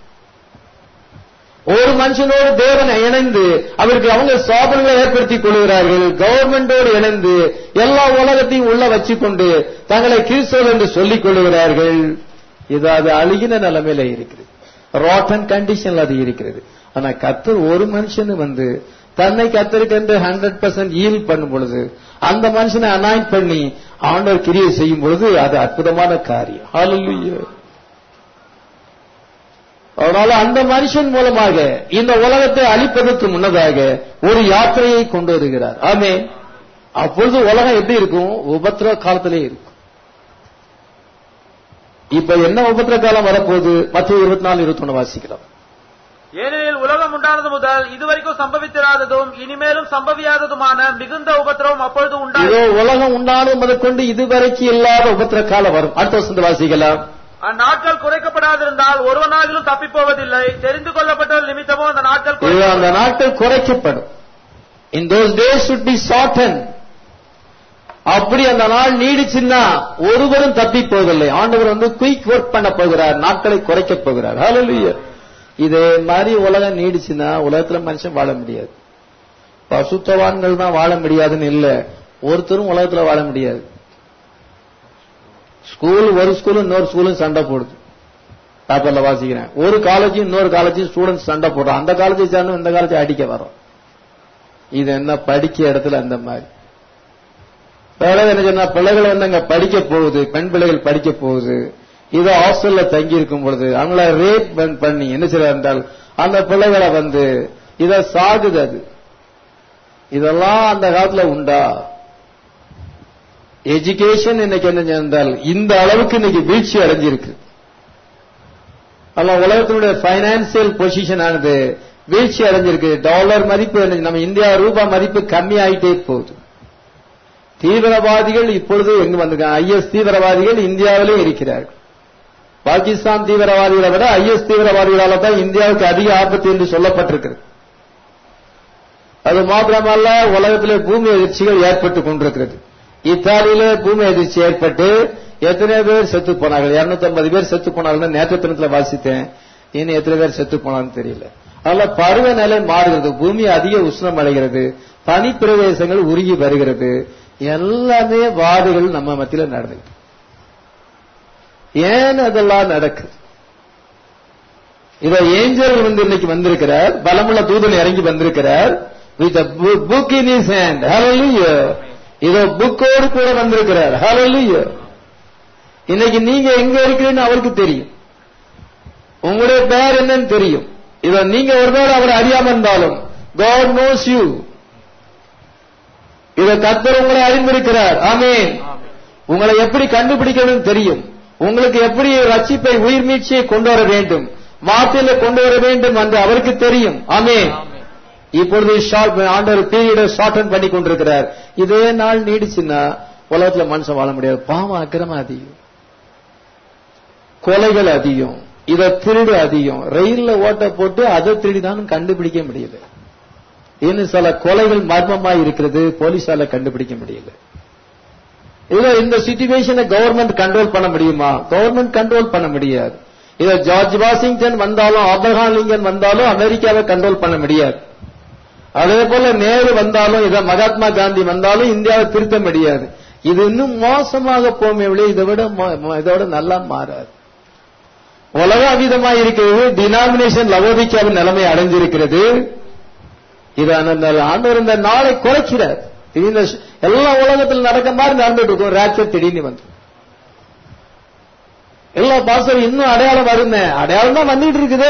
ஒரு மனுஷனோடு தேவனை இணைந்து அவருக்கு அவங்க சாதனைகளை ஏற்படுத்திக் கொள்கிறார்கள் கவர்மெண்டோடு இணைந்து எல்லா உலகத்தையும் உள்ள வச்சுக்கொண்டு தங்களை கிறிஸ்தவர்கள் என்று சொல்லிக் கொள்கிறார்கள் இது அது அழுகின நிலைமையில இருக்கிறது ராட்டன் கண்டிஷன்ல அது இருக்கிறது ஆனா கத்தர் ஒரு மனுஷனு வந்து தன்னை கத்தருக்கென்று ஹண்ட்ரட் பர்சன்ட் ஈல் பண்ணும் பொழுது அந்த மனுஷனை அனாயின் பண்ணி ஆண்டவர் கிரியை செய்யும் பொழுது அது அற்புதமான காரியம் Hallelujah. அதனால அந்த மனுஷன் மூலமாக இந்த உலகத்தை அழிப்பதற்கு முன்னதாக ஒரு யாத்திரையை கொண்டு வருகிறார் ஆமே அப்பொழுது உலகம் எப்படி இருக்கும் உபத்திர காலத்திலே இருக்கும் இப்ப என்ன உபத்திர காலம் வரப்போகுது மத்திய இருபத்தி நாலு இருபத்தி ஒண்ணு வாசிக்கலாம்
ஏனெனில் உலகம் உண்டானது முதல் இதுவரைக்கும் சம்பவித்திராததும் இனிமேலும் சம்பவியாததுமான மிகுந்த உபத்திரவம் அப்பொழுது
இதோ
உண்டாகும்
உலகம் உண்டானது முதற்கொண்டு இதுவரைக்கும் இல்லாத உபத்திர காலம் வரும் அடுத்த வருஷத்துல வாசிக்கலாம்
அந்நாட்கள் குறைக்கப்படாதிருந்தால் ஒருவனாகிலும் தப்பிப் போவதில்லை தெரிந்து கொள்ளப்பட்டவர் நிமித்தமோ அந்த நாட்கள்
இது
குறைக்கப்படும்.
அந்த நாட்கள் குறைக்கப்படும் இன் those days should be shortened அப்படி அந்த நாள் நீடிச்சுன்னா ஒருவரும் தப்பி போவதில்லை ஆண்டவர் வந்து குயிக் ஒர்க் பண்ண போகிறார் நாட்களை குறைக்க போகிறார் ஹalleluya இதே மாதிரி உலகம் நீடிச்சுன்னா உலகத்துல மனுஷன் வாழ முடியாது பசுத்தவான்கள் தான் வாழ முடியாதுன்னு இல்ல ஒருத்தரும் உலகத்துல வாழ முடியாது ஸ்கூல் ஒரு ஸ்கூலும் இன்னொரு ஸ்கூலும் சண்டை போடுது பேப்பர்ல வாசிக்கிறேன் ஒரு காலேஜும் இன்னொரு காலேஜும் ஸ்டூடெண்ட்ஸ் சண்டை போடுறோம் அந்த காலேஜை சேர்ந்து இந்த காலேஜ் அடிக்க வரோம் இது என்ன படிக்க இடத்துல அந்த மாதிரி வேற என்ன சொன்னா பிள்ளைகள் வந்து அங்க படிக்க போகுது பெண் பிள்ளைகள் படிக்க போகுது இது ஹாஸ்டல்ல தங்கி இருக்கும் பொழுது அவங்கள ரேப் பண்ணி என்ன செய்ய என்றால் அந்த பிள்ளைகளை வந்து இத சாகுது அது இதெல்லாம் அந்த காலத்துல உண்டா எஜுகேஷன் இன்னைக்கு என்ன என்றால் இந்த அளவுக்கு இன்னைக்கு வீழ்ச்சி அடைஞ்சிருக்கு அல்ல உலகத்தினுடைய பைனான்சியல் பொசிஷன் ஆனது வீழ்ச்சி அடைஞ்சிருக்கு டாலர் மதிப்பு என்ன- நம்ம இந்தியா ரூபாய் மதிப்பு கம்மி ஆயிட்டே போகுது தீவிரவாதிகள் இப்பொழுது எங்க வந்திருக்காங்க ஐஎஸ் தீவிரவாதிகள் இந்தியாவிலே இருக்கிறார்கள் பாகிஸ்தான் தீவிரவாதிகளை விட ஐஎஸ் தீவிரவாதிகளால தான் இந்தியாவுக்கு அதிக ஆபத்து என்று சொல்லப்பட்டிருக்கிறது அது மாத்திரமல்ல உலகத்திலே பூமி அதிர்ச்சிகள் ஏற்பட்டு கொண்டிருக்கிறது இத்தாலியிலே பூமி அதிர்ச்சி ஏற்பட்டு எத்தனை பேர் செத்து போனார்கள் 250 பேர் செத்து போனார்கள் நேற்று தினத்துல வாசித்தேன் இன்னும் எத்தனை பேர் செத்து போனாங்கன்னு தெரியல அதனால பருவநிலை மாறுகிறது பூமி அதிக உஷ்ணம் அடைகிறது பனிப்பிரதேசங்கள் உருகி வருகிறது எல்லாமே வாடுகள் நம்ம மத்தியில நடந்துட்டு ஏன் அதெல்லாம் நடக்குது இத ஏஞ்சல் வந்து இன்னைக்கு வந்திருக்கிறார் பலமுள்ள தூதன் இறங்கி வந்திருக்கிறார் with book in his hand hallelujah இதோ புக்கோடு கூட வந்திருக்கிறார் ஹalleluya இன்னைக்கு நீங்க எங்க இருக்கிறீன்னு அவருக்கு தெரியும் உங்களுடைய பெயர் என்னன்னு தெரியும் இத நீங்க ஒருவேளை அவர் அறியாம இருந்தாலும் God knows you இத கர்த்தர் உங்களை அறிந்திருக்கிறார் ஆமென் உங்களை எப்படி கண்டுபிடிக்கணும்னு தெரியும் உங்களுக்கு எப்படி ரட்சிப்பை உயிர் மீட்சியை கொண்டு வர வேண்டும் வார்த்தையில கொண்டு வர வேண்டும் என்று அவருக்கு தெரியும் ஆமென் இப்பொழுது ஷார்ட் ஆண்டவர் பீரியட ஷார்டன் பண்ணி கொண்டிருக்கிறார் இதே நாள் நீடிச்சுன்னா உலகத்துல மனுஷன் வாழ முடியாது பாவம் அக்கிரமம் அதிகம் கொலைகள் அதிகம் இத திருடு அதிகம் ரயில்ல ஓட்ட போட்டு அதை திருடிதான் கண்டுபிடிக்க முடியல இன்னும் சில கொலைகள் மர்மமா இருக்கிறது போலீஸால கண்டுபிடிக்க முடியல இதுல இந்த சிச்சுவேஷனை கவர்மெண்ட் கண்ட்ரோல் பண்ண முடியுமா கவர்மெண்ட் கண்ட்ரோல் பண்ண முடியாது இத ஜார்ஜ் வாஷிங்டன் வந்தாலும் ஆப்ரஹாம் லிங்கன் வந்தாலும் அமெரிக்காவை கண்ட்ரோல் பண்ண முடியாது அதே போல நேரு வந்தாலும் இத மகாத்மா காந்தி வந்தாலும் இந்தியாவை திருத்த முடியாது இது இன்னும் மோசமாக போமே ஒழிய இதை விட மோ- மோ- இதோட நல்லா மாறாது உலக அவிதமாக இருக்கிறது டினாமினேஷன் லவோதிக்காவின் நிலைமை அடைஞ்சிருக்கிறது இது அந்த ஆண்டவர் இந்த நாளை குறைக்கிறார் திடீர்னு ஷ்- எல்லா உலகத்தில் நடக்க மாதிரி நடந்துட்டு இருக்கும் ரேப்சர் திடீர்னு வந்து எல்லா பாசம் இன்னும் அடையாளம் வருமே அடையாளம் தான் வந்துட்டு இருக்குது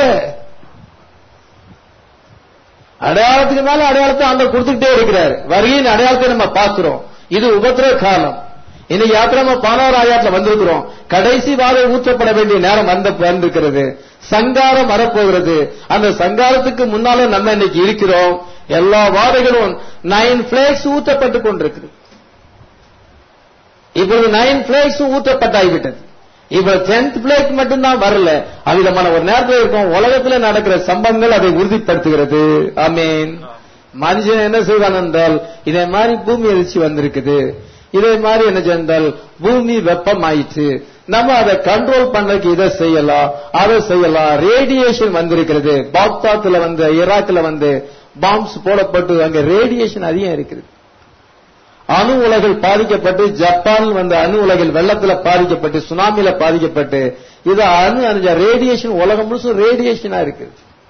அடையாளத்துக்கு மேல அடையாளத்தை ஆண்டவர் கொடுத்துக்கிட்டே இருக்கிறார் வருகையின் அடையாளத்தை நம்ம பார்க்கிறோம் இது உபத்திர காலம் இன்னைக்கு யாத்திராம பதினோரு ஆயாத்துல வந்திருக்கிறோம் கடைசி வாதை ஊற்றப்பட வேண்டிய நேரம் வந்த வந்திருக்கிறது சங்காரம் வரப்போகிறது அந்த சங்காரத்துக்கு முன்னால நம்ம இன்னைக்கு இருக்கிறோம் எல்லா வாதைகளும் நைன் பிளேக்ஸ் ஊற்றப்பட்டு கொண்டிருக்குது இப்பொழுது நைன் பிளேக்ஸ் ஊற்றப்பட்டாகிவிட்டது இப்ப டென்த் பிளேக் மட்டும்தான் வரல அவ்விதமான ஒரு நேரத்தில் இருக்கும் உலகத்துல நடக்கிற சம்பவங்கள் அதை உறுதிப்படுத்துகிறது ஆமீன் மனுஷன் என்ன செய்வான் என்றால் இதே மாதிரி பூமி அதிர்ச்சி வந்திருக்குது இதே மாதிரி என்ன செஞ்சால் பூமி வெப்பம் ஆயிடுச்சு நம்ம அதை கண்ட்ரோல் பண்ணதுக்கு இதை செய்யலாம் அதை செய்யலாம் ரேடியேஷன் வந்திருக்கிறது பாக்தாத்துல வந்து ஈராக்ல வந்து பாம்ஸ் போடப்பட்டு அங்க ரேடியேஷன் அதிகம் இருக்குது அணு உலகில் பாதிக்கப்பட்டு ஜப்பான் வந்து அணு உலகில் வெள்ளத்துல பாதிக்கப்பட்டு சுனாமில பாதிக்கப்பட்டு இது அணு அணிஞ்ச ரேடியேஷன் உலகம் முழுசும் ரேடியேஷனா இருக்கு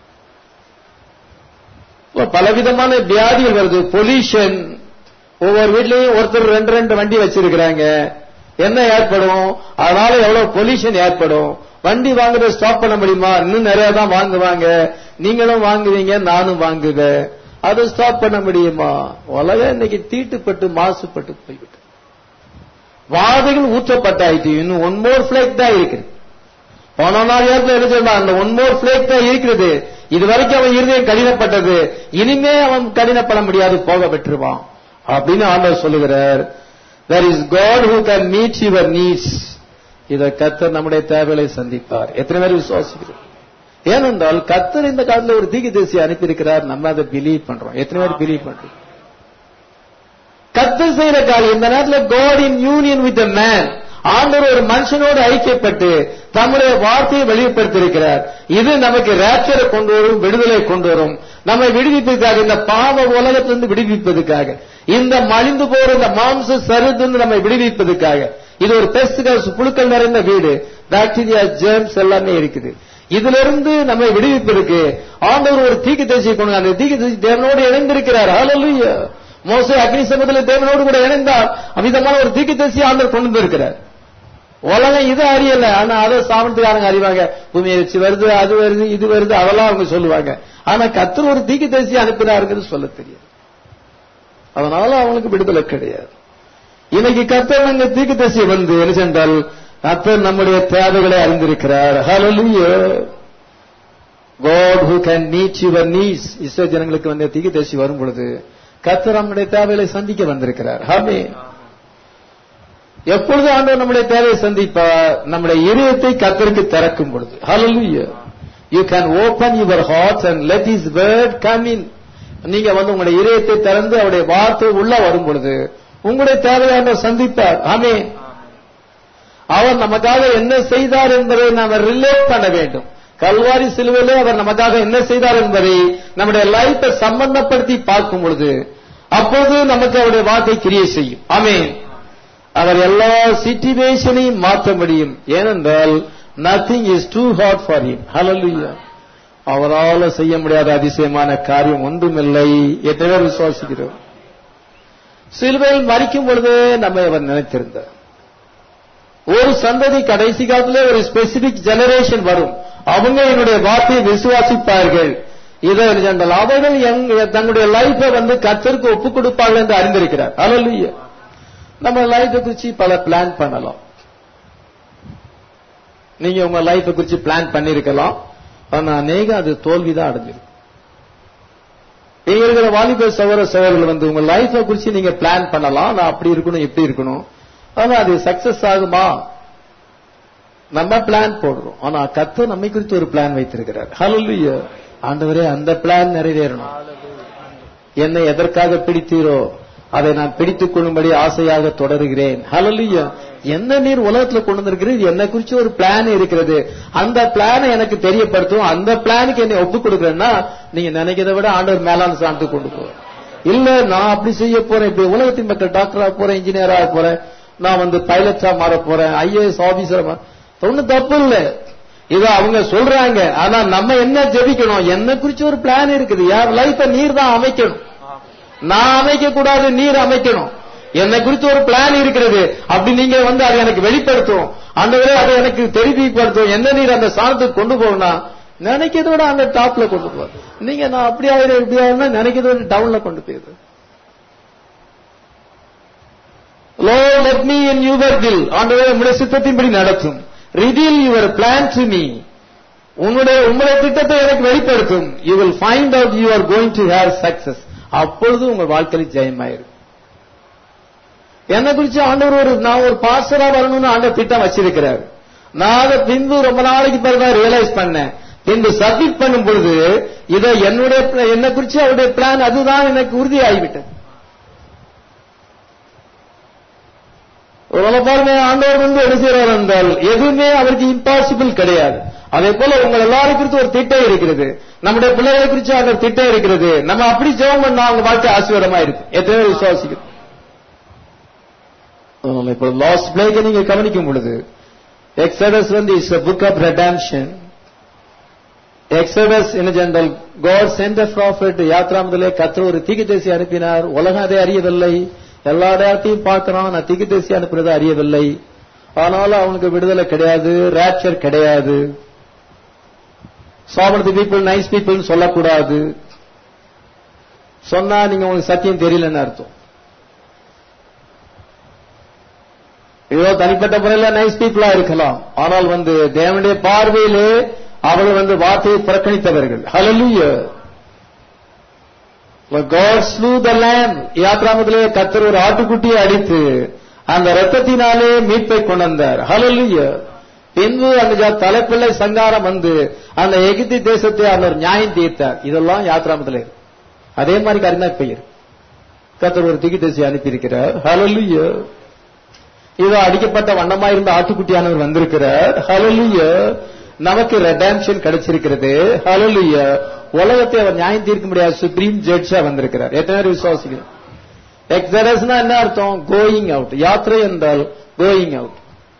இப்ப பலவிதமான வியாதிகள் வருது பொல்யூஷன் ஒவ்வொரு வீட்லயும் ஒருத்தர் ரெண்டு ரெண்டு வண்டி வச்சிருக்கிறாங்க என்ன ஏற்படும் அதனால எவ்வளவு பொல்யூஷன் ஏற்படும் வண்டி வாங்குறத ஸ்டாப் பண்ண முடியுமா இன்னும் நிறைய தான் வாங்குவாங்க நீங்களும் வாங்குவீங்க நானும் வாங்குவேன் அதை ஸ்டாப் பண்ண முடியுமா உலகம் இன்னைக்கு தீட்டுப்பட்டு மாசுபட்டு போய்விட்டு வாதைகள் ஊற்றப்பட்டாயிட்டு இன்னும் ஒன் மோர் பிளேக் தான் இருக்குது போன நாள் ஏற்கனவே என்ன சொல்றான் அந்த ஒன் மோர் பிளேக் தான் இருக்கிறது இது வரைக்கும் அவன் இருதயம் கடினப்பட்டது இனிமே அவன் கடினப்பட முடியாது போக பெற்றுவான் அப்படின்னு ஆண்டவர் சொல்லுகிறார் there is god who can meet your needs இத கத்தர் நம்முடைய தேவைகளை சந்திப்பார் எத்தனை பேர் விசுவாசிக்கிறோம் ஏனென்றால் கத்தர் இந்த காலத்துல ஒரு தீக்கு தேசிய அனுப்பியிருக்கிறார் நம்ம அதை பிலீவ் பண்றோம் எத்தனை பேர் பிலீவ் பண்றோம் கத்தர் செய்யற காரியம் இந்த நேரத்துல God in union with man ஆண்டவர் ஒரு மனுஷனோடு ஐக்கியப்பட்டு தம்முடைய வார்த்தையை வெளிப்படுத்தியிருக்கிறார் இது நமக்கு ரேப்சரை கொண்டு வரும் விடுதலை கொண்டு வரும் நம்மை விடுவிப்பதற்காக இந்த பாவ உலகத்திலிருந்து விடுவிப்பதற்காக இந்த மலிந்து போற இந்த மாம்ச சருத்திலிருந்து நம்மை விடுவிப்பதற்காக இது ஒரு பெஸ்ட் புழுக்கள் நிறைந்த வீடு பாக்டீரியா ஜெர்ம்ஸ் எல்லாமே இருக்குது இதுல இருந்து நம்மை விடுவிப்பதற்கு ஆண்டவர் ஒரு தீக்கு தேசியை கொண்டு அந்த தீக்கு தேசி தேவனோடு இணைந்திருக்கிறார் ஹalleluya மோசே அக்னி சமூகத்தில் தேவனோடு கூட இணைந்தார் அமிதமான ஒரு தீக்கு தேசியை ஆண்டவர் கொண்டு வந்திருக்கிறார் உலகம் இது அறியல ஆனா அதை சாமத்துக்காரங்க அறிவாங்க பூமியை வச்சு வருது அது வருது இது வருது அதெல்லாம் அவங்க சொல்லுவாங்க ஆனா கத்தர் ஒரு தீக்கு தேசியை அனுப்பினாருங்கிறது சொல்ல தெரியும் அதனால அவங்களுக்கு விடுதலை கிடையாது இன்னைக்கு கத்தர் அங்க தீக்கு தசியை வந்து என்ன சென்றால் கத்தர் நம்முடைய தேவைகளை அறிந்திருக்கிறார் hallelujah God who can meet your needs Israel ஜனங்களுக்கு வந்த தீக்கு தசி வரும் பொழுது கத்தர் நம்முடைய தேவைகளை சந்திக்க வந்திருக்கிறார் ஆமே எப்பொழுது ஆண்டவர் நம்முடைய தேவையை சந்திப்பார் நம்முடைய இதயத்தை கத்தருக்கு திறக்கும் பொழுது ஹalleluya you can open your heart and let his word come in நீங்க வந்து உங்களுடைய இதயத்தை திறந்து அவருடைய வார்த்தை உள்ள வரும் பொழுது உங்களுடைய தேவையான சந்திப்பார் ஆமே அவர் நமக்காக என்ன செய்தார் என்பதை நாம் ரிலேட் பண்ண வேண்டும் கல்வாரி சிலுவையிலே அவர் நமக்காக என்ன செய்தார் என்பதை நம்முடைய லைஃபை சம்பந்தப்படுத்தி பார்க்கும் பொழுது அப்போது நமக்கு அவருடைய வார்த்தை கிரியை செய்யும் ஆமே அவர் எல்லா சிச்சுவேஷனையும் மாற்ற முடியும் ஏனென்றால் nothing is too hard for him hallelujah அவரால் செய்ய முடியாத அதிசயமான காரியம் ஒன்றுமில்லை எத்தனை பேர் விசுவாசிக்கிறோம் சிலுவையில் மறிக்கும் பொழுது நம்மை அவர் நினைத்திருந்தார் ஒரு சந்ததி கடைசி காலத்திலே ஒரு ஸ்பெசிபிக் ஜெனரேஷன் வரும் அவங்க என்னுடைய வார்த்தையை விசுவாசிப்பார்கள் இதை என்றால் அவர்கள் எங்க- தங்களுடைய லைஃபை வந்து கத்தருக்கு ஒப்பு கொடுப்பார்கள் என்று அறிந்திருக்கிறார் அல்ல நம்ம லைஃபை குறிச்சு பல பிளான் பண்ணலாம் நீங்க உங்க லைஃபை குறிச்சு பிளான் பண்ணிருக்கலாம் ஆனா அநேக அது தோல்விதான் அடைஞ்சிருக்கும் இங்க இருக்கிற வாலிப சகோதர சகோதரர்கள் வந்து உங்க லைஃபை குறிச்சு நீங்க பிளான் பண்ணலாம் நான் அப்படி இருக்கணும் இப்படி இருக்கணும் ஆனா அது சக்சஸ் ஆகுமா நம்ம பிளான் போடுறோம் ஆனா கத்த நம்மை குறித்து ஒரு பிளான் வைத்திருக்கிறார் ஹalleluya ஆண்டவரே அந்த பிளான் நிறைவேறணும் என்னை எதற்காக பிடித்தீரோ அதை நான் பிடித்துக் கொள்ளும்படி ஆசையாக தொடருகிறேன் ஹalleluya என்ன நீர் உலகத்துல கொண்டு வந்திருக்கிறது என்னை குறிச்சு ஒரு பிளான் இருக்கிறது அந்த பிளானை எனக்கு தெரியப்படுத்தும் அந்த பிளானுக்கு என்னை ஒப்புக் கொடுக்கிறேன்னா நீங்க நினைக்கிறத விட ஆண்டவர் மேலான சார்ந்து கொண்டு போவேன் இல்ல நான் அப்படி செய்ய போறேன் இப்படி உலகத்தின் மக்கள் டாக்டரா போறேன் இன்ஜினியரா போறேன் நான் வந்து பைலட்டா மாற போறேன் ஐஏஎஸ் ஆபீசர் ஒன்னும் தப்பு இல்ல இது அவங்க சொல்றாங்க ஆனா நம்ம என்ன ஜெபிக்கணும் என்ன குறிச்சு ஒரு பிளான் இருக்குது யார் லைஃப நீர் தான் அமைக்கணும் நான் அமைக்க கூடாது நீர் அமைக்கணும் என்னை குறித்து ஒரு பிளான் இருக்கிறது அப்படி நீங்க வந்து அதை எனக்கு வெளிப்படுத்தும் ஆண்டவரே அதை எனக்கு தெரிவிப்படுத்தும் என்ன நீர் அந்த ஸ்தானத்துக்கு கொண்டு போகணும் நினைக்கிறத விட அந்த டாப்ல கொண்டு போகுது நீங்க நான் அப்படி ஆயிரம் இப்படி ஆயிரம் நினைக்கிறத விட டவுன்ல கொண்டு போயிடுது lord lead me in your will ஆண்டவரே உங்களுடைய சித்தத்தின்படி நடத்தும் reveal your plan to me உன்னுடைய உங்களுடைய திட்டத்தை எனக்கு வெளிப்படுத்தும் you will find out you are going to have success அப்பொழுது உங்க வாழ்க்கையில் ஜெயமாயிரும் என்ன குறிச்சு ஆண்டவர் ஒரு நான் ஒரு பாஸ்டரா வரணும்னு ஆண்டவர் திட்டம் வச்சிருக்கிறார் நான் அதை பின்பு ரொம்ப நாளைக்கு பிறகுதான் ரியலைஸ் பண்ணேன் பின்பு சப்மிட் பண்ணும் பொழுது இதை என்னுடைய pla- என்னை குறிச்சு அவருடைய பிளான் அதுதான் எனக்கு உறுதியாகிவிட்டது ஒரு பாருங்க ஆண்டவர் வந்து என்ன செய்றார் என்றால் எதுவுமே அவருக்கு இம்பாசிபிள் கிடையாது அதே போல உங்கள் எல்லாரும் குறித்து ஒரு திட்டம் இருக்கிறது நம்முடைய பிள்ளைகளை குறித்து அந்த திட்டம் இருக்கிறது நம்ம அப்படி ஜெபம் பண்ணா அவங்க வாழ்க்கை ஆசீர்வாதமா இருக்கு எத்தனை பேர் விசுவாசிக்கிறோம் ஆமா, இப்போ லாஸ்ட் பிளேக்கு நீங்க கவனிக்கும் பொழுது எக்ஸடஸ் வந்து is a book of redemption exodus என்ன general God sent a prophet யாத்ராமதிலே கர்த்தர் ஒரு தீர்க்கதரிசி அனுப்பினார் உலகம் அதை அறியவில்லை எல்லா இடத்தையும் பார்க்கிறான் நான் தீர்க்கதரிசி அனுப்புறதை அறியவில்லை ஆனாலும் அவனுக்கு விடுதலை கிடையாது ரேப்சர் கிடையாது சாமர்த்தி பீப்புள் நைஸ் பீப்புள் சொல்லக்கூடாது சொன்னா நீங்க உங்களுக்கு சத்தியம் தெரியலன்னு அர்த்தம் ஏதோ தனிப்பட்ட முறையில நைஸ் பீப்புளா இருக்கலாம் ஆனால் வந்து தேவனுடைய பார்வையிலே அவர்கள் வந்து வார்த்தையை புறக்கணித்தவர்கள் ஹalleluya God slew the lamb யாத்ராமத்திலே கத்தர் ஒரு ஆட்டுக்குட்டியை அடித்து அந்த ரத்தத்தினாலே மீட்பை கொண்டு வந்தார் ஹalleluya பின்பு அந்த ஜா- தலைப்பிள்ளை சங்காரம் வந்து அந்த எகிப்தி தேசத்தை அவர் நியாயம் தீர்த்தார் இதெல்லாம் யாத்ராமத்திலே இருக்கு. அதே மாதிரி கருணா பெயர் கத்தர் ஒரு திகிதேசி அனுப்பியிருக்கிறார் ஹalleluya இதோ அடிக்கப்பட்ட வண்ணமா இருந்த ஆட்டுக்குட்டியானவர் வந்திருக்கிறார் ஹalleluya நமக்கு ரெடாம்ஷன் கிடைச்சிருக்கிறது ஹalleluya உலகத்தை அவர் நியாயம் தீர்க்க முடியாத சுப்ரீம் ஜட்ஜா வந்திருக்கிறார் எத்தனை பேர் விசுவாசிக்கிறோம் எக்ஸரஸ்னா என்ன அர்த்தம் கோயிங் அவுட் யாத்திரை என்றால் கோயிங் அவுட்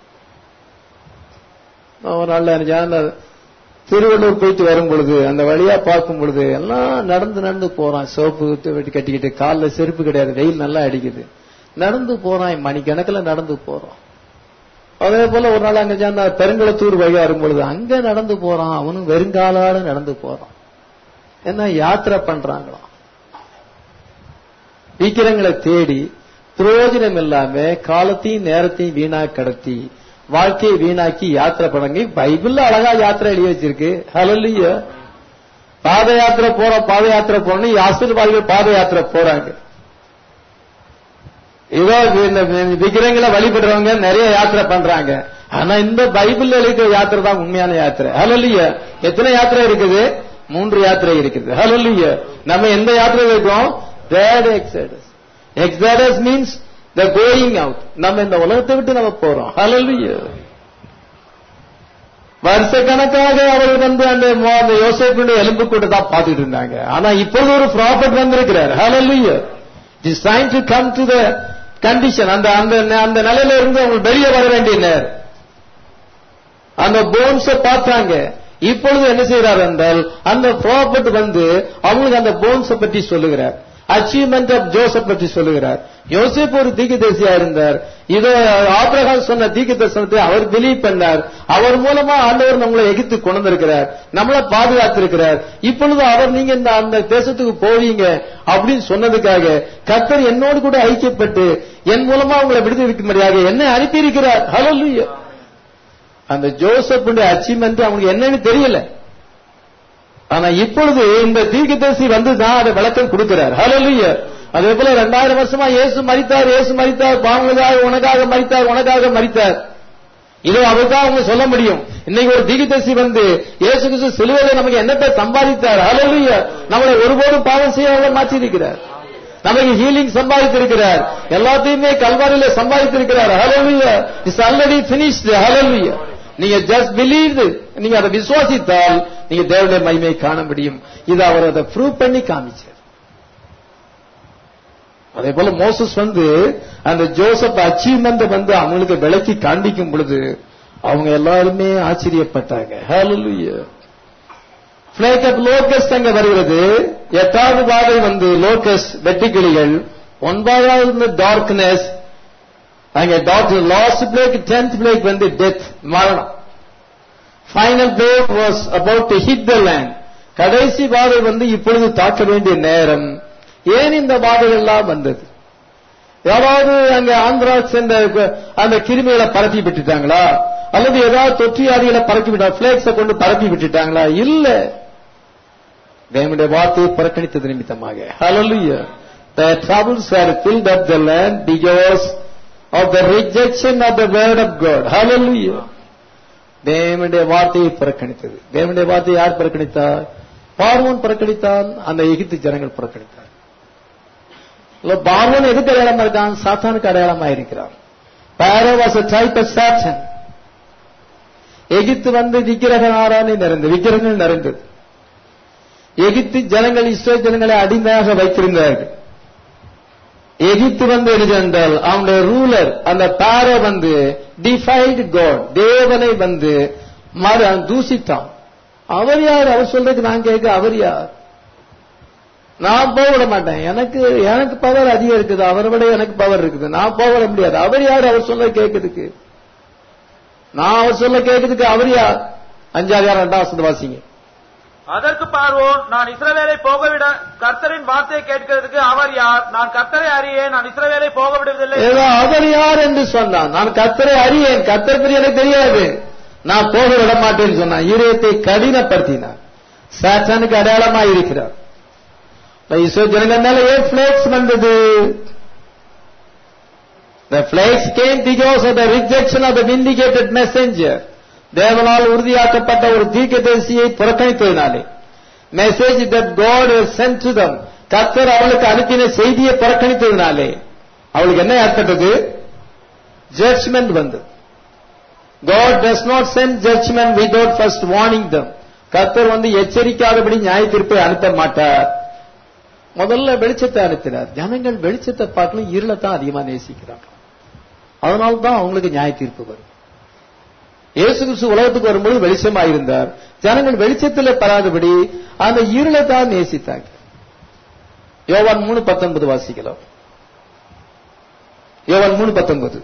ஒரு நாள் அந்த திருவள்ளூர் போயிட்டு வரும் பொழுது அந்த வழியா பார்க்கும் பொழுது எல்லாம் நடந்து நடந்து போறான் சோப்பு வெட்டி கட்டிக்கிட்டு கால்ல செருப்பு கிடையாது வெயில் நல்லா அடிக்குது நடந்து போறான் மணிக்கணக்கில் நடந்து போறான் அதே போல ஒரு நாள் அங்க சேர்ந்த பெருங்குளத்தூர் வழியா இருக்கும் பொழுது அங்க நடந்து போறான் அவனும் வெறுங்காலால நடந்து போறான் என்ன யாத்திரை பண்றாங்களாம் விக்கிரங்களை தேடி பிரயோஜனம் இல்லாம காலத்தையும் நேரத்தையும் வீணா கடத்தி வாழ்க்கையை வீணாக்கி யாத்திரை பண்ணங்க பைபிள்ல அழகா யாத்திரை எழுதி வச்சிருக்கு ஹalleluya பாத யாத்திரை போற பாத யாத்திரை போறோம்னு ஆசிர்வாதிகள் பாத யாத்திரை போறாங்க இதோ இந்த விக்கிரங்களை வழிபடுறவங்க நிறைய யாத்திரை பண்றாங்க ஆனா இந்த பைபிள்ல எழுதிய யாத்திரை தான் உண்மையான யாத்திரை ஹalleluya எத்தனை யாத்திரை இருக்குது மூன்று யாத்திரை இருக்குது ஹalleluya நம்ம எந்த யாத்திரை இருக்கோம் third exodus exodus means the going out நம்ம இந்த உலகத்தை விட்டு நம்ம போறோம் ஹalleluya வருஷ கணக்காக அவர்கள் வந்து அந்த மோ- அந்த யோசேப்பினுடைய எலும்பு கூட தான் பார்த்துட்டு இருந்தாங்க ஆனா இப்பொழுது ஒரு ப்ராஃபட் வந்திருக்கிறார் hallelujah it is time to come to the condition அந்த அந்த அந்த நிலையில இருந்து அவங்க வெளியே வர வேண்டிய நேரம் அந்த போன்ஸ பார்த்தாங்க இப்பொழுது என்ன செய்யறார் என்றால் அந்த ப்ராஃபட் வந்து அவங்களுக்கு அந்த போன்ஸ பற்றி சொல்லுகிறார் அச்சீவ்மெண்ட் ஆஃப் ஜோசப் பற்றி சொல்லுகிறார் யோசேப் ஒரு தீர்க்கதரிசியா இருந்தார் இதோ ஆபிரகாம் சொன்ன தீர்க்க தரிசனத்தை அவர் பிலீவ் பண்ணார் அவர் மூலமா ஆண்டவர் நம்மளை எகித்து கொண்டு வந்திருக்கிறார் நம்மளை பாதுகாத்திருக்கிறார் இப்பொழுது அவர் நீங்க இந்த அந்த தேசத்துக்கு போவீங்க அப்படின்னு சொன்னதுக்காக கர்த்தர் என்னோடு கூட ஐக்கியப்பட்டு என் மூலமா உங்களை விடுதலைக்கும்படியாக என்ன அனுப்பியிருக்கிறார் ஹalleluya அந்த ஜோசப் அச்சீவ்மெண்ட் அவங்களுக்கு என்னன்னு தெரியல ஆனா இப்பொழுது இந்த தீர்க்கதரிசி வந்து தான் அதை விளக்கம் கொடுக்கிறார் ஹalleluya அதே போல ரெண்டாயிரம் வருஷமா இயேசு மரித்தார் இயேசு மரித்தார் பாவங்களுக்காக உனக்காக மரித்தார் உனக்காக மரித்தார் இதோ அவர்தான் அவங்க சொல்ல முடியும் இன்னைக்கு ஒரு தீர்க்கதரிசி வந்து இயேசு கிறிஸ்து சிலுவையில நமக்கு என்னத்தை சம்பாதித்தார் ஹalleluya நம்மளை ஒருபோதும் பாவம் செய்ய மாற்றி இருக்கிறார் நமக்கு ஹீலிங் சம்பாதித்திருக்கிறார் எல்லாத்தையுமே கல்வாரியில சம்பாதித்திருக்கிறார் hallelujah is already finished hallelujah நீங்க ஜஸ்ட் பிலீவ் நீங்க அதை விசுவாசித்தால் நீங்க தேவனுடைய மகிமையை காண முடியும் இது அவர் அதை ப்ரூவ் பண்ணி காமிச்சார் அதே போல மோசஸ் வந்து அந்த ஜோசப் அச்சீவ்மெண்ட் வந்து அவங்களுக்கு விளக்கி காண்பிக்கும் பொழுது அவங்க எல்லாருமே ஆச்சரியப்பட்டாங்க ஹalleluya பிளேக் ஆஃப் லோகஸ்ட் அங்க வருகிறது எட்டாவது பாதை வந்து லோகஸ் வெட்டுக்கிளிகள் ஒன்பதாவது வந்து டார்க்னஸ் அங்க doctor last plague tenth plague வந்து டெத் மரணம் final plague was about to hit the land கடைசி பாதை வந்து இப்பொழுது தாக்க வேண்டிய நேரம் ஏன் இந்த பாதைகள் எல்லாம் வந்தது யாராவது அங்க ஆந்திராக்ஸ் என்ற அந்த கிருமிகளை பரப்பி விட்டுட்டாங்களா அல்லது ஏதாவது தொற்றியாதிகளை பரப்பி விட்டா பிளேக்ஸ கொண்டு பரப்பி விட்டுட்டாங்களா இல்ல தேவனுடைய வார்த்தையை புறக்கணித்தது நிமித்தமாக Hallelujah. The troubles are filled up the land because of the rejection of the word of God. Hallelujah. தேவனுடைய வார்த்தையை புறக்கணித்தது தேவனுடைய வார்த்தையை யார் புறக்கணித்தார் பார்வோன் புறக்கணித்தான் அந்த எகிப்து ஜனங்கள் புறக்கணித்தார் இல்ல, பார்வோன் எதுக்கு அடையாளமா இருக்கான் சாத்தானுக்கு அடையாளமா இருக்கிறான் Pharaoh was type of Satan எகிப்து வந்து விக்கிரக ஆராணி நிறைந்தது விக்கிரகங்கள் நிறைந்தது எகிப்து ஜனங்கள் இஸ்ரேல் ஜனங்களை அடிமையாக வைத்திருந்தார்கள் எகிப்து வந்து எழுதியிருந்தால் அவனுடைய ரூலர் அந்த பாரோ வந்து டிஃபைடு காட் தேவனை வந்து மறு தூசித்தான் அவர் யார் அவர் சொல்றதுக்கு நான் கேட்க அவர் யார் நான் போக விட மாட்டேன் எனக்கு எனக்கு பவர் அதிகம் இருக்குது அவரை விட எனக்கு பவர் இருக்குது நான் போக விட முடியாது அவர் யார் அவர் சொல்ல கேட்கறதுக்கு நான் அவர் சொல்ல கேட்கறதுக்கு அவர் யார் அஞ்சாவது ரெண்டாம் வசந்த வாசிங்க
அதற்கு பார்வோன் நான் இஸ்ரவேலை போகவிட கர்த்தரின் வார்த்தையை கேட்கிறதுக்கு அவர் யார் நான் கர்த்தரை அறியேன் நான் இஸ்ரவேலை போக விடுவதில்லை
ஏதோ அவர் யார் என்று சொன்னான் நான் கத்தரை அறியேன் கத்தர் பற்றி எனக்கு தெரியாது நான் போக விட மாட்டேன்னு சொன்னான் ஈரத்தை கடினப்படுத்தினான் சாத்தானுக்கு அடையாளமா இருக்கிறார் இஸ்ரோ ஜனங்கள் மேல ஏன் பிளேக்ஸ் வந்தது The flakes came because of the rejection of the vindicated messenger. தேவனால் உறுதியாக்கப்பட்ட ஒரு தீர்க்கதரிசியை புறக்கணித்ததினாலே message that God sent to them கத்தர் அவளுக்கு அனுப்பின செய்தியை புறக்கணித்ததினாலே அவளுக்கு என்ன ஏற்பட்டது ஜட்ஜ்மெண்ட் வந்தது God does not sent judgement without first warning them கத்தர் வந்து எச்சரிக்காதபடி நியாய தீர்ப்பை அனுப்ப மாட்டார் முதல்ல வெளிச்சத்தை அனுப்பினார் ஜனங்கள் வெளிச்சத்தை பார்க்கணும் இருளத்தான் அதிகமா நேசிக்கிறாங்க அதனால தான் அவங்களுக்கு நியாய தீர்ப்பு வரும் இயேசு கிறிஸ்து உலகத்துக்கு வரும்போது வெளிச்சமா இருந்தார் ஜனங்கள் வெளிச்சத்தில் பெறாதபடி அந்த இருளை தான் நேசித்தாங்க யோவான் மூணு பத்தொன்பது வாசிக்கலாம் யோவான் மூணு பத்தொன்பது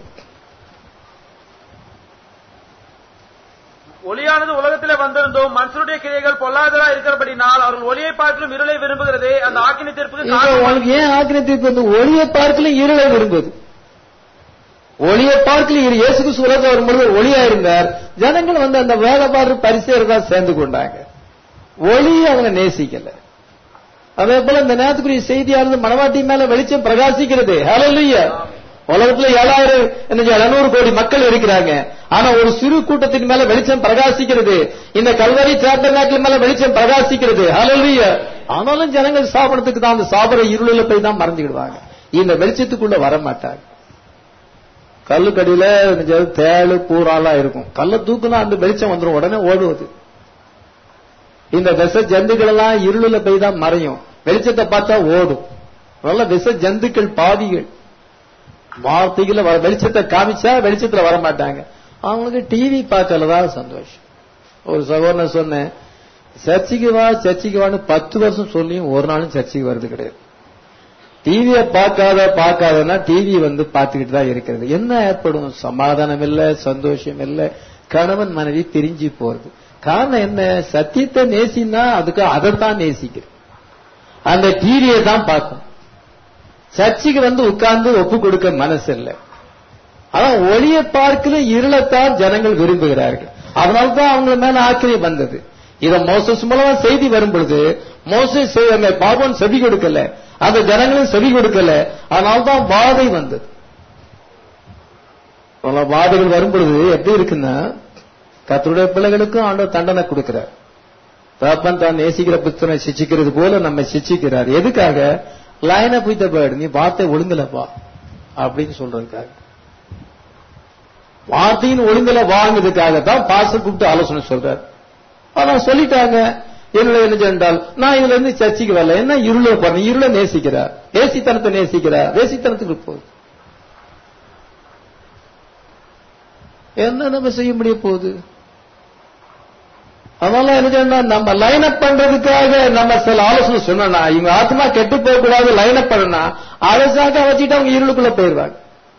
ஒளியானது உலகத்திலே வந்திருந்தும் மனுஷனுடைய கிரியைகள் பொல்லாததா இருக்கிறபடினால் அவர்கள் ஒளியை பார்க்கலும் இருளை விரும்புகிறதே அந்த ஆக்கினி தீர்ப்புக்கு
இப்போ
காரணமாக
உனக்கு ஏன் ஆக்கினை தீர்ப்பு வந்து ஒளியை பார்க்கல இருளை விரும்புது ஒளியை பார்க்கல இரு இயேசு கிறிஸ்து உலகம் வரும்பொழுது ஒளியா இருந்தார் ஜனங்கள் வந்து அந்த வேலைப்பாடு பரிசேர் தான் சேர்ந்து கொண்டாங்க ஒளியை அவங்க நேசிக்கல அதே போல இந்த நேரத்துக்குரிய செய்தியானது மனவாட்டி மேல வெளிச்சம் பிரகாசிக்கிறது ஹalleluya உலகத்துல ஏழாயிரம் என்ன எழுநூறு கோடி மக்கள் இருக்கிறாங்க ஆனா ஒரு சிறு கூட்டத்தின் மேல வெளிச்சம் பிரகாசிக்கிறது இந்த கல்வரி சேட்டர் நாட்டில் மேல வெளிச்சம் பிரகாசிக்கிறது ஹalleluya ஆனாலும் ஜனங்கள் சாப்பிடறதுக்கு தான் அந்த சாப்பிட இருளில போய் தான் மறைஞ்சுக்கிடுவாங்க இந்த வெளிச்சத்துக்குள்ள வர மாட்டாங்க கல்லுக்கடியில நெஞ்சது தேளு பூராலாம் இருக்கும் கல்லை தூக்குனா அந்த வெளிச்சம் வந்துடும் உடனே ஓடுவது இந்த விஷ ஜந்துக்கள் எல்லாம் இருளுல போய் தான் மறையும் வெளிச்சத்தை பார்த்தா ஓடும் நல்ல விஷ ஜந்துக்கள் பாதிகள் வார்த்தைகள வ- வெளிச்சத்தை காமிச்சா வெளிச்சத்துல வர மாட்டாங்க அவங்களுக்கு டிவி பார்க்கறதான் சந்தோஷம் ஒரு சகோதரன் சொன்னேன் சர்ச்சைக்கு வா சர்ச்சைக்கு வான்னு பத்து வருஷம் சொல்லியும் ஒரு நாளும் சர்ச்சைக்கு வருது கிடையாது டிவியை பார்க்காத பார்க்காதன்னா டிவி வந்து பார்த்துக்கிட்டு தான் இருக்கிறது என்ன ஏற்படும் சமாதானம் இல்ல சந்தோஷம் இல்ல கணவன் மனைவி பிரிஞ்சு போறது காரணம் என்ன சத்தியத்தை நேசினா அதுக்கு அதைத்தான் நேசிக்கிறது அந்த டிவியை தான் பார்க்கும் சர்ச்சுக்கு வந்து உட்கார்ந்து ஒப்பு கொடுக்க மனசு இல்லை அதான் ஒளியை பார்க்கல இருளத்தான் ஜனங்கள் விரும்புகிறார்கள் அதனால தான் அவங்க மேல ஆக்கிரியம் வந்தது இத மோசஸ் மூலமா செய்தி வரும் பொழுது மோசஸ் செய்- அந்த பாபன் செவி கொடுக்கல அந்த ஜனங்களும் செவி கொடுக்கல அதனால தான் வாதை வந்தது பல வாதைகள் வரும் பொழுது எப்படி இருக்குன்னா கத்தருடைய பிள்ளைகளுக்கும் ஆண்டவர் தண்டனை கொடுக்கிறார் தகப்பன் தான் நேசிக்கிற புத்தனை சிச்சிக்கிறது போல நம்ம சிச்சிக்கிறார் எதுக்காக லைன் அப் வித் பேர்டு நீ வார்த்தை ஒழுங்கலப்பா அப்படின்னு சொல்றதுக்காக வார்த்தையின் ஒழுங்கல வாங்குறதுக்காக தான் பாஸ்டர் கூப்பிட்டு ஆலோசனை சொல்றார் ஆனா சொல்லிட்டாங்க என்னுடைய என்ன என்றால் நான் இதுல இருந்து சர்ச்சைக்கு வரல என்ன இருள போறேன் இருள நேசிக்கிறா வேசித்தனத்தை நேசிக்கிறா வேசித்தனத்துக்கு போகுது என்ன நம்ம செய்ய முடிய போகுது அதனால என்ன செய்யணும் நம்ம லைன் அப் பண்றதுக்காக நம்ம சில ஆலோசனை சொன்னா இவங்க ஆத்மா கெட்டு போக கூடாது லைன் அப் பண்ணனா அலசாக வச்சுட்டு அவங்க இருளுக்குள்ள போயிருவாங்க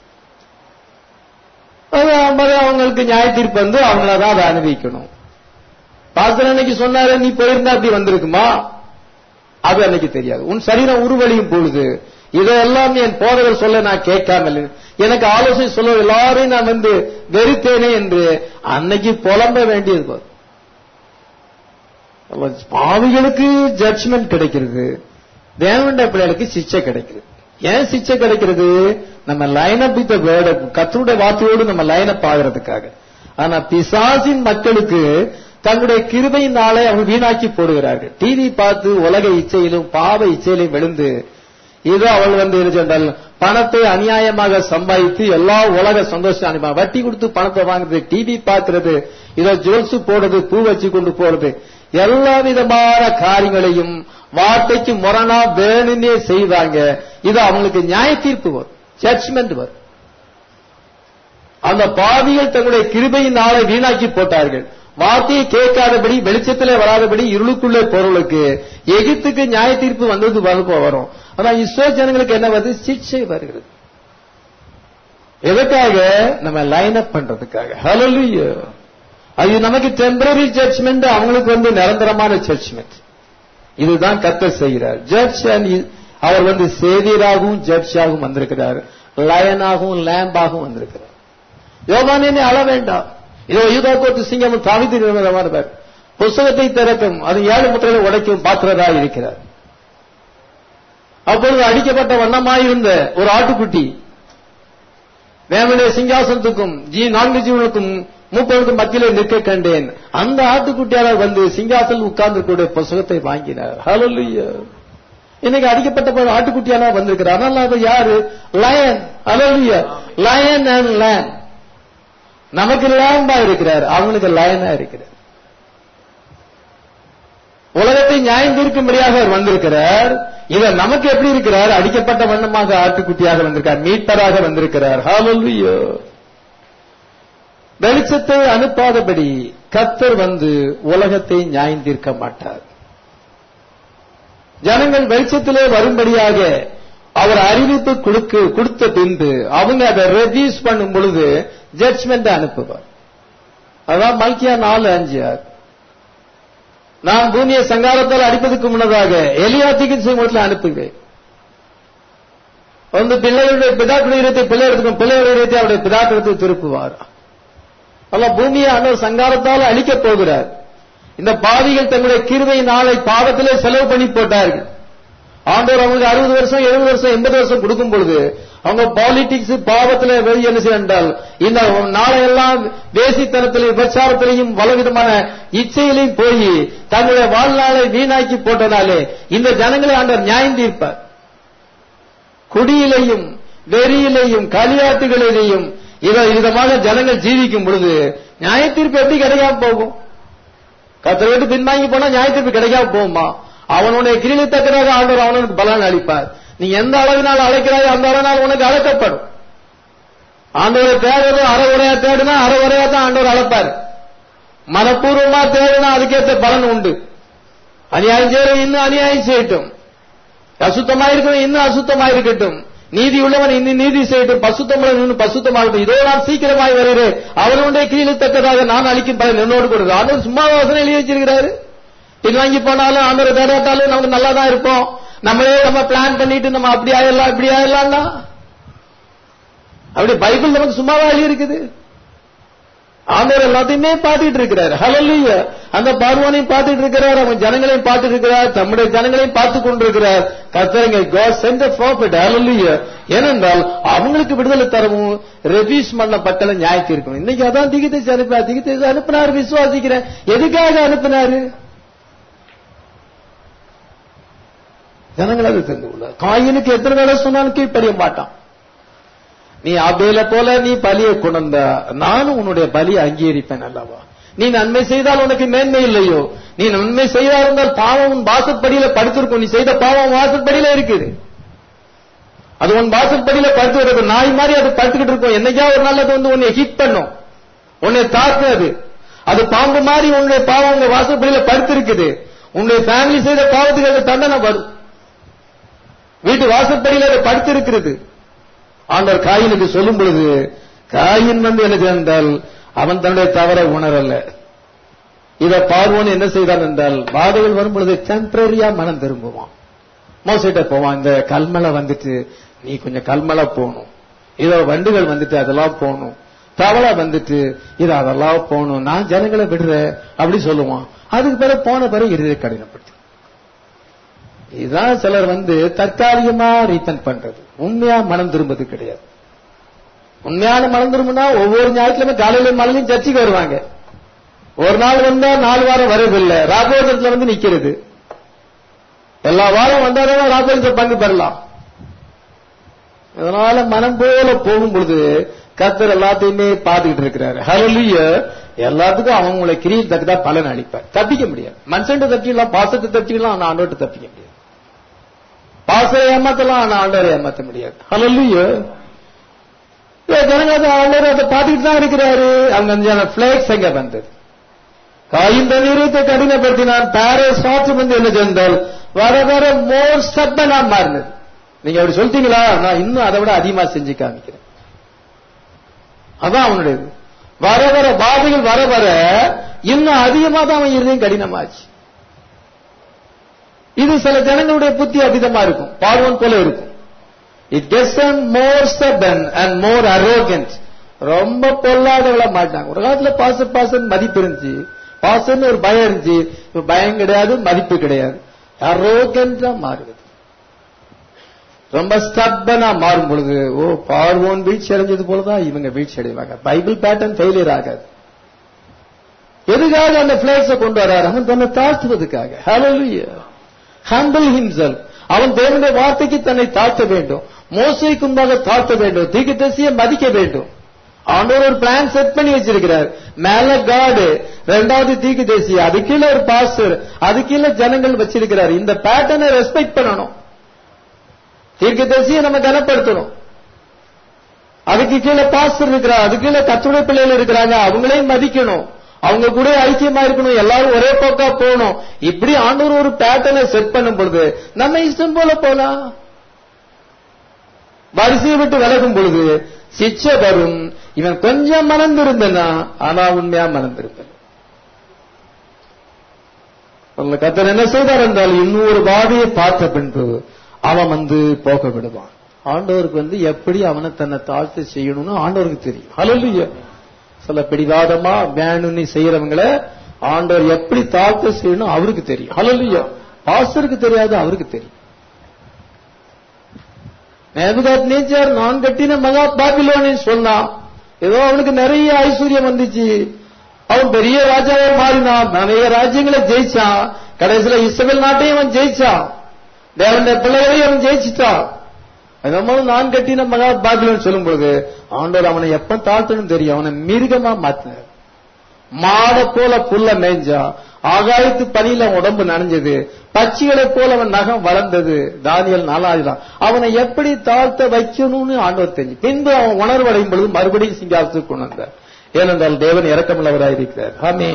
அது அவங்க- அவங்களுக்கு நியாய தீர்ப்பு வந்து அவங்கள தான் அதை அனுபவிக்கணும் பாஸ்டர் அன்னைக்கு சொன்னாரு நீ போயிருந்தா அப்படி வந்திருக்குமா அது அன்னைக்கு தெரியாது உன் சரீரம் உருவழியும் பொழுது இதெல்லாம் என் போதகர் சொல்ல நான் கேட்காமல் எனக்கு ஆலோசனை சொல்ல எல்லாரையும் நான் வந்து வெறுத்தேனே என்று அன்னைக்கு புலம்ப வேண்டியது வரும். அப்ப பாவிகளுக்கு ஜட்ஜ்மெண்ட் கிடைக்கிறது தேவண்ட பிள்ளைகளுக்கு சிச்சை கிடைக்கிறது ஏன் சிச்சை கிடைக்கிறது நம்ம லைன் அப் வித் வேர்டு கத்தருடைய வார்த்தையோடு நம்ம லைன் அப் ஆகிறதுக்காக ஆனா பிசாசின் மக்களுக்கு தங்களுடைய கிருபையின் நாளை அவங்க வீணாக்கி போடுகிறார்கள் டிவி பார்த்து உலக இச்சையிலும் பாவ இச்சையிலும் விழுந்து இதோ அவள் வந்து என்ன சொன்னால் பணத்தை அநியாயமாக சம்பாதித்து எல்லா உலக சந்தோஷம் அனுப்பா வட்டி கொடுத்து பணத்தை வாங்குறது டிவி பார்க்கிறது இதோ ஜுவல்ஸ் போடுறது பூ வச்சு கொண்டு போறது எல்லா விதமான காரியங்களையும் வார்த்தைக்கு முரணா வேணும்னே செய்வாங்க இது அவங்களுக்கு நியாய தீர்ப்பு வரும் ஜட்ஜ்மெண்ட் வரும் அந்த பாவிகள் தங்களுடைய கிருபையின் நாளை வீணாக்கி போட்டார்கள் வார்த்தையை கேட்காதபடி வெளிச்சத்திலே வராதபடி இருளுக்குள்ளே போறவர்களுக்கு எகிப்துக்கு நியாய தீர்ப்பு வந்தது வரும் வரும் ஆனா இஸ்ரோ ஜனங்களுக்கு என்ன வருது சிக்ஷை வருகிறது எதுக்காக நம்ம லைன் அப் பண்றதுக்காக ஹalleluya அது நமக்கு டெம்பரரி ஜட்ஜ்மெண்ட் அவங்களுக்கு வந்து நிரந்தரமான ஜட்ஜ்மெண்ட் இதுதான் கத்தர் செய்கிறார் ஜட்ஜ் அண்ட் அவர் வந்து சேவியராகவும் ஜட்ஜாகவும் வந்திருக்கிறார் லயனாகவும் லேம்பாகவும் வந்திருக்கிறார் யோகானே அள வேண்டாம் இதோ யூதா கோத்து சிங்கம் தாவித்து நிறுவனமானவர் புஸ்தகத்தை திறக்கும் அது ஏழு முத்திரைகளை உடைக்கும் பாத்திரரா இருக்கிறார் அப்பொழுது அடிக்கப்பட்ட வண்ணமாயிருந்த ஒரு ஆட்டுக்குட்டி வேமனுடைய சிங்காசனத்துக்கும் ஜீ நான்கு ஜீவனுக்கும் மூப்பவனுக்கும் மத்தியிலே நிற்க கண்டேன் அந்த ஆட்டுக்குட்டியாளர் வந்து சிங்காசனம் உட்கார்ந்து புஸ்தகத்தை வாங்கினார் ஹalleluya இன்னைக்கு அடிக்கப்பட்ட ஆட்டுக்குட்டியானா வந்திருக்கிறார் ஆனால் அது யாரு lion hallelujah lion and lamb நமக்கு லேம்பா இருக்கிறார் அவனுக்கு லயனா இருக்கிறார் உலகத்தை நியாயம் தீர்க்கும்படியாக அவர் வந்திருக்கிறார் இவர் நமக்கு எப்படி இருக்கிறார் அடிக்கப்பட்ட வண்ணமாக ஆட்டுக்குட்டியாக வந்திருக்கார் மீட்பராக வந்திருக்கிறார் ஹalleluya வெளிச்சத்தை அனுப்பாதபடி கத்தர் வந்து உலகத்தை நியாயம் தீர்க்க மாட்டார் ஜனங்கள் வெளிச்சத்திலே வரும்படியாக அவர் அறிவிப்பு கொடுக்க கொடுத்த பின்பு அவங்க அதை ரெடியூஸ் பண்ணும் பொழுது ஜட்ஜ்மெண்ட் அனுப்புவார் அதான் மல்கியா நாலு அஞ்சு ஆறு நான் பூமியை சங்காரத்தால் அடிப்பதற்கு முன்னதாக எலியாத்திக்கு செய்யும் அனுப்புவேன் வந்து பிள்ளைகளுடைய பிதாக்களுடைய இடத்தை பிள்ளை எடுத்துக்கும் பிள்ளைகளுடைய இடத்தை அவருடைய பிதாக்களுக்கு திருப்புவார் அல்ல பூமியை ஆண்டவர் சங்காரத்தால் அழிக்கப் போகிறார் இந்த பாவிகள் தங்களுடைய கிருவை நாளை பாவத்திலே செலவு பண்ணி போட்டார்கள் ஆண்டவர் அவங்களுக்கு அறுபது வருஷம் எழுபது வருஷம் எண்பது வருஷம் கொடுக்கும் பொழுது அவங்க பாலிடிக்ஸ் பாவத்தில் வெளியே என்ன செய்ய என்றால் இந்த நாளையெல்லாம் வேசித்தனத்திலையும் விபச்சாரத்திலையும் பலவிதமான இச்சையிலையும் போய் தங்களுடைய வாழ்நாளை வீணாக்கி போட்டனாலே இந்த ஜனங்களை ஆண்டவர் நியாயம் தீர்ப்பார் குடியிலையும் வெறியிலையும் களியாட்டுகளிலேயும் இதை விதமாக ஜனங்கள் ஜீவிக்கும் பொழுது நியாய தீர்ப்பு எப்படி கிடைக்காம போகும் கத்தரை விட்டு பின்வாங்கி போனா நியாய தீர்ப்பு கிடைக்காம போகுமா அவனுடைய கிரியை தக்கதாக ஆண்டவர் அவனுக்கு பலன் அளிப்பார் நீ எந்த அளவினால் அழைக்கிறாயோ அந்த அளவினால் உனக்கு அழைக்கப்படும் ஆண்டவரை தேடுறது அரை உரையா தேடுனா அரை உரையா தான் ஆண்டவர் அழைப்பார் மனப்பூர்வமா தேடுனா அதுக்கேற்ற பலன் உண்டு அநியாயம் செய்யறவன் இன்னும் அநியாயம் செய்யட்டும் அசுத்தமா இருக்கணும் இன்னும் அசுத்தமா இருக்கட்டும் நீதி உள்ளவன் இன்னும் நீதி செய்யட்டும் பசுத்தமுள்ள இன்னும் பசுத்தமாகட்டும் இதோ நான் சீக்கிரமாய் வருகிறேன் அவனுடைய கீழே தக்கதாக நான் அளிக்கும் பலன் என்னோடு கொடுக்குறேன் ஆண்டவர் சும்மா வாசனை எழுதி வச்சிருக்கிறாரு பின்வாங்கி போனாலும் ஆண்டவர் தேடாட்டாலும் நமக்கு நல்லா தான் இருப்போம் நம்மளே நம்ம பிளான் பண்ணிட்டு நம்ம அப்படி ஆயிடலாம் இப்படி ஆயிடலாம்னா அப்படி பைபிள் நமக்கு சும்மாவா எழுதி இருக்குது ஆண்டவர் எல்லாத்தையுமே பார்த்துட்டு இருக்கிறார் ஹலல்லையா அந்த பார்வானையும் பார்த்துட்டு இருக்கிறார் அவன் ஜனங்களையும் பார்த்துட்டு இருக்கிறார் தம்முடைய ஜனங்களையும் பார்த்து கொண்டிருக்கிறார் கத்தரங்க காட் சென்ட் ப்ராஃபிட் ஹலல்லையா ஏனென்றால் அவங்களுக்கு விடுதலை தரவும் ரெவியூஸ் பண்ணப்பட்டல நியாயத்தி இருக்கணும் இன்னைக்கு அதான் திகித்தை அனுப்பினார் திகித்தை அனுப்பினார் விசுவாசிக்கிறேன் எதுக்காக அனுப்பினாரு ஜனங்கள் அது தெரிந்து கொள்ள காயினுக்கு எத்தனை வேலை சொன்னாலும் கீழ்ப்படிய மாட்டான் நீ அபேல போல நீ பலியை கொண்ட நானும் உன்னுடைய பலியை அங்கீகரிப்பேன் அல்லவா நீ நன்மை செய்தால் உனக்கு மேன்மை இல்லையோ நீ நன்மை செய்தா இருந்தால் பாவம் உன் வாசற்படியில படுத்திருக்கும் நீ செய்த பாவம் வாசற்படியில இருக்குது அது உன் வாசற்படியில படுத்து இருக்கும் நாய் மாதிரி அது படுத்துக்கிட்டு இருக்கும் என்னைக்கா ஒரு நாள் அது வந்து உன்னை ஹிட் பண்ணும் உன்னை தாக்கு அது அது பாம்பு மாதிரி உன்னுடைய பாவம் உங்க வாசற்படியில படுத்து இருக்குது உன்னுடைய ஃபேமிலி செய்த பாவத்துக்கு அது தண்டனை வரும் வீட்டு வாசற்படியில அது படுத்து இருக்கிறது ஆண்டவர் காயினுக்கு சொல்லும் பொழுது காயின் வந்து என்ன என்றால் அவன் தன்னுடைய தவற உணரல்ல இத பார்வோன் என்ன செய்தான் என்றால் பாதைகள் வரும் பொழுது டெம்பரரியா மனம் திரும்புவான் மோசிட்ட போவான் இந்த கல்மலை வந்துட்டு நீ கொஞ்சம் கல்மலை போகணும் இதோ வண்டுகள் வந்துட்டு அதெல்லாம் போகணும் தவளை வந்துட்டு இது அதெல்லாம் போகணும் நான் ஜனங்களை விடுறேன் அப்படி சொல்லுவான் அதுக்கு பிறகு போன பிறகு இறுதியை கடினப்படுத்து இதுதான் சிலர் வந்து தற்காலிகமா ரீபன் பண்றது உண்மையா மனம் திரும்பது கிடையாது உண்மையான மனம் திரும்பினா ஒவ்வொரு ஞாயிற்றுக்கிழமை காலையில மலையும் சர்ச்சைக்கு வருவாங்க ஒரு நாள் வந்தா நாலு வாரம் வரதில்லை ராபோதத்துல வந்து நிக்கிறது எல்லா வாரம் வந்தாலும் ராபோதத்தை பங்கு பெறலாம் அதனால மனம் போல போகும் பொழுது கத்தர் எல்லாத்தையுமே பார்த்துக்கிட்டு இருக்கிறாரு ஹலலிய எல்லாத்துக்கும் அவங்களை கிரியில் தக்கதா பலன் அளிப்பார் தப்பிக்க முடியாது மனுஷன் தப்பிக்கலாம் பாசத்தை தப்பிக்கலாம் ஆனா ஆண்டோட்டு தப்பிக்க முடியாது பாசத்தை ஏமாத்தலாம் ஆனா ஆண்டவரை ஏமாத்த முடியாது ஹலலிய ஜனங்க அதை ஆண்டவர் அதை பார்த்துக்கிட்டு தான் இருக்கிறாரு அவங்க அந்த பிளேக்ஸ் எங்க வந்தது காயின் தண்ணீரத்தை கடினப்படுத்தினான் பாரஸ் காற்று வந்து என்ன சென்றால் வர வர மோர் சப்பனா மாறினது நீங்க அப்படி சொல்லிட்டீங்களா நான் இன்னும் அதை விட அதிகமா செஞ்சு காமிக்கிறேன் அதான் அவனுடைய இது. வர வர பாதைகள் வர வர இன்னும் அதிகமா தான் அவன் இருதயம் கடினமாச்சு இது சில ஜனங்களுடைய புத்தி அதிகமா இருக்கும் பார்வன் போல இருக்கும் it gets more stubborn and more arrogant ரொம்ப பொல்லாதவள மாட்டாங்க ஒரு காலத்துல பாச பாசன் மதிப்பு இருந்துச்சு பாசன்னு ஒரு பயம் இருந்துச்சு இப்ப பயம் கிடையாது மதிப்பு கிடையாது arrogant-ஆ மாறுது ரொம்ப ஸ்டப்பனா மாறும் பொழுது ஓ பார்வோன் வீழ்ச்சி அடைஞ்சது போலதான் இவங்க வீழ்ச்சி அடைவாங்க பைபிள் பேட்டர்ன் ஃபெயிலியர் ஆகாது எதுக்காக அந்த பிளேஸ கொண்டு வராரு அவன் தன்னை தாழ்த்துவதற்காக ஹalleluya humble himself அவன் தேவனுடைய வார்த்தைக்கு தன்னை தாழ்த்த வேண்டும் மோசைக்கு முன்பாக தாழ்த்த வேண்டும் தீர்க்கதரிசியை மதிக்க வேண்டும் ஆண்டவர் ஒரு பிளான் செட் பண்ணி வச்சிருக்கிறார் மேல காடு ரெண்டாவது தீர்க்கதரிசி அது கீழே ஒரு பாஸ்டர் அது கீழே ஜனங்கள் வச்சிருக்கிறார் இந்த பேட்டர்னை ரெஸ்பெக்ட் பண்ணணும் தீர்க்கதரிசியை நம்ம கனப்படுத்தணும் அதுக்கு கீழே பாஸ்டர் இருக்கிறார் அது கீழே கத்துடைய பிள்ளைகள் இருக்கிறாங்க அவங்களையும் மதிக்கணும் அவங்க கூட ஐக்கியமா இருக்கணும் எல்லாரும் ஒரே போக்கா போகணும் இப்படி ஆண்டவர் ஒரு பேட்டர்னை செட் பண்ணும் பொழுது நம்ம இஷ்டம் போல போலாம் வரிசையை விட்டு விலகும் பொழுது சிச்சை வரும் இவன் கொஞ்சம் மறந்திருந்தனா ஆனா உண்மையா மறந்திருப்பேன் உங்களை கத்தர் என்ன செய்தார் என்றால் இன்னொரு பாதையை பார்த்த பின்பு அவன் வந்து போக விடுவான் ஆண்டவருக்கு வந்து எப்படி அவனை தன்னை தாழ்த்து செய்யணும்னு ஆண்டவருக்கு தெரியும் ஹalleluya சில பிடிவாதமா வேணும்னு செய்யறவங்கள ஆண்டவர் எப்படி தாழ்த்து செய்யணும் அவருக்கு தெரியும் ஹalleluya பாஸ்டருக்கு தெரியாது அவருக்கு தெரியும் நேபுகாத் நேச்சர் நான் கட்டின மகா பாபிலோனி சொன்னான் ஏதோ அவனுக்கு நிறைய ஐஸ்வர்யம் வந்துச்சு அவன் பெரிய ராஜாவை மாறினான் நிறைய ராஜ்யங்களை ஜெயிச்சான் கடைசியில இஸ்ரேல் நாட்டையும் அவன் ஜெயிச்சான் தேவனுடைய பிள்ளைகளையும் அவன் ஜெயிச்சிட்டான் அதனால நான் கட்டின மகா பாபிலோன் சொல்லும் பொழுது ஆண்டவர் அவனை எப்ப தாழ்த்தணும் தெரியும் அவனை மிருகமா மாத்தினார் மாட போல புல்ல மேய்ஞ்சா ஆகாயத்து பனியில அவன் உடம்பு நனைஞ்சது பச்சிகளைப் போல அவன் நகம் வளர்ந்தது தானியல் நாலாயிரம் அவனை எப்படி தாழ்த்த வைக்கணும்னு ஆண்டவர் தெரிஞ்சு பின்பு அவன் உணர்வடையும் பொழுது மறுபடியும் சிங்காசத்துக்கு கொண்டு வந்தார் ஏனென்றால் தேவன் இறக்கமுள்ளவராயிருக்கிறார் ஆமே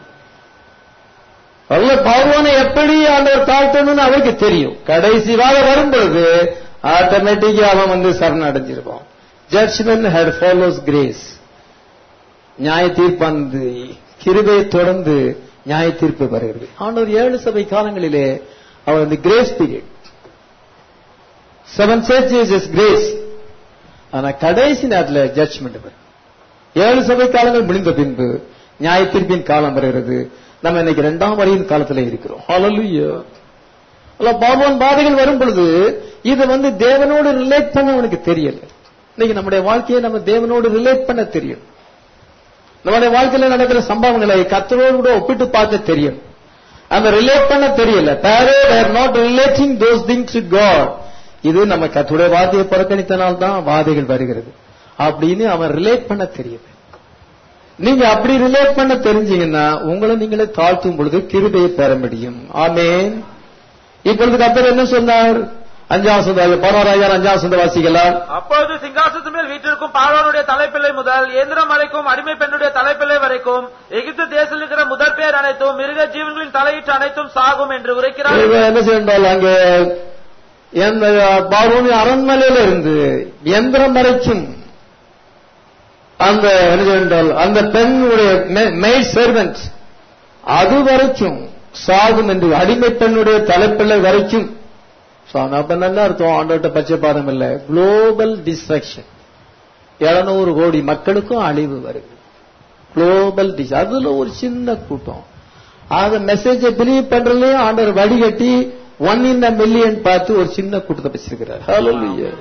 அல்ல பார்வானை எப்படி ஆண்டவர் தாழ்த்தணும்னு அவருக்கு தெரியும் கடைசி வார வரும் பொழுது ஆட்டோமேட்டிக்கா அவன் வந்து சரணடைஞ்சிருப்பான் ஜட்ஜ்மெண்ட் ஹேட் ஃபாலோஸ் கிரேஸ் நியாய தீர்ப்பானது கிருபையை தொடர்ந்து நியாய தீர்ப்பு வருகிறது ஆண்டவர் ஏழு சபை காலங்களிலே அவர் அந்த grace period seven churches grace ஆனா கடைசி நேரத்தில் ஜட்ஜ்மெண்ட் வரும் ஏழு சபை காலங்கள் முடிந்த பின்பு நியாய தீர்ப்பின் காலம் வருகிறது நம்ம இன்னைக்கு இரண்டாம் வரையின் காலத்துல இருக்கிறோம் ஹalleluya அல்ல பாபான் பாதைகள் வரும் பொழுது இது வந்து தேவனோடு ரிலேட் பண்ண அவனுக்கு தெரியல இன்னைக்கு நம்முடைய வாழ்க்கையை நம்ம தேவனோடு ரிலேட் பண்ண தெரியும் நம்முடைய வாழ்க்கையில நடக்கிற சம்பவங்களை கத்தரோடு கூட ஒப்பிட்டு பார்க்க தெரியும் அந்த ரிலேட் பண்ண தெரியல பேரே they're not relating those things to God இது நம்ம கத்துடைய வார்த்தையை புறக்கணித்தனால் தான் வாதைகள் வருகிறது அப்படின்னு அவன் ரிலேட் பண்ண தெரியுது நீங்க அப்படி ரிலேட் பண்ண தெரிஞ்சீங்கன்னா உங்களை நீங்களே தாழ்த்தும் பொழுது கிருபையை பெற முடியும் ஆமேன் இப்பொழுது கத்தர் என்ன சொன்னார் அஞ்சாம் சொந்த பதினோராயிரம் அஞ்சாம் சொந்த வாசிக்கலாம்
அப்பொழுது சிங்காசனத்து மேல் வீற்றிருக்கும் பார்வோனுடைய தலைப்பிள்ளை முதல் இயந்திரம் வரைக்கும் அடிமை பெண்ணுடைய தலைப்பிள்ளை வரைக்கும் எகிப்து தேசத்தில் இருக்கிற முதற் பேர் அனைத்தும் மிருக ஜீவன்களின் தலையீட்டு அனைத்தும் சாகும் என்று உரைக்கிறார்
இவன் என்ன செய்யறால் அங்கே எந்த பார்வோனி அரண்மனையில இருந்து எந்திரம் வரைக்கும் அந்த என்ன செய்தால் அந்த பெண்ணுடைய மெய் சர்வெண்ட் அது வரைக்கும் சாகும் என்று அடிமை பெண்ணுடைய தலைப்பிள்ளை வரைக்கும் சோ அப்ப என்ன அர்த்தம் ஆண்டோட்ட பச்சைப்பாதம் இல்ல குளோபல் டிஸ்ட்ரக்ஷன் எழுநூறு கோடி மக்களுக்கும் அழிவு வருது குளோபல் டிஸ் அதுல ஒரு சின்ன கூட்டம் அந்த மெசேஜை பிலீவ் பண்றதுலயும் ஆண்டவர் வடிகட்டி ஒன் இன் அ மில்லியன் பார்த்து ஒரு சின்ன கூட்டத்தை வச்சிருக்கிறார் Hallelujah.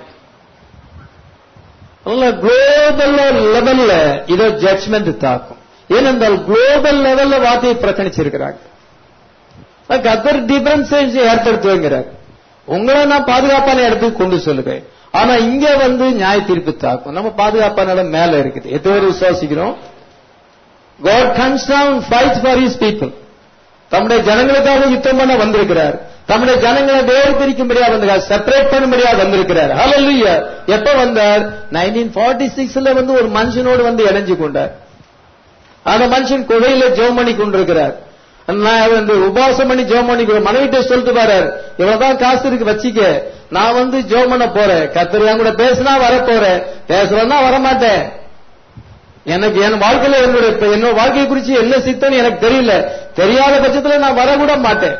அதனால குளோபல் லெவல்ல இதோ ஜட்ஜ்மெண்ட் தாக்கும் ஏனென்றால் குளோபல் லெவல்ல வார்த்தையை புறக்கணிச்சிருக்கிறாங்க கத்தர் டிஃபரன்ஸ் ஏற்படுத்துவேங்கிறார் உங்களை நான் பாதுகாப்பான இடத்துக்கு கொண்டு சொல்லுவேன் ஆனா இங்க வந்து நியாய தீர்ப்பு தாக்கும் நம்ம பாதுகாப்பான இடம் மேல இருக்குது எத்தனை பேர் விசுவாசிக்கிறோம் God comes down fight for his people தம்முடைய ஜனங்களுக்காக யுத்தம் பண்ண வந்திருக்கிறார் தம்முடைய ஜனங்களை வேறு பிரிக்கும்படியா வந்திருக்கார் செப்பரேட் பண்ணும்படியா வந்திருக்கிறார் ஹalleluya எப்ப வந்தார் 1946ல வந்து ஒரு மனுஷனோடு வந்து இணைஞ்சு கொண்டார் அந்த மனுஷன் குகையில ஜெபம் பண்ணி கொண்டிருக்கிறார் நான் வந்து உபாசம் பண்ணி ஜெபம் பண்ணி மனைவிட்ட சொல்லிட்டு பாரு இவ்வளவுதான் காசு இருக்கு வச்சிக்க நான் வந்து ஜெபம் பண்ண போறேன் கத்திரியா கூட பேசினா வர போறேன் பேசுறேன்னா வரமாட்டேன் எனக்கு என் வாழ்க்கையில என்னுடைய என்னோட வாழ்க்கை குறிச்சு என்ன சித்தம் எனக்கு தெரியல தெரியாத பட்சத்துல நான் வரக்கூட மாட்டேன்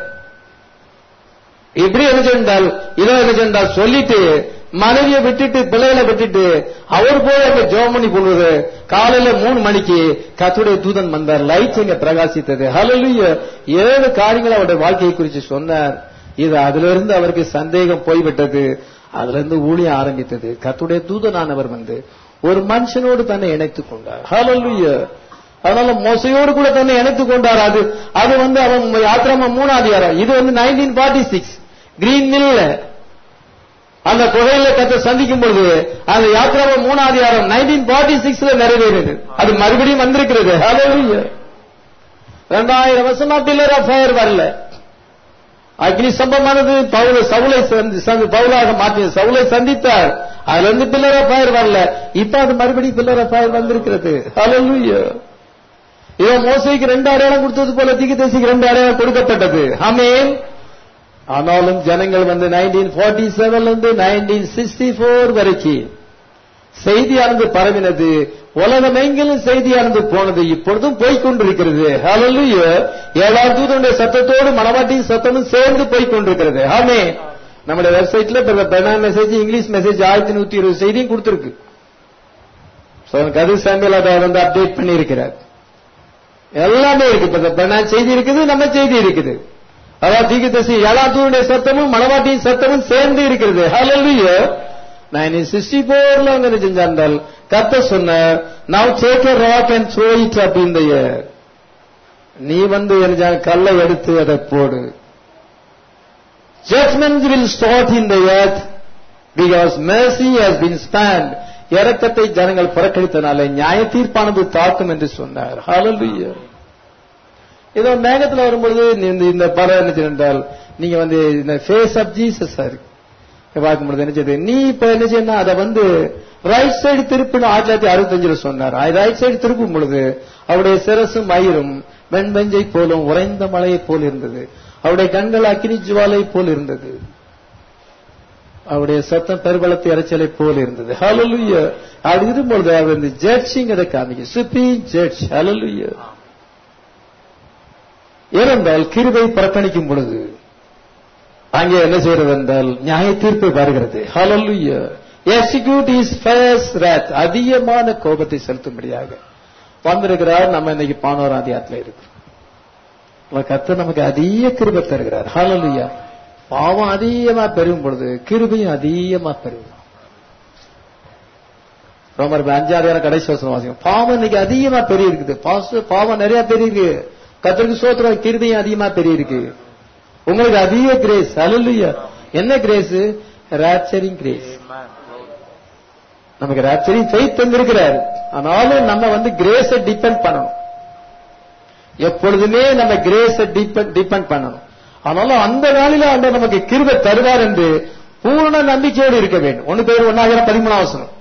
இப்படி என்ன செஞ்சால் இதோ என்ன செஞ்சால் சொல்லிட்டு மனைவியை விட்டுட்டு பிள்ளைகளை விட்டுட்டு அவர் போய் அங்க ஜோம் பண்ணி கொள்வது காலையில மூணு மணிக்கு கத்துடைய தூதன் வந்தார் லைட்ஸ் இங்க பிரகாசித்தது ஹalleluya ஏழு காரியங்கள் அவருடைய வாழ்க்கையை குறித்து சொன்னார் இது அதுல இருந்து அவருக்கு சந்தேகம் போய்விட்டது அதுல இருந்து ஊழிய ஆரம்பித்தது கத்துடைய தூதனானவர் வந்து ஒரு மனுஷனோடு தன்னை இணைத்துக் கொண்டார் ஹalleluya அதனால மோசையோடு கூட தன்னை இணைத்துக் கொண்டார் அது அது வந்து அவன் யாத்திராம மூணாவது யாரம் இது வந்து நைன்டீன் ஃபார்ட்டி சிக்ஸ் கிரீன் மில்ல அந்த குகையில கத்த சந்திக்கும் பொழுது அந்த யாத்திராம மூணாவது யாரம் நைன்டீன் ஃபார்ட்டி சிக்ஸ்ல நிறைவேறியது அது மறுபடியும் வந்திருக்கிறது ஹalleluya ரெண்டாயிரம் வருஷமா பில்லர் ஆஃப் ஃபயர் வரல அக்னி சம்பமானது பவுல சவுலை சந்தி- சந்தி- பவுலாக மாற்றியது சவுலை சந்தித்தார் அதுல இருந்து பில்லர் ஆஃப் ஃபயர் வரல இப்ப அது மறுபடியும் பில்லர் ஆஃப் ஃபயர் வந்திருக்கிறது ஹalleluya இதோ மோசைக்கு ரெண்டு அடையாளம் கொடுத்தது போல தீர்க்கதரிசிக்கு ரெண்டு அடையாளம் கொடுக்கப்பட்டது ஆமென் ஆனாலும் ஜனங்கள் வந்து நைன்டீன் ஃபார்ட்டி செவன்ல இருந்து நைன்டீன் சிக்ஸ்டி போர் வரைக்கும் செய்தியானது பரவினது உலகமெங்கிலும் செய்தியானது போனது இப்பொழுதும் போய்க்கொண்டிருக்கிறது ஹalleluya ஏழாம் தூதனுடைய சத்தத்தோடு மணவாட்டியின் சத்தமும் சேர்ந்து போய்க்கொண்டிருக்கிறது ஆமே நம்முடைய வெப்சைட்ல பெனா மெசேஜ் இங்கிலீஷ் மெசேஜ் ஆயிரத்தி நூத்தி இருபது செய்தியும் கொடுத்திருக்கு So, எனக்கு அது சாம்பியல் அதை வந்து அப்டேட் பண்ணி இருக்கிறார் எல்லாமே இருக்கு இப்ப பெனா செய்தி இருக்குது நம்ம செய்தி இருக்குது அதாவது தீர்க்கதரிசி ஏழாம் தூதனுடைய சத்தமும் மணவாட்டியின் சத்தமும் சேர்ந்து இருக்கிறது ஹalleluya நைன்டீன் சிக்ஸ்டி போர்ல அவங்க என்ன செஞ்சார்கள் கத்த சொன்ன now take a rock and throw it up in the air நீ வந்து என்ன செஞ்ச- கல்லை எடுத்து அதை போடு judgment will start in the earth because mercy has been spanned இரக்கத்தை ஜனங்கள் புறக்கணித்தனால நியாய தீர்ப்பானது தாக்கும் என்று சொன்னார் ஹalleluya இதோ மேகத்துல வரும்பொழுது இந்த இந்த படம் என்ன செய்யும் என்றால் நீங்க வந்து இந்த ஃபேஸ் ஆஃப் ஜீசஸ் இருக்கு பார்க்கும்பொழுது என்ன செய்யுது நீ இப்ப என்ன செய்யணும் அதை வந்து ரைட் சைடு திருப்பின்னு ஆயிரத்தி தொள்ளாயிரத்தி அறுபத்தஞ்சுல சொன்னார் ரைட் சைடு திருப்பும் பொழுது அவருடைய சிரசும் மயிரும் வெண்பஞ்சை போலும் உறைந்த மலையை போல் இருந்தது அவருடைய கண்கள் அக்கினி ஜுவாலை போல் இருந்தது அவருடைய சத்தம் பெருபலத்தை இறைச்சலை போல் இருந்தது ஹalleluya அது இருக்கும்பொழுது அவர் இந்த ஜட்ஜிங் அதை காமிக்க சுப்ரீம் ஜட்ஜ் ஹalleluya ஏனென்றால் கிருபை புறக்கணிக்கும் பொழுது அங்கே என்ன செய்யறது என்றால் நியாய தீர்ப்பு வருகிறது hallelujah execute is first wrath அதிகமான கோபத்தை செலுத்தும்படியாக வந்திருக்கிறார் நம்ம இன்னைக்கு பானோர் அதிகாரத்தில் இருக்கு கர்த்தர் நமக்கு அதிக கிருபை தருகிறார் ஹalleluya பாவம் அதிகமா பெருகும் பொழுது கிருபையும் அதிகமா பெருகும் ரோமர் அஞ்சாறு கடைசி வசனம் வாசிக்கும் பாவம் இன்னைக்கு அதிகமா பெரிய இருக்குது பாச- பாவம் நிறைய பெரிய இருக்கு கத்தருக்கு சோத்திரம் கிருபையும் அதிகமா பெரிய இருக்கு உங்களுக்கு அதிக கிரேஸ் ஹalleluya என்ன கிரேஸ் ராப்சரிங் கிரேஸ் நமக்கு ராப்சரிங் ஃபெய்த் தந்திருக்கிறார் ஆனாலும் நம்ம வந்து கிரேஸை டிபெண்ட் பண்ணணும் எப்பொழுதுமே நம்ம கிரேஸை டிபெண்ட் பண்ணணும் ஆனாலும் அந்த நாளில ஆண்டவர் நமக்கு கிருபை தருவார் என்று பூர்ண நம்பிக்கையோடு இருக்க வேண்டும் ஒன்னு பேர் ஒன்னாயிரம் பதிமூணாம் வசனம்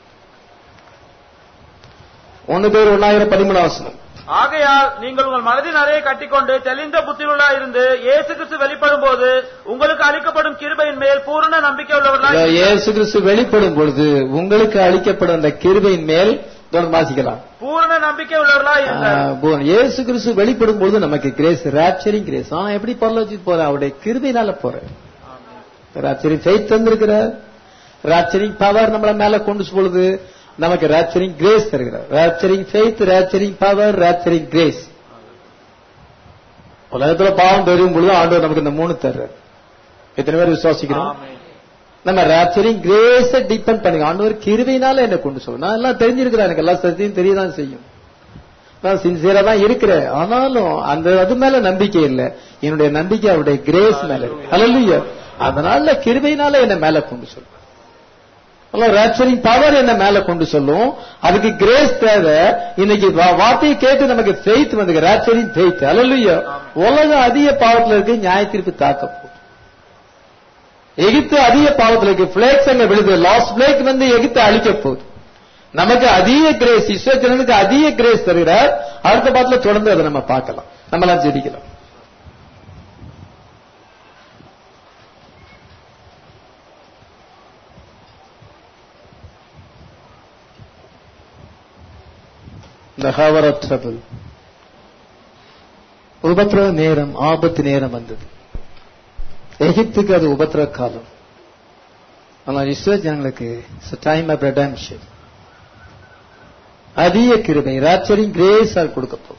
ஒன்னு பேர் ஒன்னாயிரம் பதிமூணாம் வசனம்
ஆகையால் நீங்கள் உங்கள் மனதின் அறையை கட்டிக்கொண்டு தெளிந்த புத்தியுள்ளா இருந்து இயேசு கிறிஸ்து வெளிப்படும் போது உங்களுக்கு அளிக்கப்படும் கிருபையின் மேல் பூரண நம்பிக்கை
இதோ
உள்ளவர்களாய்
இயேசு கிறிஸ்து வெளிப்படும் பொழுது உங்களுக்கு அளிக்கப்படும் அந்த கிருபையின் மேல் தொடர்ந்து வாசிக்கலாம்
பூரண நம்பிக்கை உள்ளவர்களாய் இருங்கள்
ஆஹ், போதும். இயேசு கிறிஸ்து வெளிப்படும் பொழுது நமக்கு கிரேஸ் ராப்சரிங் கிரேஸ் ஆனா எப்படி பரலோகத்துக்கு போறேன் அவருடைய கிருபையினால போறேன் ராச்சரிங் ஃபெய்த் தந்திருக்கிறார் ராச்சரிங் பவர் நம்மள மேல கொண்டு பொழுது நமக்கு ராச்சரிங் கிரேஸ் தருகிறார் rapturing faith rapturing power rapturing grace உலகத்துல பாவம் பெரும் பொழுது ஆண்டவர் நமக்கு இந்த மூணு தர்றார் எத்தனை பேர் விசுவாசிக்கிறோம்
ஆமென்.
நம்ம ராப்சரிங் கிரேஸ டிபெண்ட் பண்ணுங்க ஆண்டவர் கிருபையினால என்ன கொண்டு சொல்லும் நான் எல்லாம் தெரிஞ்சிருக்கிறேன் எனக்கு எல்லா சத்தியும் தெரியதான் செய்யும் நான் சின்சியரா தான் இருக்கிறேன் ஆனாலும் அந்த அது மேல நம்பிக்கை இல்ல என்னுடைய நம்பிக்கை அவருடைய கிரேஸ் மேல இருக்கு ஹalleluya அதனால கிருபையினால என்ன மேல கொண்டு சொல்லும் ராப்சரிங் பவர் என்ன மேல கொண்டு சொல்லும் அதுக்கு கிரேஸ் தேவை இன்னைக்கு வா- வார்த்தையை கேட்டு நமக்கு ஃபெய்த் வந்து ராப்சரிங் ஃபெய்த் ஹalleluya உலகம் அதிக பாவத்துல இருக்கு நியாய தீர்ப்பு தாக்க போகுது எகிப்து அதிக பாவத்தில் இருக்கு பிளேக்ஸ் அங்க விழுது லாஸ்ட் பிளேக் வந்து எகிப்து அழிக்க போகுது நமக்கு அதிக கிரேஸ் இஸ்வச்சனனுக்கு அதிக கிரேஸ் தருகிறார் அடுத்த பாட்டுல தொடர்ந்து அதை நம்ம பார்க்கலாம் நம்மளாம் ஜெபிக்கலாம் இந்த ஹவர் ஆஃப் ட்ரபிள் உபத்திரவ நேரம் ஆபத்து நேரம் வந்தது எகிப்துக்கு அது உபத்திர காலம் ஆனால் இஸ்ரேல் ஜனங்களுக்கு டைம் ஆஃப் ரெடம்ஷன் அதிக கிருபை ராச்சரிங் கிரேஸால் கொடுக்க போகும்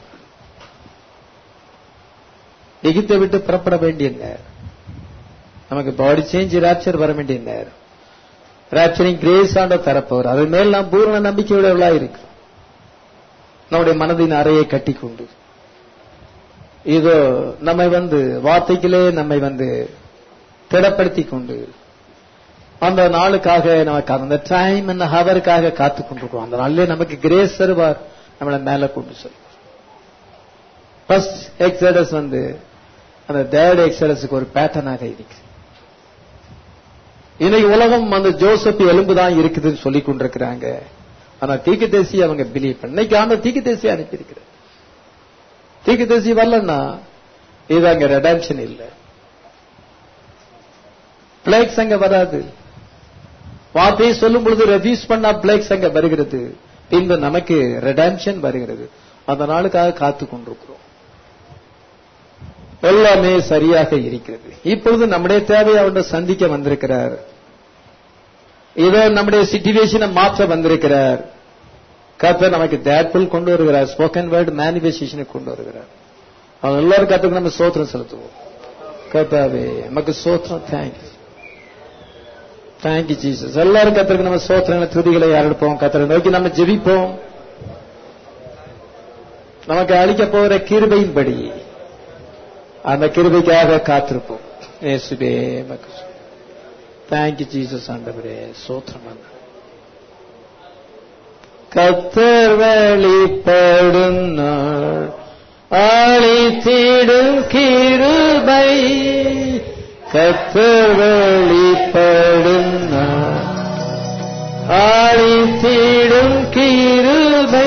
எகிப்தை விட்டு புறப்பட வேண்டிய நேரம் நமக்கு பாடி சேஞ்ச் ராப்சர் வர வேண்டிய நேரம் ராப்சரிங் கிரேஸ் ஆண்ட தரப்பவர் அது மேல் நாம் பூர்ண நம்பிக்கையுள்ளவர்களா இருக்கிறோம் நம்முடைய மனதின் அறையை கட்டிக்கொண்டு இதோ நம்மை வந்து வார்த்தைகளே நம்மை வந்து திடப்படுத்திக் கொண்டு அந்த நாளுக்காக நமக்கு அந்த டைம் அந்த ஹவருக்காக காத்து கொண்டிருக்கோம் அந்த நாளிலே நமக்கு கிரேஸ் தருவார் நம்மளை மேல கொண்டு செல்வார் ஃபர்ஸ்ட் எக்ஸடஸ் வந்து அந்த தேர்ட் எக்ஸடஸுக்கு ஒரு பேட்டர்னாக இருக்கு இன்னைக்கு உலகம் அந்த ஜோசப் எலும்பு தான் இருக்குதுன்னு சொல்லி கொண்டிருக்கிறாங்க ஆனா தீக்கு தேசி அவங்க பிலீவ் பண்ண இன்னைக்கு ஆண்டு தீக்கு தேசி அனுப்பியிருக்கிறார் தீக்கு தேசி வரலன்னா இது அங்க ரெடம்ஷன் இல்லை பிளேக்ஸ் அங்க வராது வார்த்தையை சொல்லும் பொழுது ரெஃப்யூஸ் பண்ணா பிளேக்ஸ் அங்க வருகிறது பின்பு நமக்கு ரெடம்ஷன் வருகிறது அந்த நாளுக்காக காத்து கொண்டிருக்கிறோம் எல்லாமே சரியாக இருக்கிறது இப்பொழுது நம்முடைய தேவையை அவருடைய சந்திக்க வந்திருக்கிறார் இதோ நம்முடைய சிச்சுவேஷனை மாற்ற வந்திருக்கிறார் கர்த்தர் நமக்கு தேட்புல் கொண்டு வருகிறார் ஸ்போக்கன் வேர்டு மேனிஃபெஸ்டேஷனை கொண்டு வருகிறார் அவங்க எல்லாரும் கத்துக்கு நம்ம சோத்திரம் செலுத்துவோம் கர்த்தாவே நமக்கு சோத்திரம் தேங்க்ஸ் தேங்க்யூ ஜீசஸ் எல்லாரும் கத்திற்கு நம்ம சோத்திரங்களை துதிகளை யாரெடுப்போம் கத்தரை நோக்கி நம்ம ஜெபிப்போம் நமக்கு அளிக்க போகிற கிருபையின்படி அந்த கிருபைக்காக காத்திருப்போம் இயேசுவே தேங்க்யூ ஜீசஸ் ஆண்டவரே சோத்திரம் ஆண்டவரே. கத்தர் வெளிப்படும் நாள் அழித்திடும் கிருபை கத்தர் வெளிப்படும் நாள் அழித்திடும் கிருபை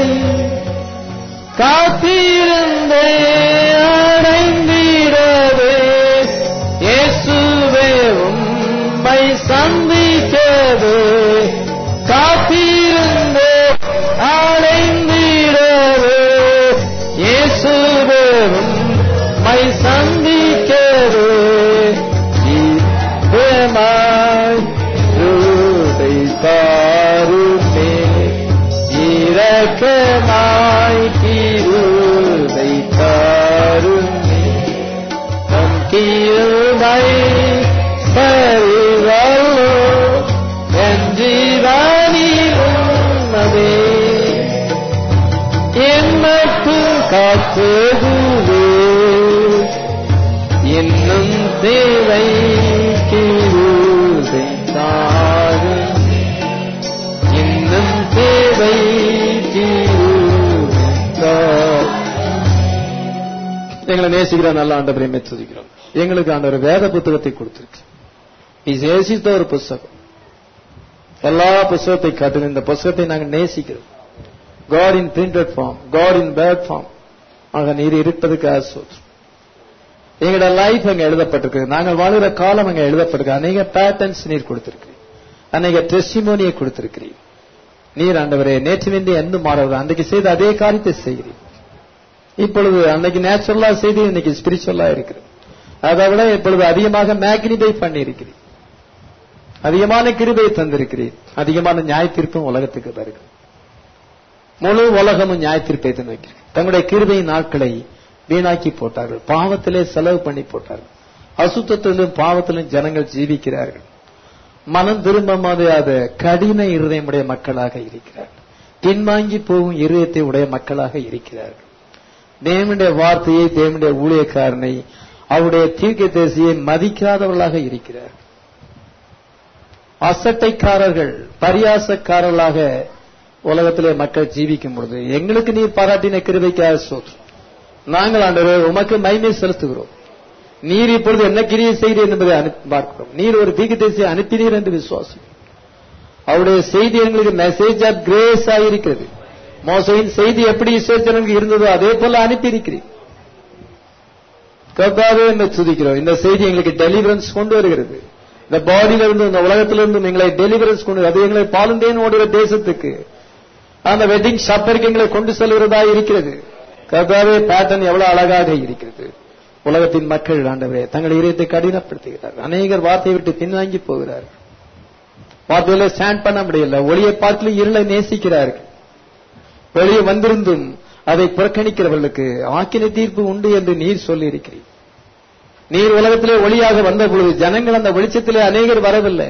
காத்திருந்தே அடைந்திடவே இயேசுவே உம்மை சந்திக்கவே காத்திருந்தே அடைந்திடவே இயேசுவே உம்மை சந்திக்கவே இன்பமாய் ரூதை தாருமே இரக்கமாய் கிருதை தாருமே நம் கிருபை சரிவல்லோ என் ஜீவனில் உன்னதே என்னக்கும் காத்துகுவே இன்னும் தேவை கிருதை தாரும் இன்னும் தேவை கிருதை தாரும். எங்களை நேசிக்கிற நல்ல ஆண்டவரை மெச்சுதிக்கிறோம் எங்களுக்கு ஆண்டவர் வேத புத்தகத்தை கொடுத்திருக்கு இது நேசித்த ஒரு புஸ்தகம் எல்லா புஸ்தகத்தை காட்டிலும் இந்த புஸ்தகத்தை நாங்கள் நேசிக்கிறோம் God in printed form God in bed form ஆக நீர் இருப்பதுக்காக சொல்றோம் எங்களோட லைஃப் அங்க எழுதப்பட்டிருக்கு நாங்கள் வாழுகிற காலம் அங்க எழுதப்பட்டிருக்கு அநேக பேட்டர்ன்ஸ் நீர் கொடுத்திருக்கிறீர் அநேக டெஸ்டிமோனியை கொடுத்திருக்கிறீர் நீர் ஆண்டவரே நேற்று வேண்டி எந்த மாறவர் அன்றைக்கு செய்த அதே காரியத்தை செய்கிறீர் இப்பொழுது அன்னைக்கு நேச்சுரலா செய்து இன்னைக்கு ஸ்பிரிச்சுவலா இருக்கிறது அதை விட இப்பொழுது அதிகமாக மேக்னிஃபை பண்ணி இருக்கிறீர் அதிகமான கிருபையை தந்திருக்கிறீர் அதிகமான நியாய தீர்ப்பும் உலகத்துக்கு வருகிறது முழு உலகமும் நியாய தீர்ப்பை வைக்கிறது தங்களுடைய கிருபையின் நாட்களை வீணாக்கி போட்டார்கள் பாவத்திலே செலவு பண்ணி போட்டார்கள் அசுத்தத்திலும் பாவத்திலும் ஜனங்கள் ஜீவிக்கிறார்கள் மனம் திரும்ப முடியாத கடின இருதயமுடைய மக்களாக இருக்கிறார்கள் பின்வாங்கி போகும் இருதயத்தை உடைய மக்களாக இருக்கிறார்கள் தேவனுடைய வார்த்தையை தேவனுடைய ஊழியக்காரனை அவருடைய தீர்க்க தேசியை மதிக்காதவர்களாக இருக்கிறார் அசட்டைக்காரர்கள் பரியாசக்காரர்களாக உலகத்திலே மக்கள் ஜீவிக்கும் பொழுது எங்களுக்கு நீர் பாராட்டின கிருபைக்காக சோற்று நாங்கள் ஆண்டவரே உமக்கு மைமை செலுத்துகிறோம் நீர் இப்பொழுது என்ன கிரியை செய்தீர் என்பதை அனுப்பி பார்க்கிறோம் நீர் ஒரு தீர்க்கதரிசியை அனுப்பினீர் என்று விசுவாசம் அவருடைய செய்தி எங்களுக்கு மெசேஜ் ஆஃப் கிரேஸ் ஆயிருக்கிறது மோசையின் செய்தி எப்படி இசைச்சனுக்கு இருந்ததோ அதே போல அனுப்பியிருக்கிறேன் கர்த்தாவே என்று துதிக்கிறோம் இந்த செய்தி எங்களுக்கு டெலிவரன்ஸ் கொண்டு வருகிறது இந்த பாடியில இருந்து இந்த உலகத்திலிருந்து எங்களை டெலிவரன்ஸ் கொண்டு வரு- அது எங்களை பாலுந்தேன் ஓடுகிற தேசத்துக்கு அந்த வெட்டிங் ஷாப்பருக்கு எங்களை கொண்டு செல்கிறதா இருக்கிறது கர்த்தாவே பேட்டர்ன் எவ்வளவு அழகாக இருக்கிறது உலகத்தின் மக்கள் ஆண்டவரே தங்கள் இதயத்தை கடினப்படுத்துகிறார்கள் அநேகர் வார்த்தையை விட்டு பின்வாங்கி போகிறார்கள் வார்த்தையில ஸ்டாண்ட் பண்ண முடியல ஒளியை பார்க்கல இருளை நேசிக்கிறார்கள் வெளியே வந்திருந்தும் அதை புறக்கணிக்கிறவர்களுக்கு ஆக்கினை தீர்ப்பு உண்டு என்று நீர் சொல்லி இருக்கிறீர் நீர் உலகத்திலே ஒளியாக வந்த பொழுது ஜனங்கள் அந்த வெளிச்சத்திலே அநேகர் வரவில்லை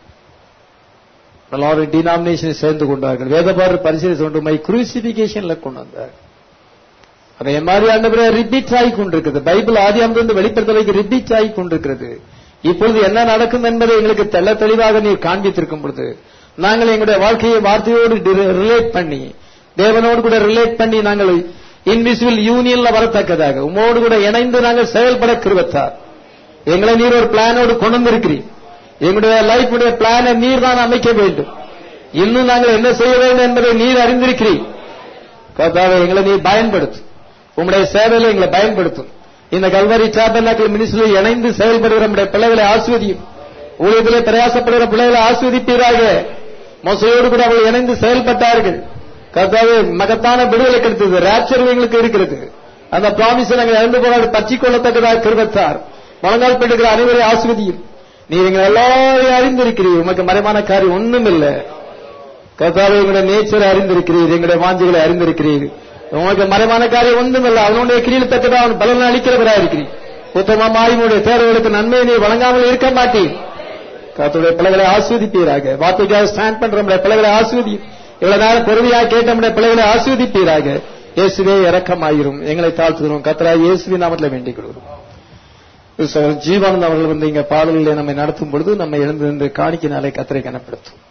டினாமினேஷனை சேர்ந்து கொண்டார்கள் வேதபாடு பரிசீலனை கொண்டு மை குரூசிபிகேஷன்ல கொண்டு வந்தார் அதே மாதிரி ஆண்டவரே ரிப்பீட் ஆகி கொண்டிருக்கிறது பைபிள் ஆதி அமிர்ந்து வெளிப்படுத்தலைக்கு ரிப்பீட் ஆகி கொண்டிருக்கிறது இப்பொழுது என்ன நடக்கும் என்பதை எங்களுக்கு தெள்ள தெளிவாக நீர் காண்பித்திருக்கும் பொழுது நாங்கள் எங்களுடைய வாழ்க்கையை வார்த்தையோடு ரிலேட் பண்ணி தேவனோடு கூட ரிலேட் பண்ணி நாங்கள் இன்விசிபிள் யூனியன்ல வரத்தக்கதாக உமோடு கூட இணைந்து நாங்கள் செயல்பட கிருபத்தார் எங்களை நீர் ஒரு பிளானோடு கொண்டு வந்திருக்கிறீர் எங்களுடைய லைஃப் உடைய பிளானை நீர் தான் அமைக்க வேண்டும் இன்னும் நாங்கள் என்ன செய்ய வேண்டும் என்பதை நீர் அறிந்திருக்கிறீர் கர்த்தாவே எங்களை நீர் பயன்படுத்தும் உம்முடைய சேவையில எங்களை பயன்படுத்தும் இந்த கல்வரி சாபநாக்கள் மினிஸ்டரில் இணைந்து செயல்படுகிற நம்முடைய பிள்ளைகளை ஆஸ்வதியும் ஊழியத்திலே பிரயாசப்படுகிற பிள்ளைகளை ஆஸ்வதிப்பீராக மோசையோடு கூட அவர்கள் இணைந்து செயல்பட்டார்கள் கர்த்தாவே மகத்தான விடுதலை கிடைத்தது ராப்சர் எங்களுக்கு இருக்கிறது அந்த ப்ராமிஸை நாங்கள் இழந்து போகாது பற்றிக் கொள்ளத்தக்கதாக கிருபத்தார் முழங்கால் பெற்றுகிற அனைவரை ஆஸ்வதியும் நீர் எங்களை எல்லாரையும் அறிந்திருக்கிறீர் உமக்கு மறைமான காரியம் ஒண்ணும் இல்லை கர்த்தாவே எங்களுடைய நேச்சரை அறிந்திருக்கிறீர் எங்களுடைய வாஞ்சிகளை அறிந்திருக்கிறீர் உனக்கு மறைமான காரியம் ஒன்றும் இல்லை அவனுடைய கிரியில் தக்கதாக அவன் பலன் அளிக்கிறவரா இருக்கிறீர் உத்தமமாய் உங்களுடைய தேர்வுகளுக்கு நன்மையை நீ வழங்காமல் இருக்க மாட்டீர் கர்த்தருடைய பிள்ளைகளை ஆஸ்வதிப்பீராக வார்த்தைக்காக ஸ்டாண்ட் பண்ற நம்முடைய பிள்ளைகளை ஆஸ்வதி இவ்வளவு நேரம் பொறுமையாக கேட்ட நம்முடைய பிள்ளைகளை ஆஸ்வதிப்பீராக இயேசுவே இறக்கமாயிரும் எங்களை தாழ்த்துகிறோம் கத்தரா இயேசுவின் நாமத்தில் வேண்டிக் கொள்கிறோம் சகோதரர் ஜீவானந்த் அவர்கள் வந்து இங்க பாடல்களை நம்மை நடத்தும் பொழுது நம்ம எழுந்து நின்று காணிக்கினாலே கத்தரை கனப்படுத்தும்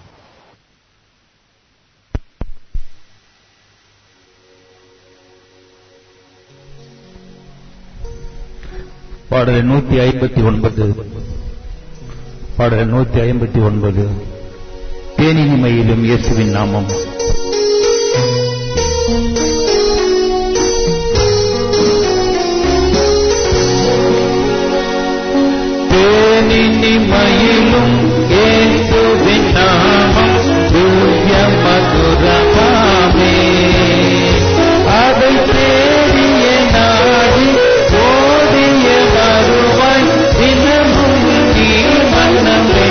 பாடல் நூத்தி ஐம்பத்தி ஒன்பது பாடல் நூத்தி ஐம்பத்தி ஒன்பது தேனினிமையிலும் இயேசுவின் நாமம் தேனினிமையிலும் இயேசுவின் நாமம் தூய மதுரமாமே அதை தேடிய நாடி ஓடிய வருவாய் தினமும் நீ மன்னமே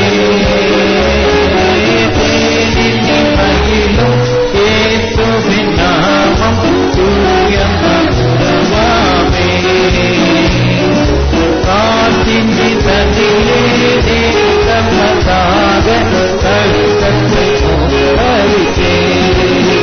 தேனினிமையிலும் இயேசுவின் நாமம் தூய மதுரமாமே காற்றின் தனிலே நேசமதாக கஷ்டத்தை பறித்தே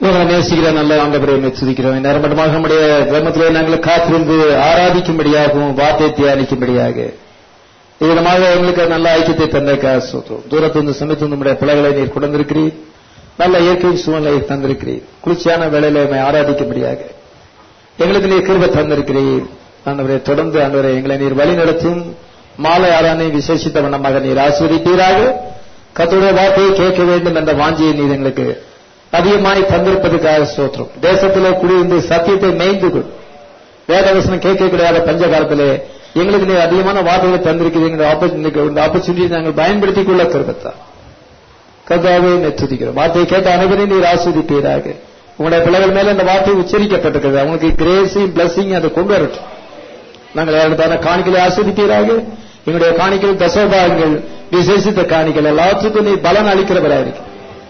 உங்களை நேசிக்கிற நல்ல ஆண்டவரை துதிக்கிறோம் நேரமட்டமாக நம்முடைய கிராமத்திலே நாங்கள் காத்திருந்து ஆராதிக்கும்படியாகவும் வார்த்தை தியானிக்கும்படியாக இதனமாக எங்களுக்கு நல்ல ஐக்கியத்தை தந்த சோதம் தூரத்திலிருந்து சமைத்து நம்முடைய பிள்ளைகளை நீர் கொண்டிருக்கிறீர் நல்ல இயற்கை சூழ்நிலையை தந்திருக்கிறீர் குளிர்ச்சியான வேலையில உம்மை ஆராதிக்கும்படியாக எங்களுக்கு நீர் கிருப தந்திருக்கிறீர் ஆண்டவரை தொடர்ந்து ஆண்டவரை எங்களை நீர் வழி நடத்தும் மாலை ஆரானை விசேஷித்த வண்ணமாக நீர் ஆஸ்வதிப்பீராக கத்தோடைய வார்த்தையை கேட்க வேண்டும் என்ற வாஞ்சியை நீர் எங்களுக்கு அதிகமாய் தந்திருப்பதற்காக ஸ்தோத்திரம் தேசத்திலே குடியிருந்து சத்தியத்தை மேய்ந்து கொள் வேதவசனம் கேட்க கிடையாத பஞ்ச காலத்திலே எங்களுக்கு நீர் அதிகமான வார்த்தைகளை தந்திருக்கிறீங்க இந்த ஆப்பர்ச்சுனிட்டி நாங்கள் பயன்படுத்திக் கொள்ள கருவத்தார் கர்த்தாவே நெத்துதிக்கிறோம் வார்த்தையை கேட்ட அனைவரையும் நீர் ஆஸ்வதிப்பீராக உங்களுடைய பிள்ளைகள் மேல இந்த வார்த்தை உச்சரிக்கப்பட்டிருக்கிறது அவங்களுக்கு கிரேஸையும் பிளஸிங் அதை கொண்டு வரட்டும் நாங்கள் ஏறத்தான காணிகளை ஆஸ்வதிப்பீராக எங்களுடைய காணிகள் தசோபாகங்கள் விசேஷித்த காணிகள் எல்லாத்துக்கும் நீ பலன் அளிக்கிறவராயிருக்க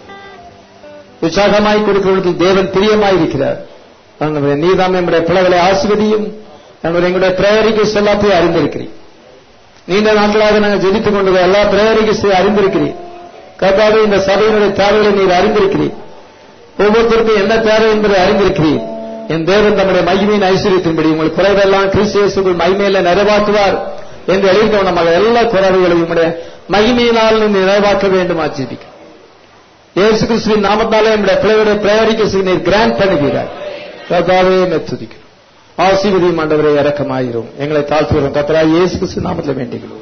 உற்சாகமாய் கொடுக்கிறவர்களுக்கு தேவன் பிரியமாய் இருக்கிறார் நீதான் நம்முடைய பிள்ளைகளை ஆசிர்வதியும் நாங்கள் எங்களுடைய பிரேயரிக்கு எல்லாத்தையும் அறிந்திருக்கிறீர் நீண்ட நாட்களாக நாங்கள் ஜெபித்துக் கொண்டது எல்லா பிரேயரிக்கு அறிந்திருக்கிறீர் கர்த்தாவே இந்த சபையினுடைய தேவைகளை நீர் அறிந்திருக்கிறீர் ஒவ்வொருத்தருக்கும் என்ன தேவை என்பதை அறிந்திருக்கிறீர் என் தேவன் தம்முடைய மகிமையின் ஐஸ்வர்யத்தின்படி உங்கள் குறைவெல்லாம் கிறிஸ்தியசுக்குள் மகிமையில நிறைவாக்குவார் என்று எழுதிக்கவனமாக எல்லா குறைவுகளையும் உடைய மகிமையினால் நிறைவாக்க வேண்டும் ஆச்சரிக்க இயேசு கிறிஸ்துவின் நாமத்தாலே நம்முடைய பிள்ளைகளுடைய பிரேரிக்கு நீர் கிராண்ட் பண்ணுகிறார் கர்த்தாவே நெத்துதிக்கிறோம் ஆசீர்வதியும் ஆண்டவரை இறக்கமாயிரும் எங்களை தாழ்த்துகிறோம் கத்தரா இயேசு கிறிஸ்து நாமத்தில் வேண்டிக்கிறோம்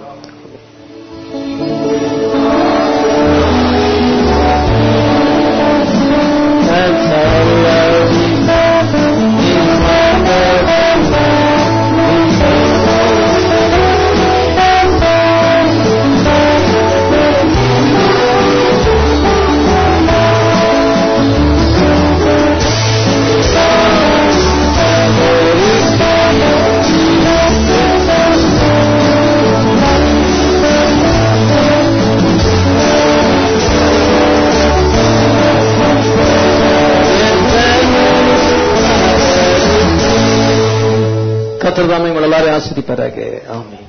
கத்திரதாமை உங்கள் எல்லாரையும் ஆசிரிப்பாராக ஆமே